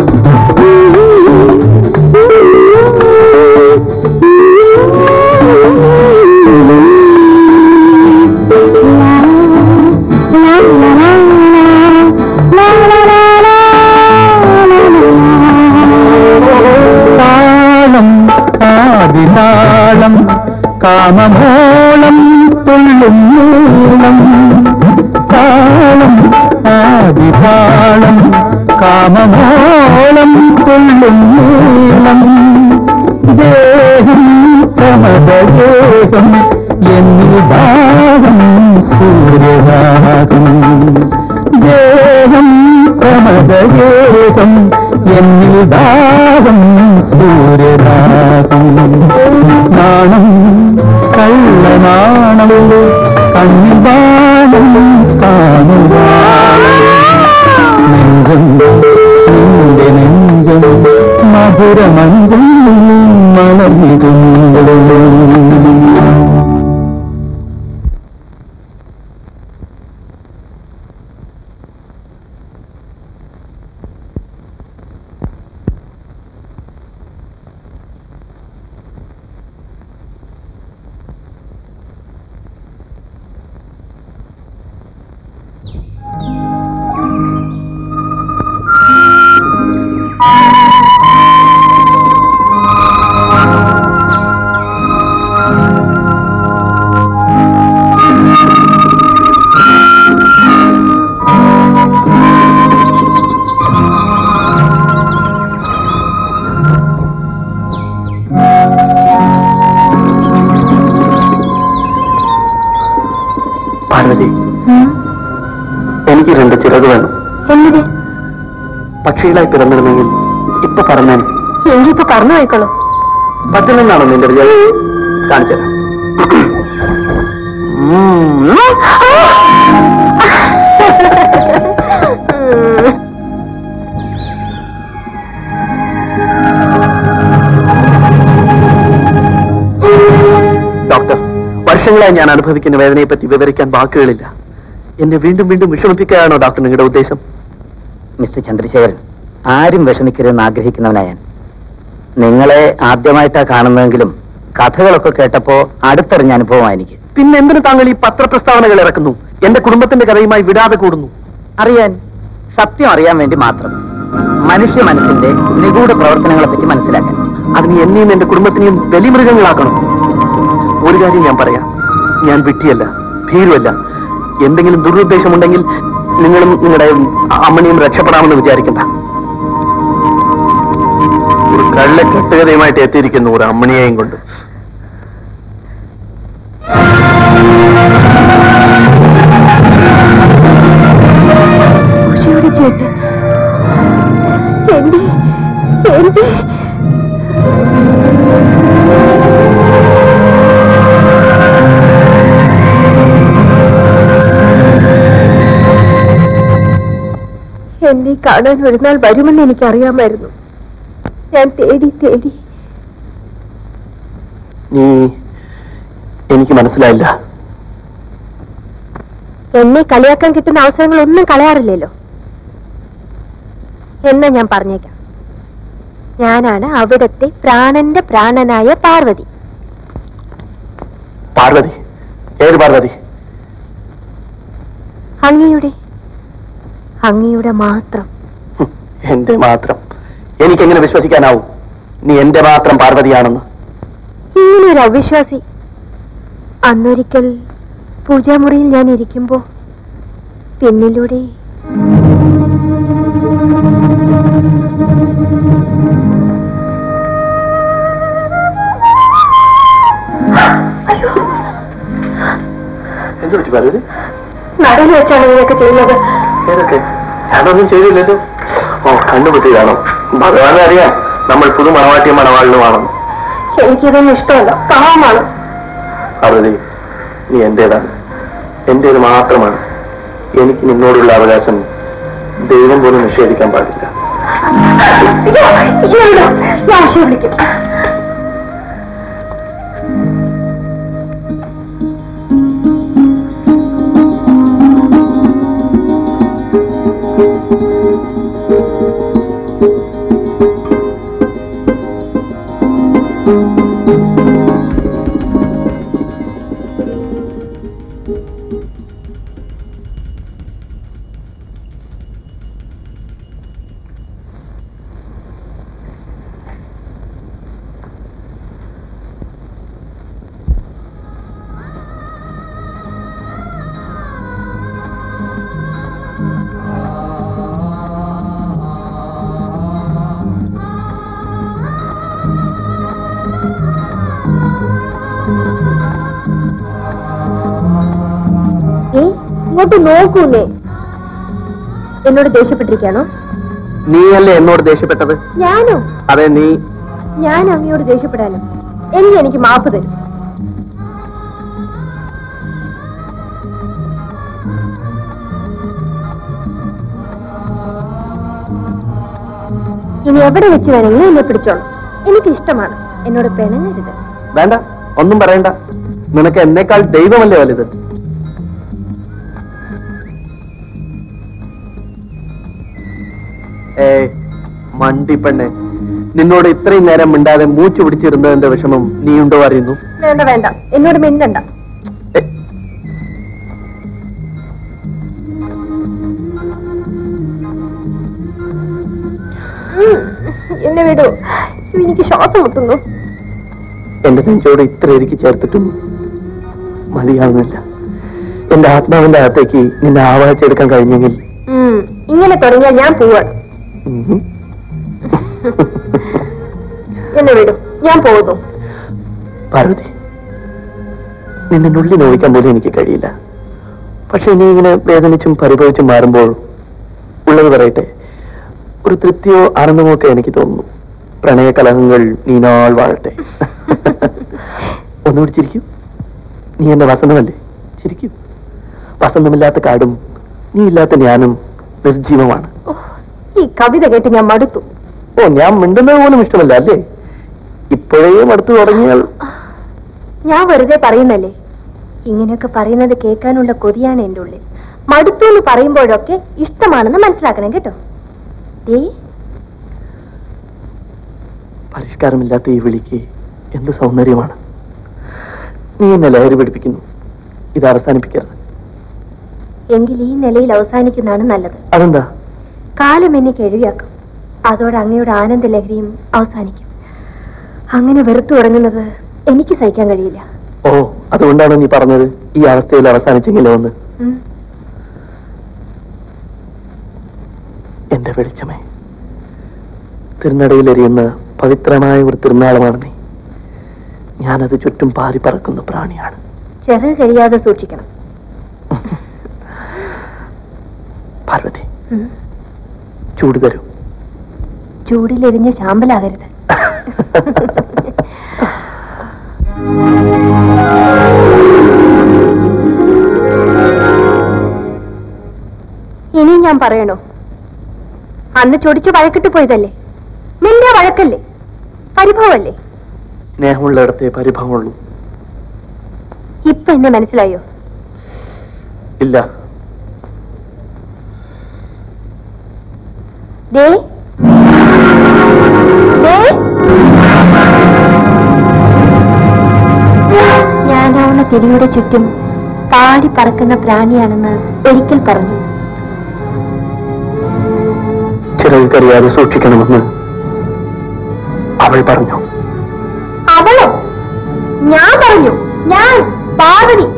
താളം ആദിതാളം കാമമോളം തുള്ളും മൂളം താളം ആദിതാളം കാമമോളം തുള്ളും മൂളം ദേഹം പ്രമദദേഹം എന്നിൽ ദാഹം സൂര്യരാഗം ദേഹം പ്രമദദേഹം എന്നിൽ ദാഹം സൂര്യരാഗം നാണം കള്ളനാണം കണ്ണിബാണം കാണുക നെഞ്ചം നിന്റെ നെഞ്ചം മധുരമഞ്ചം രണ്ട് ചിറക് വേണം എന്തിന് പക്ഷികളായി പിറന്നിരുന്നെങ്കിൽ ഇപ്പൊ പറഞ്ഞാൽ എങ്കിപ്പോ പറഞ്ഞു പോയിക്കോളൂ പറ്റില്ലെന്നാണോ നിന്റെ വിചാരം കാണിച്ചുതരാം ഡോക്ടർ വർഷങ്ങളായി ഞാൻ അനുഭവിക്കുന്ന വേദനയെ പറ്റി വിവരിക്കാൻ വാക്കുകളില്ല എന്നെ വീണ്ടും വീണ്ടും വിഷമിപ്പിക്കുകയാണോ ഡോക്ടർ നിങ്ങളുടെ ഉദ്ദേശം മിസ്റ്റർ ചന്ദ്രശേഖരൻ ആരും വിഷമിക്കരുതെന്ന് ആഗ്രഹിക്കുന്നവനാ ഞാൻ നിങ്ങളെ ആദ്യമായിട്ടാ കാണുന്നതെങ്കിലും കഥകളൊക്കെ കേട്ടപ്പോ അടുത്തെറിഞ്ഞ അനുഭവമാണ് എനിക്ക് പിന്നെ എന്തിനു താങ്കൾ ഈ പത്രപ്രസ്താവനകൾ ഇറക്കുന്നു എന്റെ കുടുംബത്തിന്റെ കഥയുമായി വിടാതെ കൂടുന്നു അറിയാൻ സത്യം അറിയാൻ വേണ്ടി മാത്രം മനുഷ്യ മനസ്സിന്റെ നിഗൂഢ പ്രവർത്തനങ്ങളെ പറ്റി മനസ്സിലാക്കാൻ അതിന് എന്നെയും എന്റെ കുടുംബത്തിനെയും ബലിമൃഗങ്ങളാക്കണം ഒരു കാര്യം ഞാൻ പറയാം ഞാൻ വിട്ടിയല്ല ഭീരുവല്ല എന്തെങ്കിലും ദുരുദ്ദേശമുണ്ടെങ്കിൽ നിങ്ങളും നിങ്ങളുടെ അമ്മനെയും രക്ഷപ്പെടാമെന്ന് വിചാരിക്കണ്ട ഒരു കള്ള കെട്ടുകഥയുമായിട്ട് എത്തിയിരിക്കുന്നു ഒരു അമ്മണിയെയും കൊണ്ട് ഉഷയുടെ ചേട്ടൻ എന്റെ എന്റെ എന്നെ കാണാൻ ഒരു നാൾ വരുമെന്ന് എനിക്കറിയാമായിരുന്നു ഞാൻ തേടി തേടി നീ എനിക്ക് മനസ്സിലായില്ല എന്നെ കളിയാക്കാൻ കിട്ടുന്ന അവസരങ്ങളൊന്നും കളയാറില്ലല്ലോ എന്നാ ഞാൻ പറഞ്ഞേക്കാം ഞാനാണ് അവിടത്തെ പ്രാണന്റെ പ്രാണനായ പാർവതി പാർവതി ഏത് പാർവതി അങ്ങയുടെ അങ്ങയുടെ മാത്രം ഹും, എന്റെ മാത്രം എനിക്കെങ്ങനെ വിശ്വസിക്കാനാവും നീ എന്റെ മാത്രം പാർവതിയാണെന്ന് ഇങ്ങനെ ഒരു അവിശ്വാസി അന്നൊരിക്കൽ പൂജാമുറിയിൽ ഞാൻ ഇരിക്കുമ്പോ പിന്നിലൂടെ എന്ത് പറ്റി പാർവതി നടന്നു വെച്ചാണ് ഇങ്ങനെയൊക്കെ ചെയ്യുന്നത് ഏതൊക്കെ ഞാനൊന്നും ചെയ്തില്ലല്ലോ ഓ കണ്ടുപറ്റിയതാണോ ഭഗവാനെ അറിയാം നമ്മൾ പുതു മണവാട്ടിയും മണവാളിനുമാണെന്ന് എനിക്കിതൊന്നും ഇഷ്ടമല്ല പാവമാണ് പാർവതി നീ എന്റേതാണ് എന്റേത് മാത്രമാണ് എനിക്ക് നിന്നോടുള്ള അവകാശം ദൈവം പോലും നിഷേധിക്കാൻ പാടില്ല ഞാൻ ആശീർവദിക്കും ഏ ഇങ്ങോട്ട് നോക്കൂന്നേ എന്നോട് ദേഷ്യപ്പെട്ടിരിക്കാണോ നീയല്ലേ എന്നോട് ദേഷ്യപ്പെട്ടത് ഞാനോ അതെ നീ ഞാൻ അങ്ങയോട് ദേഷ്യപ്പെടാനോ എങ്കിൽ എനിക്ക് മാപ്പ് തരും ഇനി എവിടെ വെച്ച് വേണമെങ്കിലും എന്നെ പിടിച്ചോളൂ എനിക്ക് ഇഷ്ടമാണ് എന്നോട് പിണങ്ങരുത് വേണ്ട ഒന്നും പറയണ്ട നിനക്ക് എന്നേക്കാൾ ദൈവമല്ലേ വലുത് ഏ മണ്ടി പെണ്ണെ നിന്നോട് ഇത്രയും നേരം മിണ്ടാതെ മൂച്ചു പിടിച്ചിരുന്നതിന്റെ വിഷമം നീയുണ്ടോ അറിയുന്നു വേണ്ട വേണ്ട എന്നോട് മിണ്ടണ്ട ഏ, ഉം, എന്നെ വിടൂ എനിക്ക് ശ്വാസം മുട്ടുന്നു എന്റെ നെഞ്ചോട് ഇത്ര ഇരിക്കി ചേർത്തിട്ടും മതിയാവുന്നില്ല എന്റെ ആത്മാവിന്റെ അകത്തേക്ക് നിന്നെ ആവാഹിച്ചെടുക്കാൻ കഴിഞ്ഞെങ്കിൽ ഉം, ഇങ്ങനെ തുടങ്ങിയാൽ ഞാൻ പോവാണ് ഉം. എന്നെ വിടും ഞാൻ പോകുന്നു പാർവതി നിന്നെ നുള്ളി നോവിക്കാൻ പോലും എനിക്ക് കഴിയില്ല പക്ഷെ ഇനി ഇങ്ങനെ വേദനിച്ചും പരിഭവിച്ചും മാറുമ്പോൾ ഉള്ളത് പറയട്ടെ ഒരു തൃപ്തിയോ ആനന്ദമോ ഒക്കെ എനിക്ക് തോന്നുന്നു പ്രണയകലഹങ്ങൾ നീനാൾ വാഴട്ടെ ഒന്നുകൂടി ചിരിക്കൂ നീ എന്റെ വസന്തമല്ലേ ചിരിക്കൂ വസന്തമില്ലാത്ത കാടും നീ ഇല്ലാത്ത ഞാനും നിർജീവമാണ് ഈ കവിത കേട്ട് ഞാൻ മടുത്തു ഓ ഞാൻ മിണ്ടുന്നത് പോലും ഇഷ്ടമല്ല അല്ലേ ഇപ്പോഴേ അടുത്ത് തുടങ്ങിയാൽ ഞാൻ വെറുതെ പറയുന്നല്ലേ ഇങ്ങനെയൊക്കെ പറയുന്നത് കേൾക്കാനുള്ള കൊതിയാണ് എന്റെ ഉള്ളിൽ മടുത്തു എന്ന് പറയുമ്പോഴൊക്കെ ഇഷ്ടമാണെന്ന് മനസ്സിലാക്കണം കേട്ടോ ദേ പരിഷ്കാരമില്ലാത്ത ഈ വിളിക്ക് എന്ത് സൗന്ദര്യമാണ് നീ എന്നെ ലഹരി പിടിപ്പിക്കുന്നു ഇത് അവസാനിപ്പിക്കരുത് എങ്കിൽ ഈ നിലയിൽ അവസാനിക്കുന്നതാണ് നല്ലത് അതെന്താ കാലം എന്നെ കിഴവിയാക്കും അതോടെ അങ്ങയുടെ ആനന്ദ ലഹരിയും അവസാനിക്കും അങ്ങനെ വെറുത്തു തുടങ്ങുന്നത് എനിക്ക് സഹിക്കാൻ കഴിയില്ല ഓ അതുകൊണ്ടാണ് നീ പറഞ്ഞത് ഈ അവസ്ഥയിൽ അവസാനിച്ചെങ്കിലോ എന്ന് ഉം. എന്റെ വെളിച്ചമേ തിരുനടയിലെറിയുന്ന പവിത്രമായ ഒരു തിരുനാളമാണ് നീ ഞാനത് ചുറ്റും പാറി പറക്കുന്ന പ്രാണിയാണ് ചെറു കഴിയാതെ സൂക്ഷിക്കണം പാർവതി ഉം. ചൂട് തരൂ ചൂടിലെരിഞ്ഞ ശാമ്പലാകരുത് ഇനി ഞാൻ പറയണോ അന്ന് ചൊടിച്ച് വഴക്കിട്ട് പോയതല്ലേ നിന്റെ വഴക്കല്ലേ പരിഭവല്ലേ സ്നേഹമുള്ളിടത്തെ പരിഭവമുള്ളൂ ഇപ്പൊ എന്നെ മനസ്സിലായോ ഇല്ല ദേ ദേ ഞാനാവുന്ന ചെടിയുടെ ചുറ്റും പാടി പറക്കുന്ന പ്രാണിയാണെന്ന് ഒരിക്കൽ പറഞ്ഞു ചിറക് കറിയാതെ സൂക്ഷിക്കണമെന്ന് അവൾ പറഞ്ഞു അവളോ ഞാൻ പറഞ്ഞു ഞാൻ പാർവതി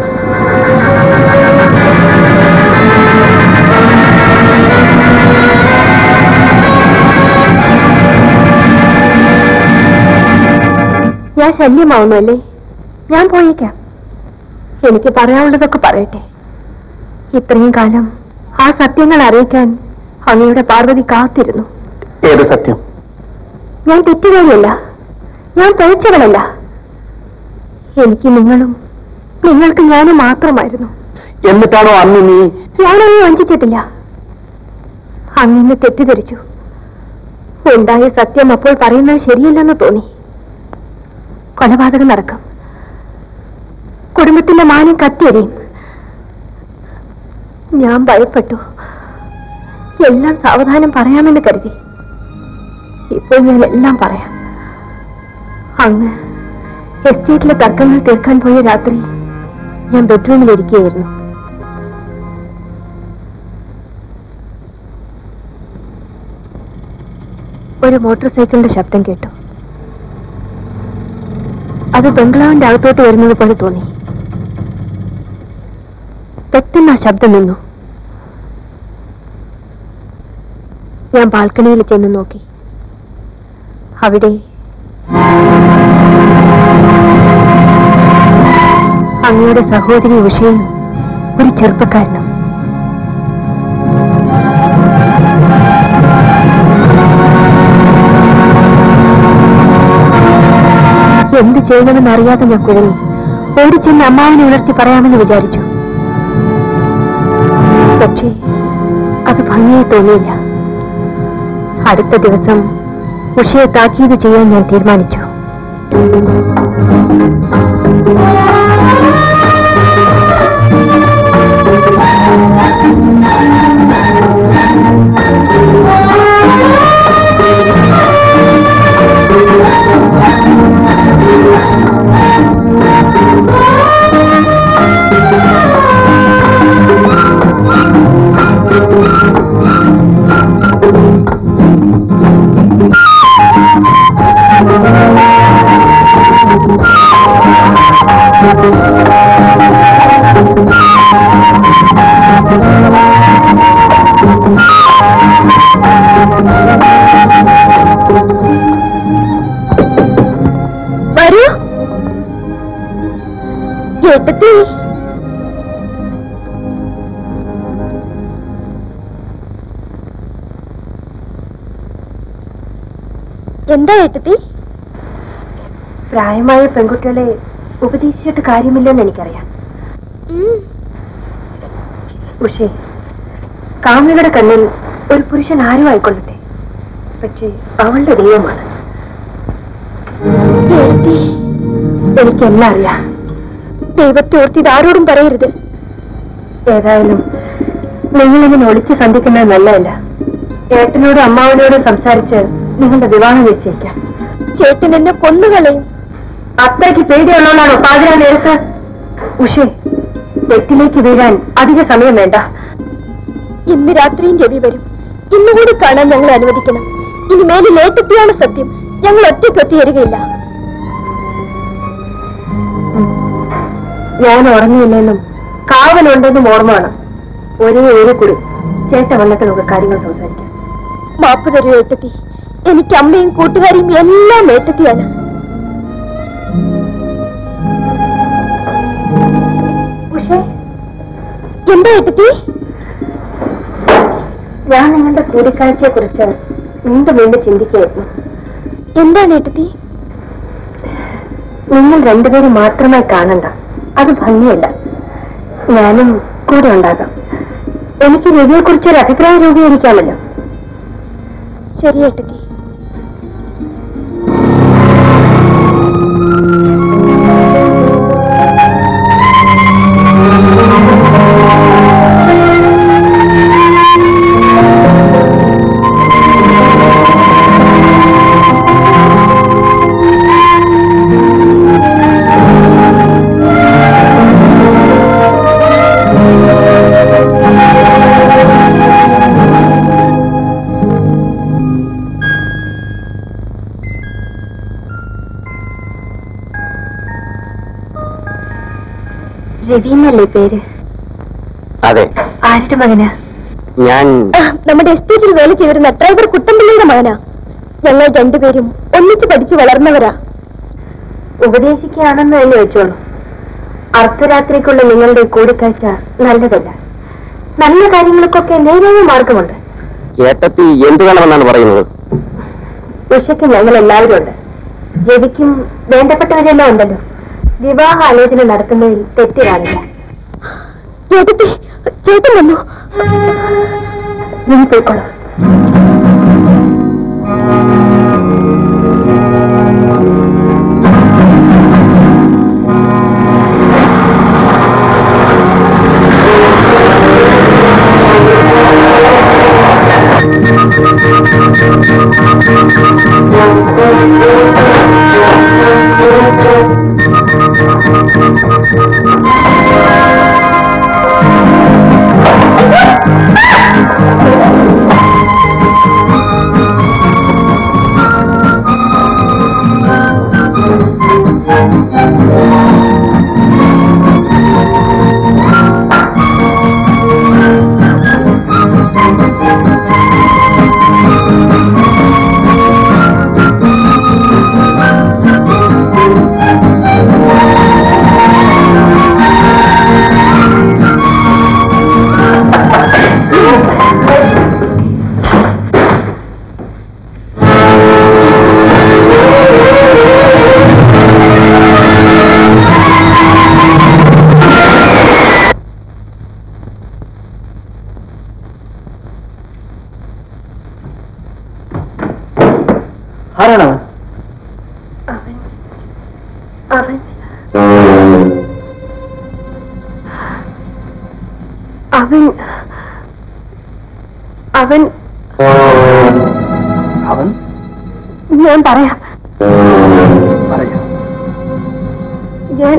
ഞാൻ ശല്യമാവുന്നു അല്ലേ ഞാൻ പോയേക്കാം എനിക്ക് പറയാനുള്ളതൊക്കെ പറയട്ടെ ഇത്രയും കാലം ആ സത്യങ്ങൾ അറിയിക്കാൻ അങ്ങയുടെ പാർവതി കാത്തിരുന്നു ഏത് സത്യം ഞാൻ തെറ്റുകാരിയല്ല ഞാൻ പഴിച്ചവളല്ല എനിക്ക് നിങ്ങളും നിങ്ങൾക്ക് ഞാനും മാത്രമായിരുന്നു എന്നിട്ടാണോ അന്ന് നീ ഞാനൊന്നും വഞ്ചിച്ചിട്ടില്ല അങ്ങനെ തെറ്റിദ്ധരിച്ചു ഉണ്ടായ സത്യം അപ്പോൾ പറയുന്നത് ശരിയല്ലെന്ന് തോന്നി കൊലപാതകം നടക്കും കുടുംബത്തിന്റെ മാനം കത്തിയറിയും ഞാൻ ഭയപ്പെട്ടു എല്ലാം സാവധാനം പറയാമെന്ന് കരുതി ഇപ്പോൾ ഞാൻ എല്ലാം പറയാം അങ്ങ് എസ്റ്റേറ്റിലെ തർക്കങ്ങൾ തീർക്കാൻ പോയ രാത്രി ഞാൻ ബെഡ്റൂമിലിരിക്കുകയായിരുന്നു ഒരു മോട്ടോർ സൈക്കിളിന്റെ ശബ്ദം കേട്ടു അത് ബംഗ്ലാവിന്റെ അകത്തോട്ട് വരുന്നത് പോലെ തോന്നി പെട്ടെന്ന് ആ ശബ്ദം നിന്നു ഞാൻ ബാൽക്കണിയിൽ ചെന്ന് നോക്കി അവിടെ അങ്ങയുടെ സഹോദരി ഉഷയും ഒരു ചെറുപ്പക്കാരനും എന്ത് ചെയ്യണമെന്ന് അറിയാതെ ഞാൻ കുഴങ്ങി ഓടിച്ചെന്ന് അമ്മാവിനെ ഉണർത്തി പറയാമെന്ന് വിചാരിച്ചു പക്ഷേ അത് ഭംഗിയായി തോന്നിയില്ല അടുത്ത ദിവസം ഉഷയെ താക്കീത് ചെയ്യാൻ ഞാൻ തീരുമാനിച്ചു വരൂ ഏട്ടത്തി എന്താ ഏട്ടത്തി പ്രായമായ പെൺകുട്ടികളെ ഉപദേശിച്ചിട്ട് കാര്യമില്ലെന്ന് എനിക്കറിയാം ഉഷേ കാമുകയുടെ കണ്ണിൽ ഒരു പുരുഷൻ ആരും ആയിക്കൊള്ളട്ടെ പക്ഷേ അവളുടെ ദൈവമാണ് എനിക്കെല്ലാം അറിയാം ദൈവത്തെ ഓർത്ത് ഇതാരോടും പറയരുത് ഏതായാലും നിങ്ങളിങ്ങനെ ഒളിച്ച് സന്ധിക്കുന്നത് നല്ലതല്ല ഏട്ടനോടും അമ്മാവനോടും സംസാരിച്ച് നിങ്ങളുടെ വിവാഹം നിശ്ചയിക്കാം ചേട്ടൻ എന്നെ കൊന്നുകളയും അത്രയ്ക്ക് പേടിയുള്ളവളാണോ പാതിരാ നേരത്ത് ഉഷേ തെറ്റിലേക്ക് വീഴാൻ അധിക സമയം വേണ്ട ഇന്ന് രാത്രിയും രവി വരും ഇന്നുകൂടി കാണാൻ ഞങ്ങൾ അനുവദിക്കണം ഇനി മേലിൽ ഏട്ടത്തിയാണ് സത്യം ഞങ്ങൾ ഒറ്റയ്ക്ക് ഒത്തുചേരുകയില്ല ഞാൻ ഉറങ്ങിയില്ലെന്നും കാവലുണ്ടെന്നും ഓർമ്മ വേണം ഒരേ ഒരു കുടി ചേട്ട വന്നിട്ട് നമുക്ക് കാര്യങ്ങൾ സംസാരിക്കാം മാപ്പ് തരൂ ഏട്ടത്തി എനിക്ക് അമ്മയും കൂട്ടുകാരിയും എല്ലാം ഏട്ടത്തിയാണ് ഉഷേ എന്താ ഏട്ടത്തി ഞാൻ നിങ്ങളുടെ കൂടിക്കാഴ്ചയെ കുറിച്ച് വീണ്ടും വീണ്ടും ചിന്തിക്കുകയായിരുന്നു എന്താണ് ഏട്ടത്തി നിങ്ങൾ രണ്ടുപേരും മാത്രമായി കാണണ്ട അത് ഭംഗിയല്ല ഞാനും കൂടെ ഉണ്ടാകാം എനിക്ക് രവിയെ കുറിച്ച് ഒരു അഭിപ്രായം രൂപീകരിക്കാമല്ലോ ശരി ഏട്ടത്തി രവി എന്നല്ലേ പേര് അതെ ആരുടെ മകനാ ഞാൻ നമ്മുടെ എസ്റ്റേറ്റിൽ വേല ചെയ്തിരുന്ന ഡ്രൈവർ കുട്ടമ്പിള്ളിയുടെ മകനാ ഞങ്ങൾ രണ്ടുപേരും ഒന്നിച്ച് പഠിച്ചു വളർന്നവരാ ഉപദേശിക്കുകയാണെന്ന് തന്നെ വെച്ചോളൂ അർദ്ധരാത്രിക്കുള്ള നിങ്ങളുടെ കൂടിക്കാഴ്ച നല്ലതല്ല നല്ല കാര്യങ്ങൾക്കൊക്കെ നേരായ മാർഗമുണ്ട് ഏട്ടത്തി എന്തു വേണമെന്നാണ് പറയുന്നത് ഉഷയ്ക്ക് ഞങ്ങൾ എല്ലാവരും ഉണ്ട് രവിക്കും വേണ്ടപ്പെട്ടവരെല്ലാം ഉണ്ടല്ലോ വിവാഹ ആലോചന നടത്തുന്നതിൽ തെറ്റ് കാണില്ല ചേട്ടൻ വന്നു നീ പോയിക്കോളൂ ആരാണ് അവൻ അവൻ അവൻ അവൻ ഞാൻ പറയാം പറയാം ഞാൻ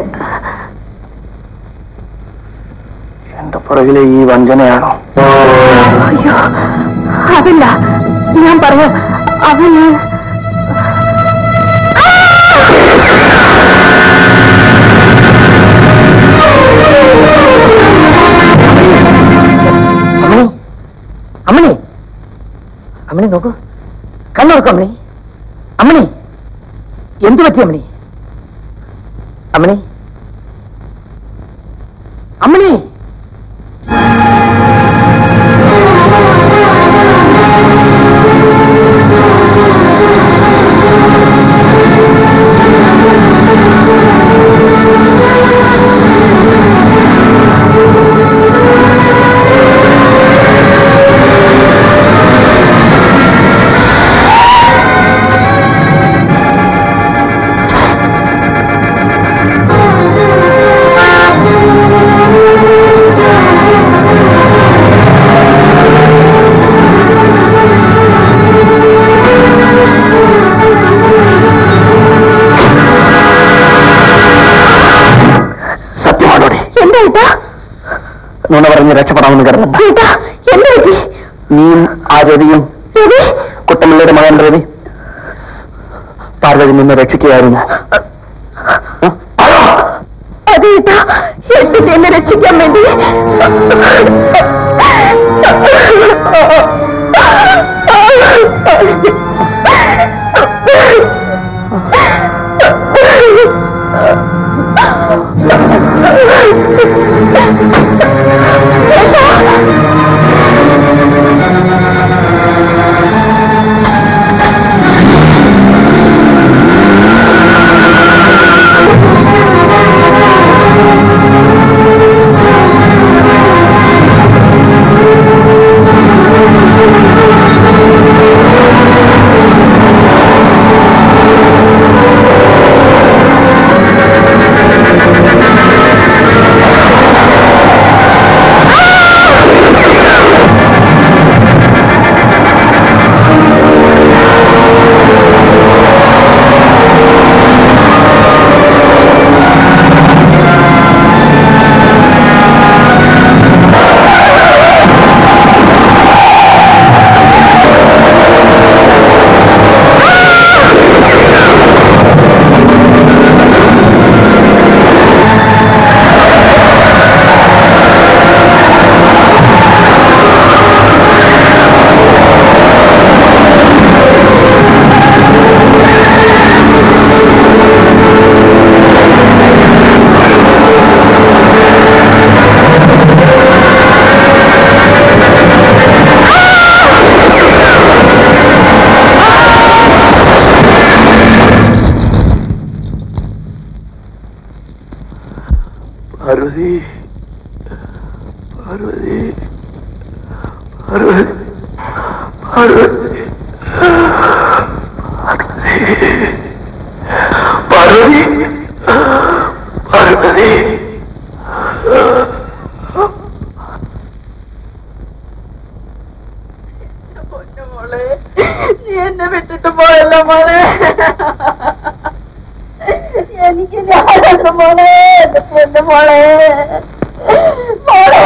എന്റെ പുറകിലെ ഈ വഞ്ചനയാണോ അയ്യോ അതല്ല ഞാൻ പറയാം അവൻ അമ്മണി അമ്മണി അമ്മണി നോക്കൂ കണ്ണുറക്കും അമ്മണി അമ്മണി എന്തു പറ്റി അമ്മണി അമ്മണി അമ്മണി നുണ പറഞ്ഞ് രക്ഷപ്പെടാമെന്ന് കരുതണ്ട ചേട്ടാ എന്ത് പറ്റി നീയും ആ രവിയും രവി കുട്ടമ്പിള്ളയുടെ മകൻ രവി പാർവതി നിന്ന് രക്ഷിക്കുകയായിരുന്നു അതേട്ടാ എന്റെ എന്നെ രക്ഷിക്കാൻ വേണ്ടി പാർവതി പാർവതി പാർവതി പാർവതി പാർവതി പാർവതി നീ എന്നെ വിട്ടിട്ട് പോയല്ലോ മോളെ എനിക്ക് ഞാനാണ് മോളെ എന്റെ പൊന്നു മോളെ മോളെ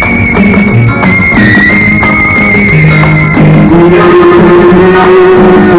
ആ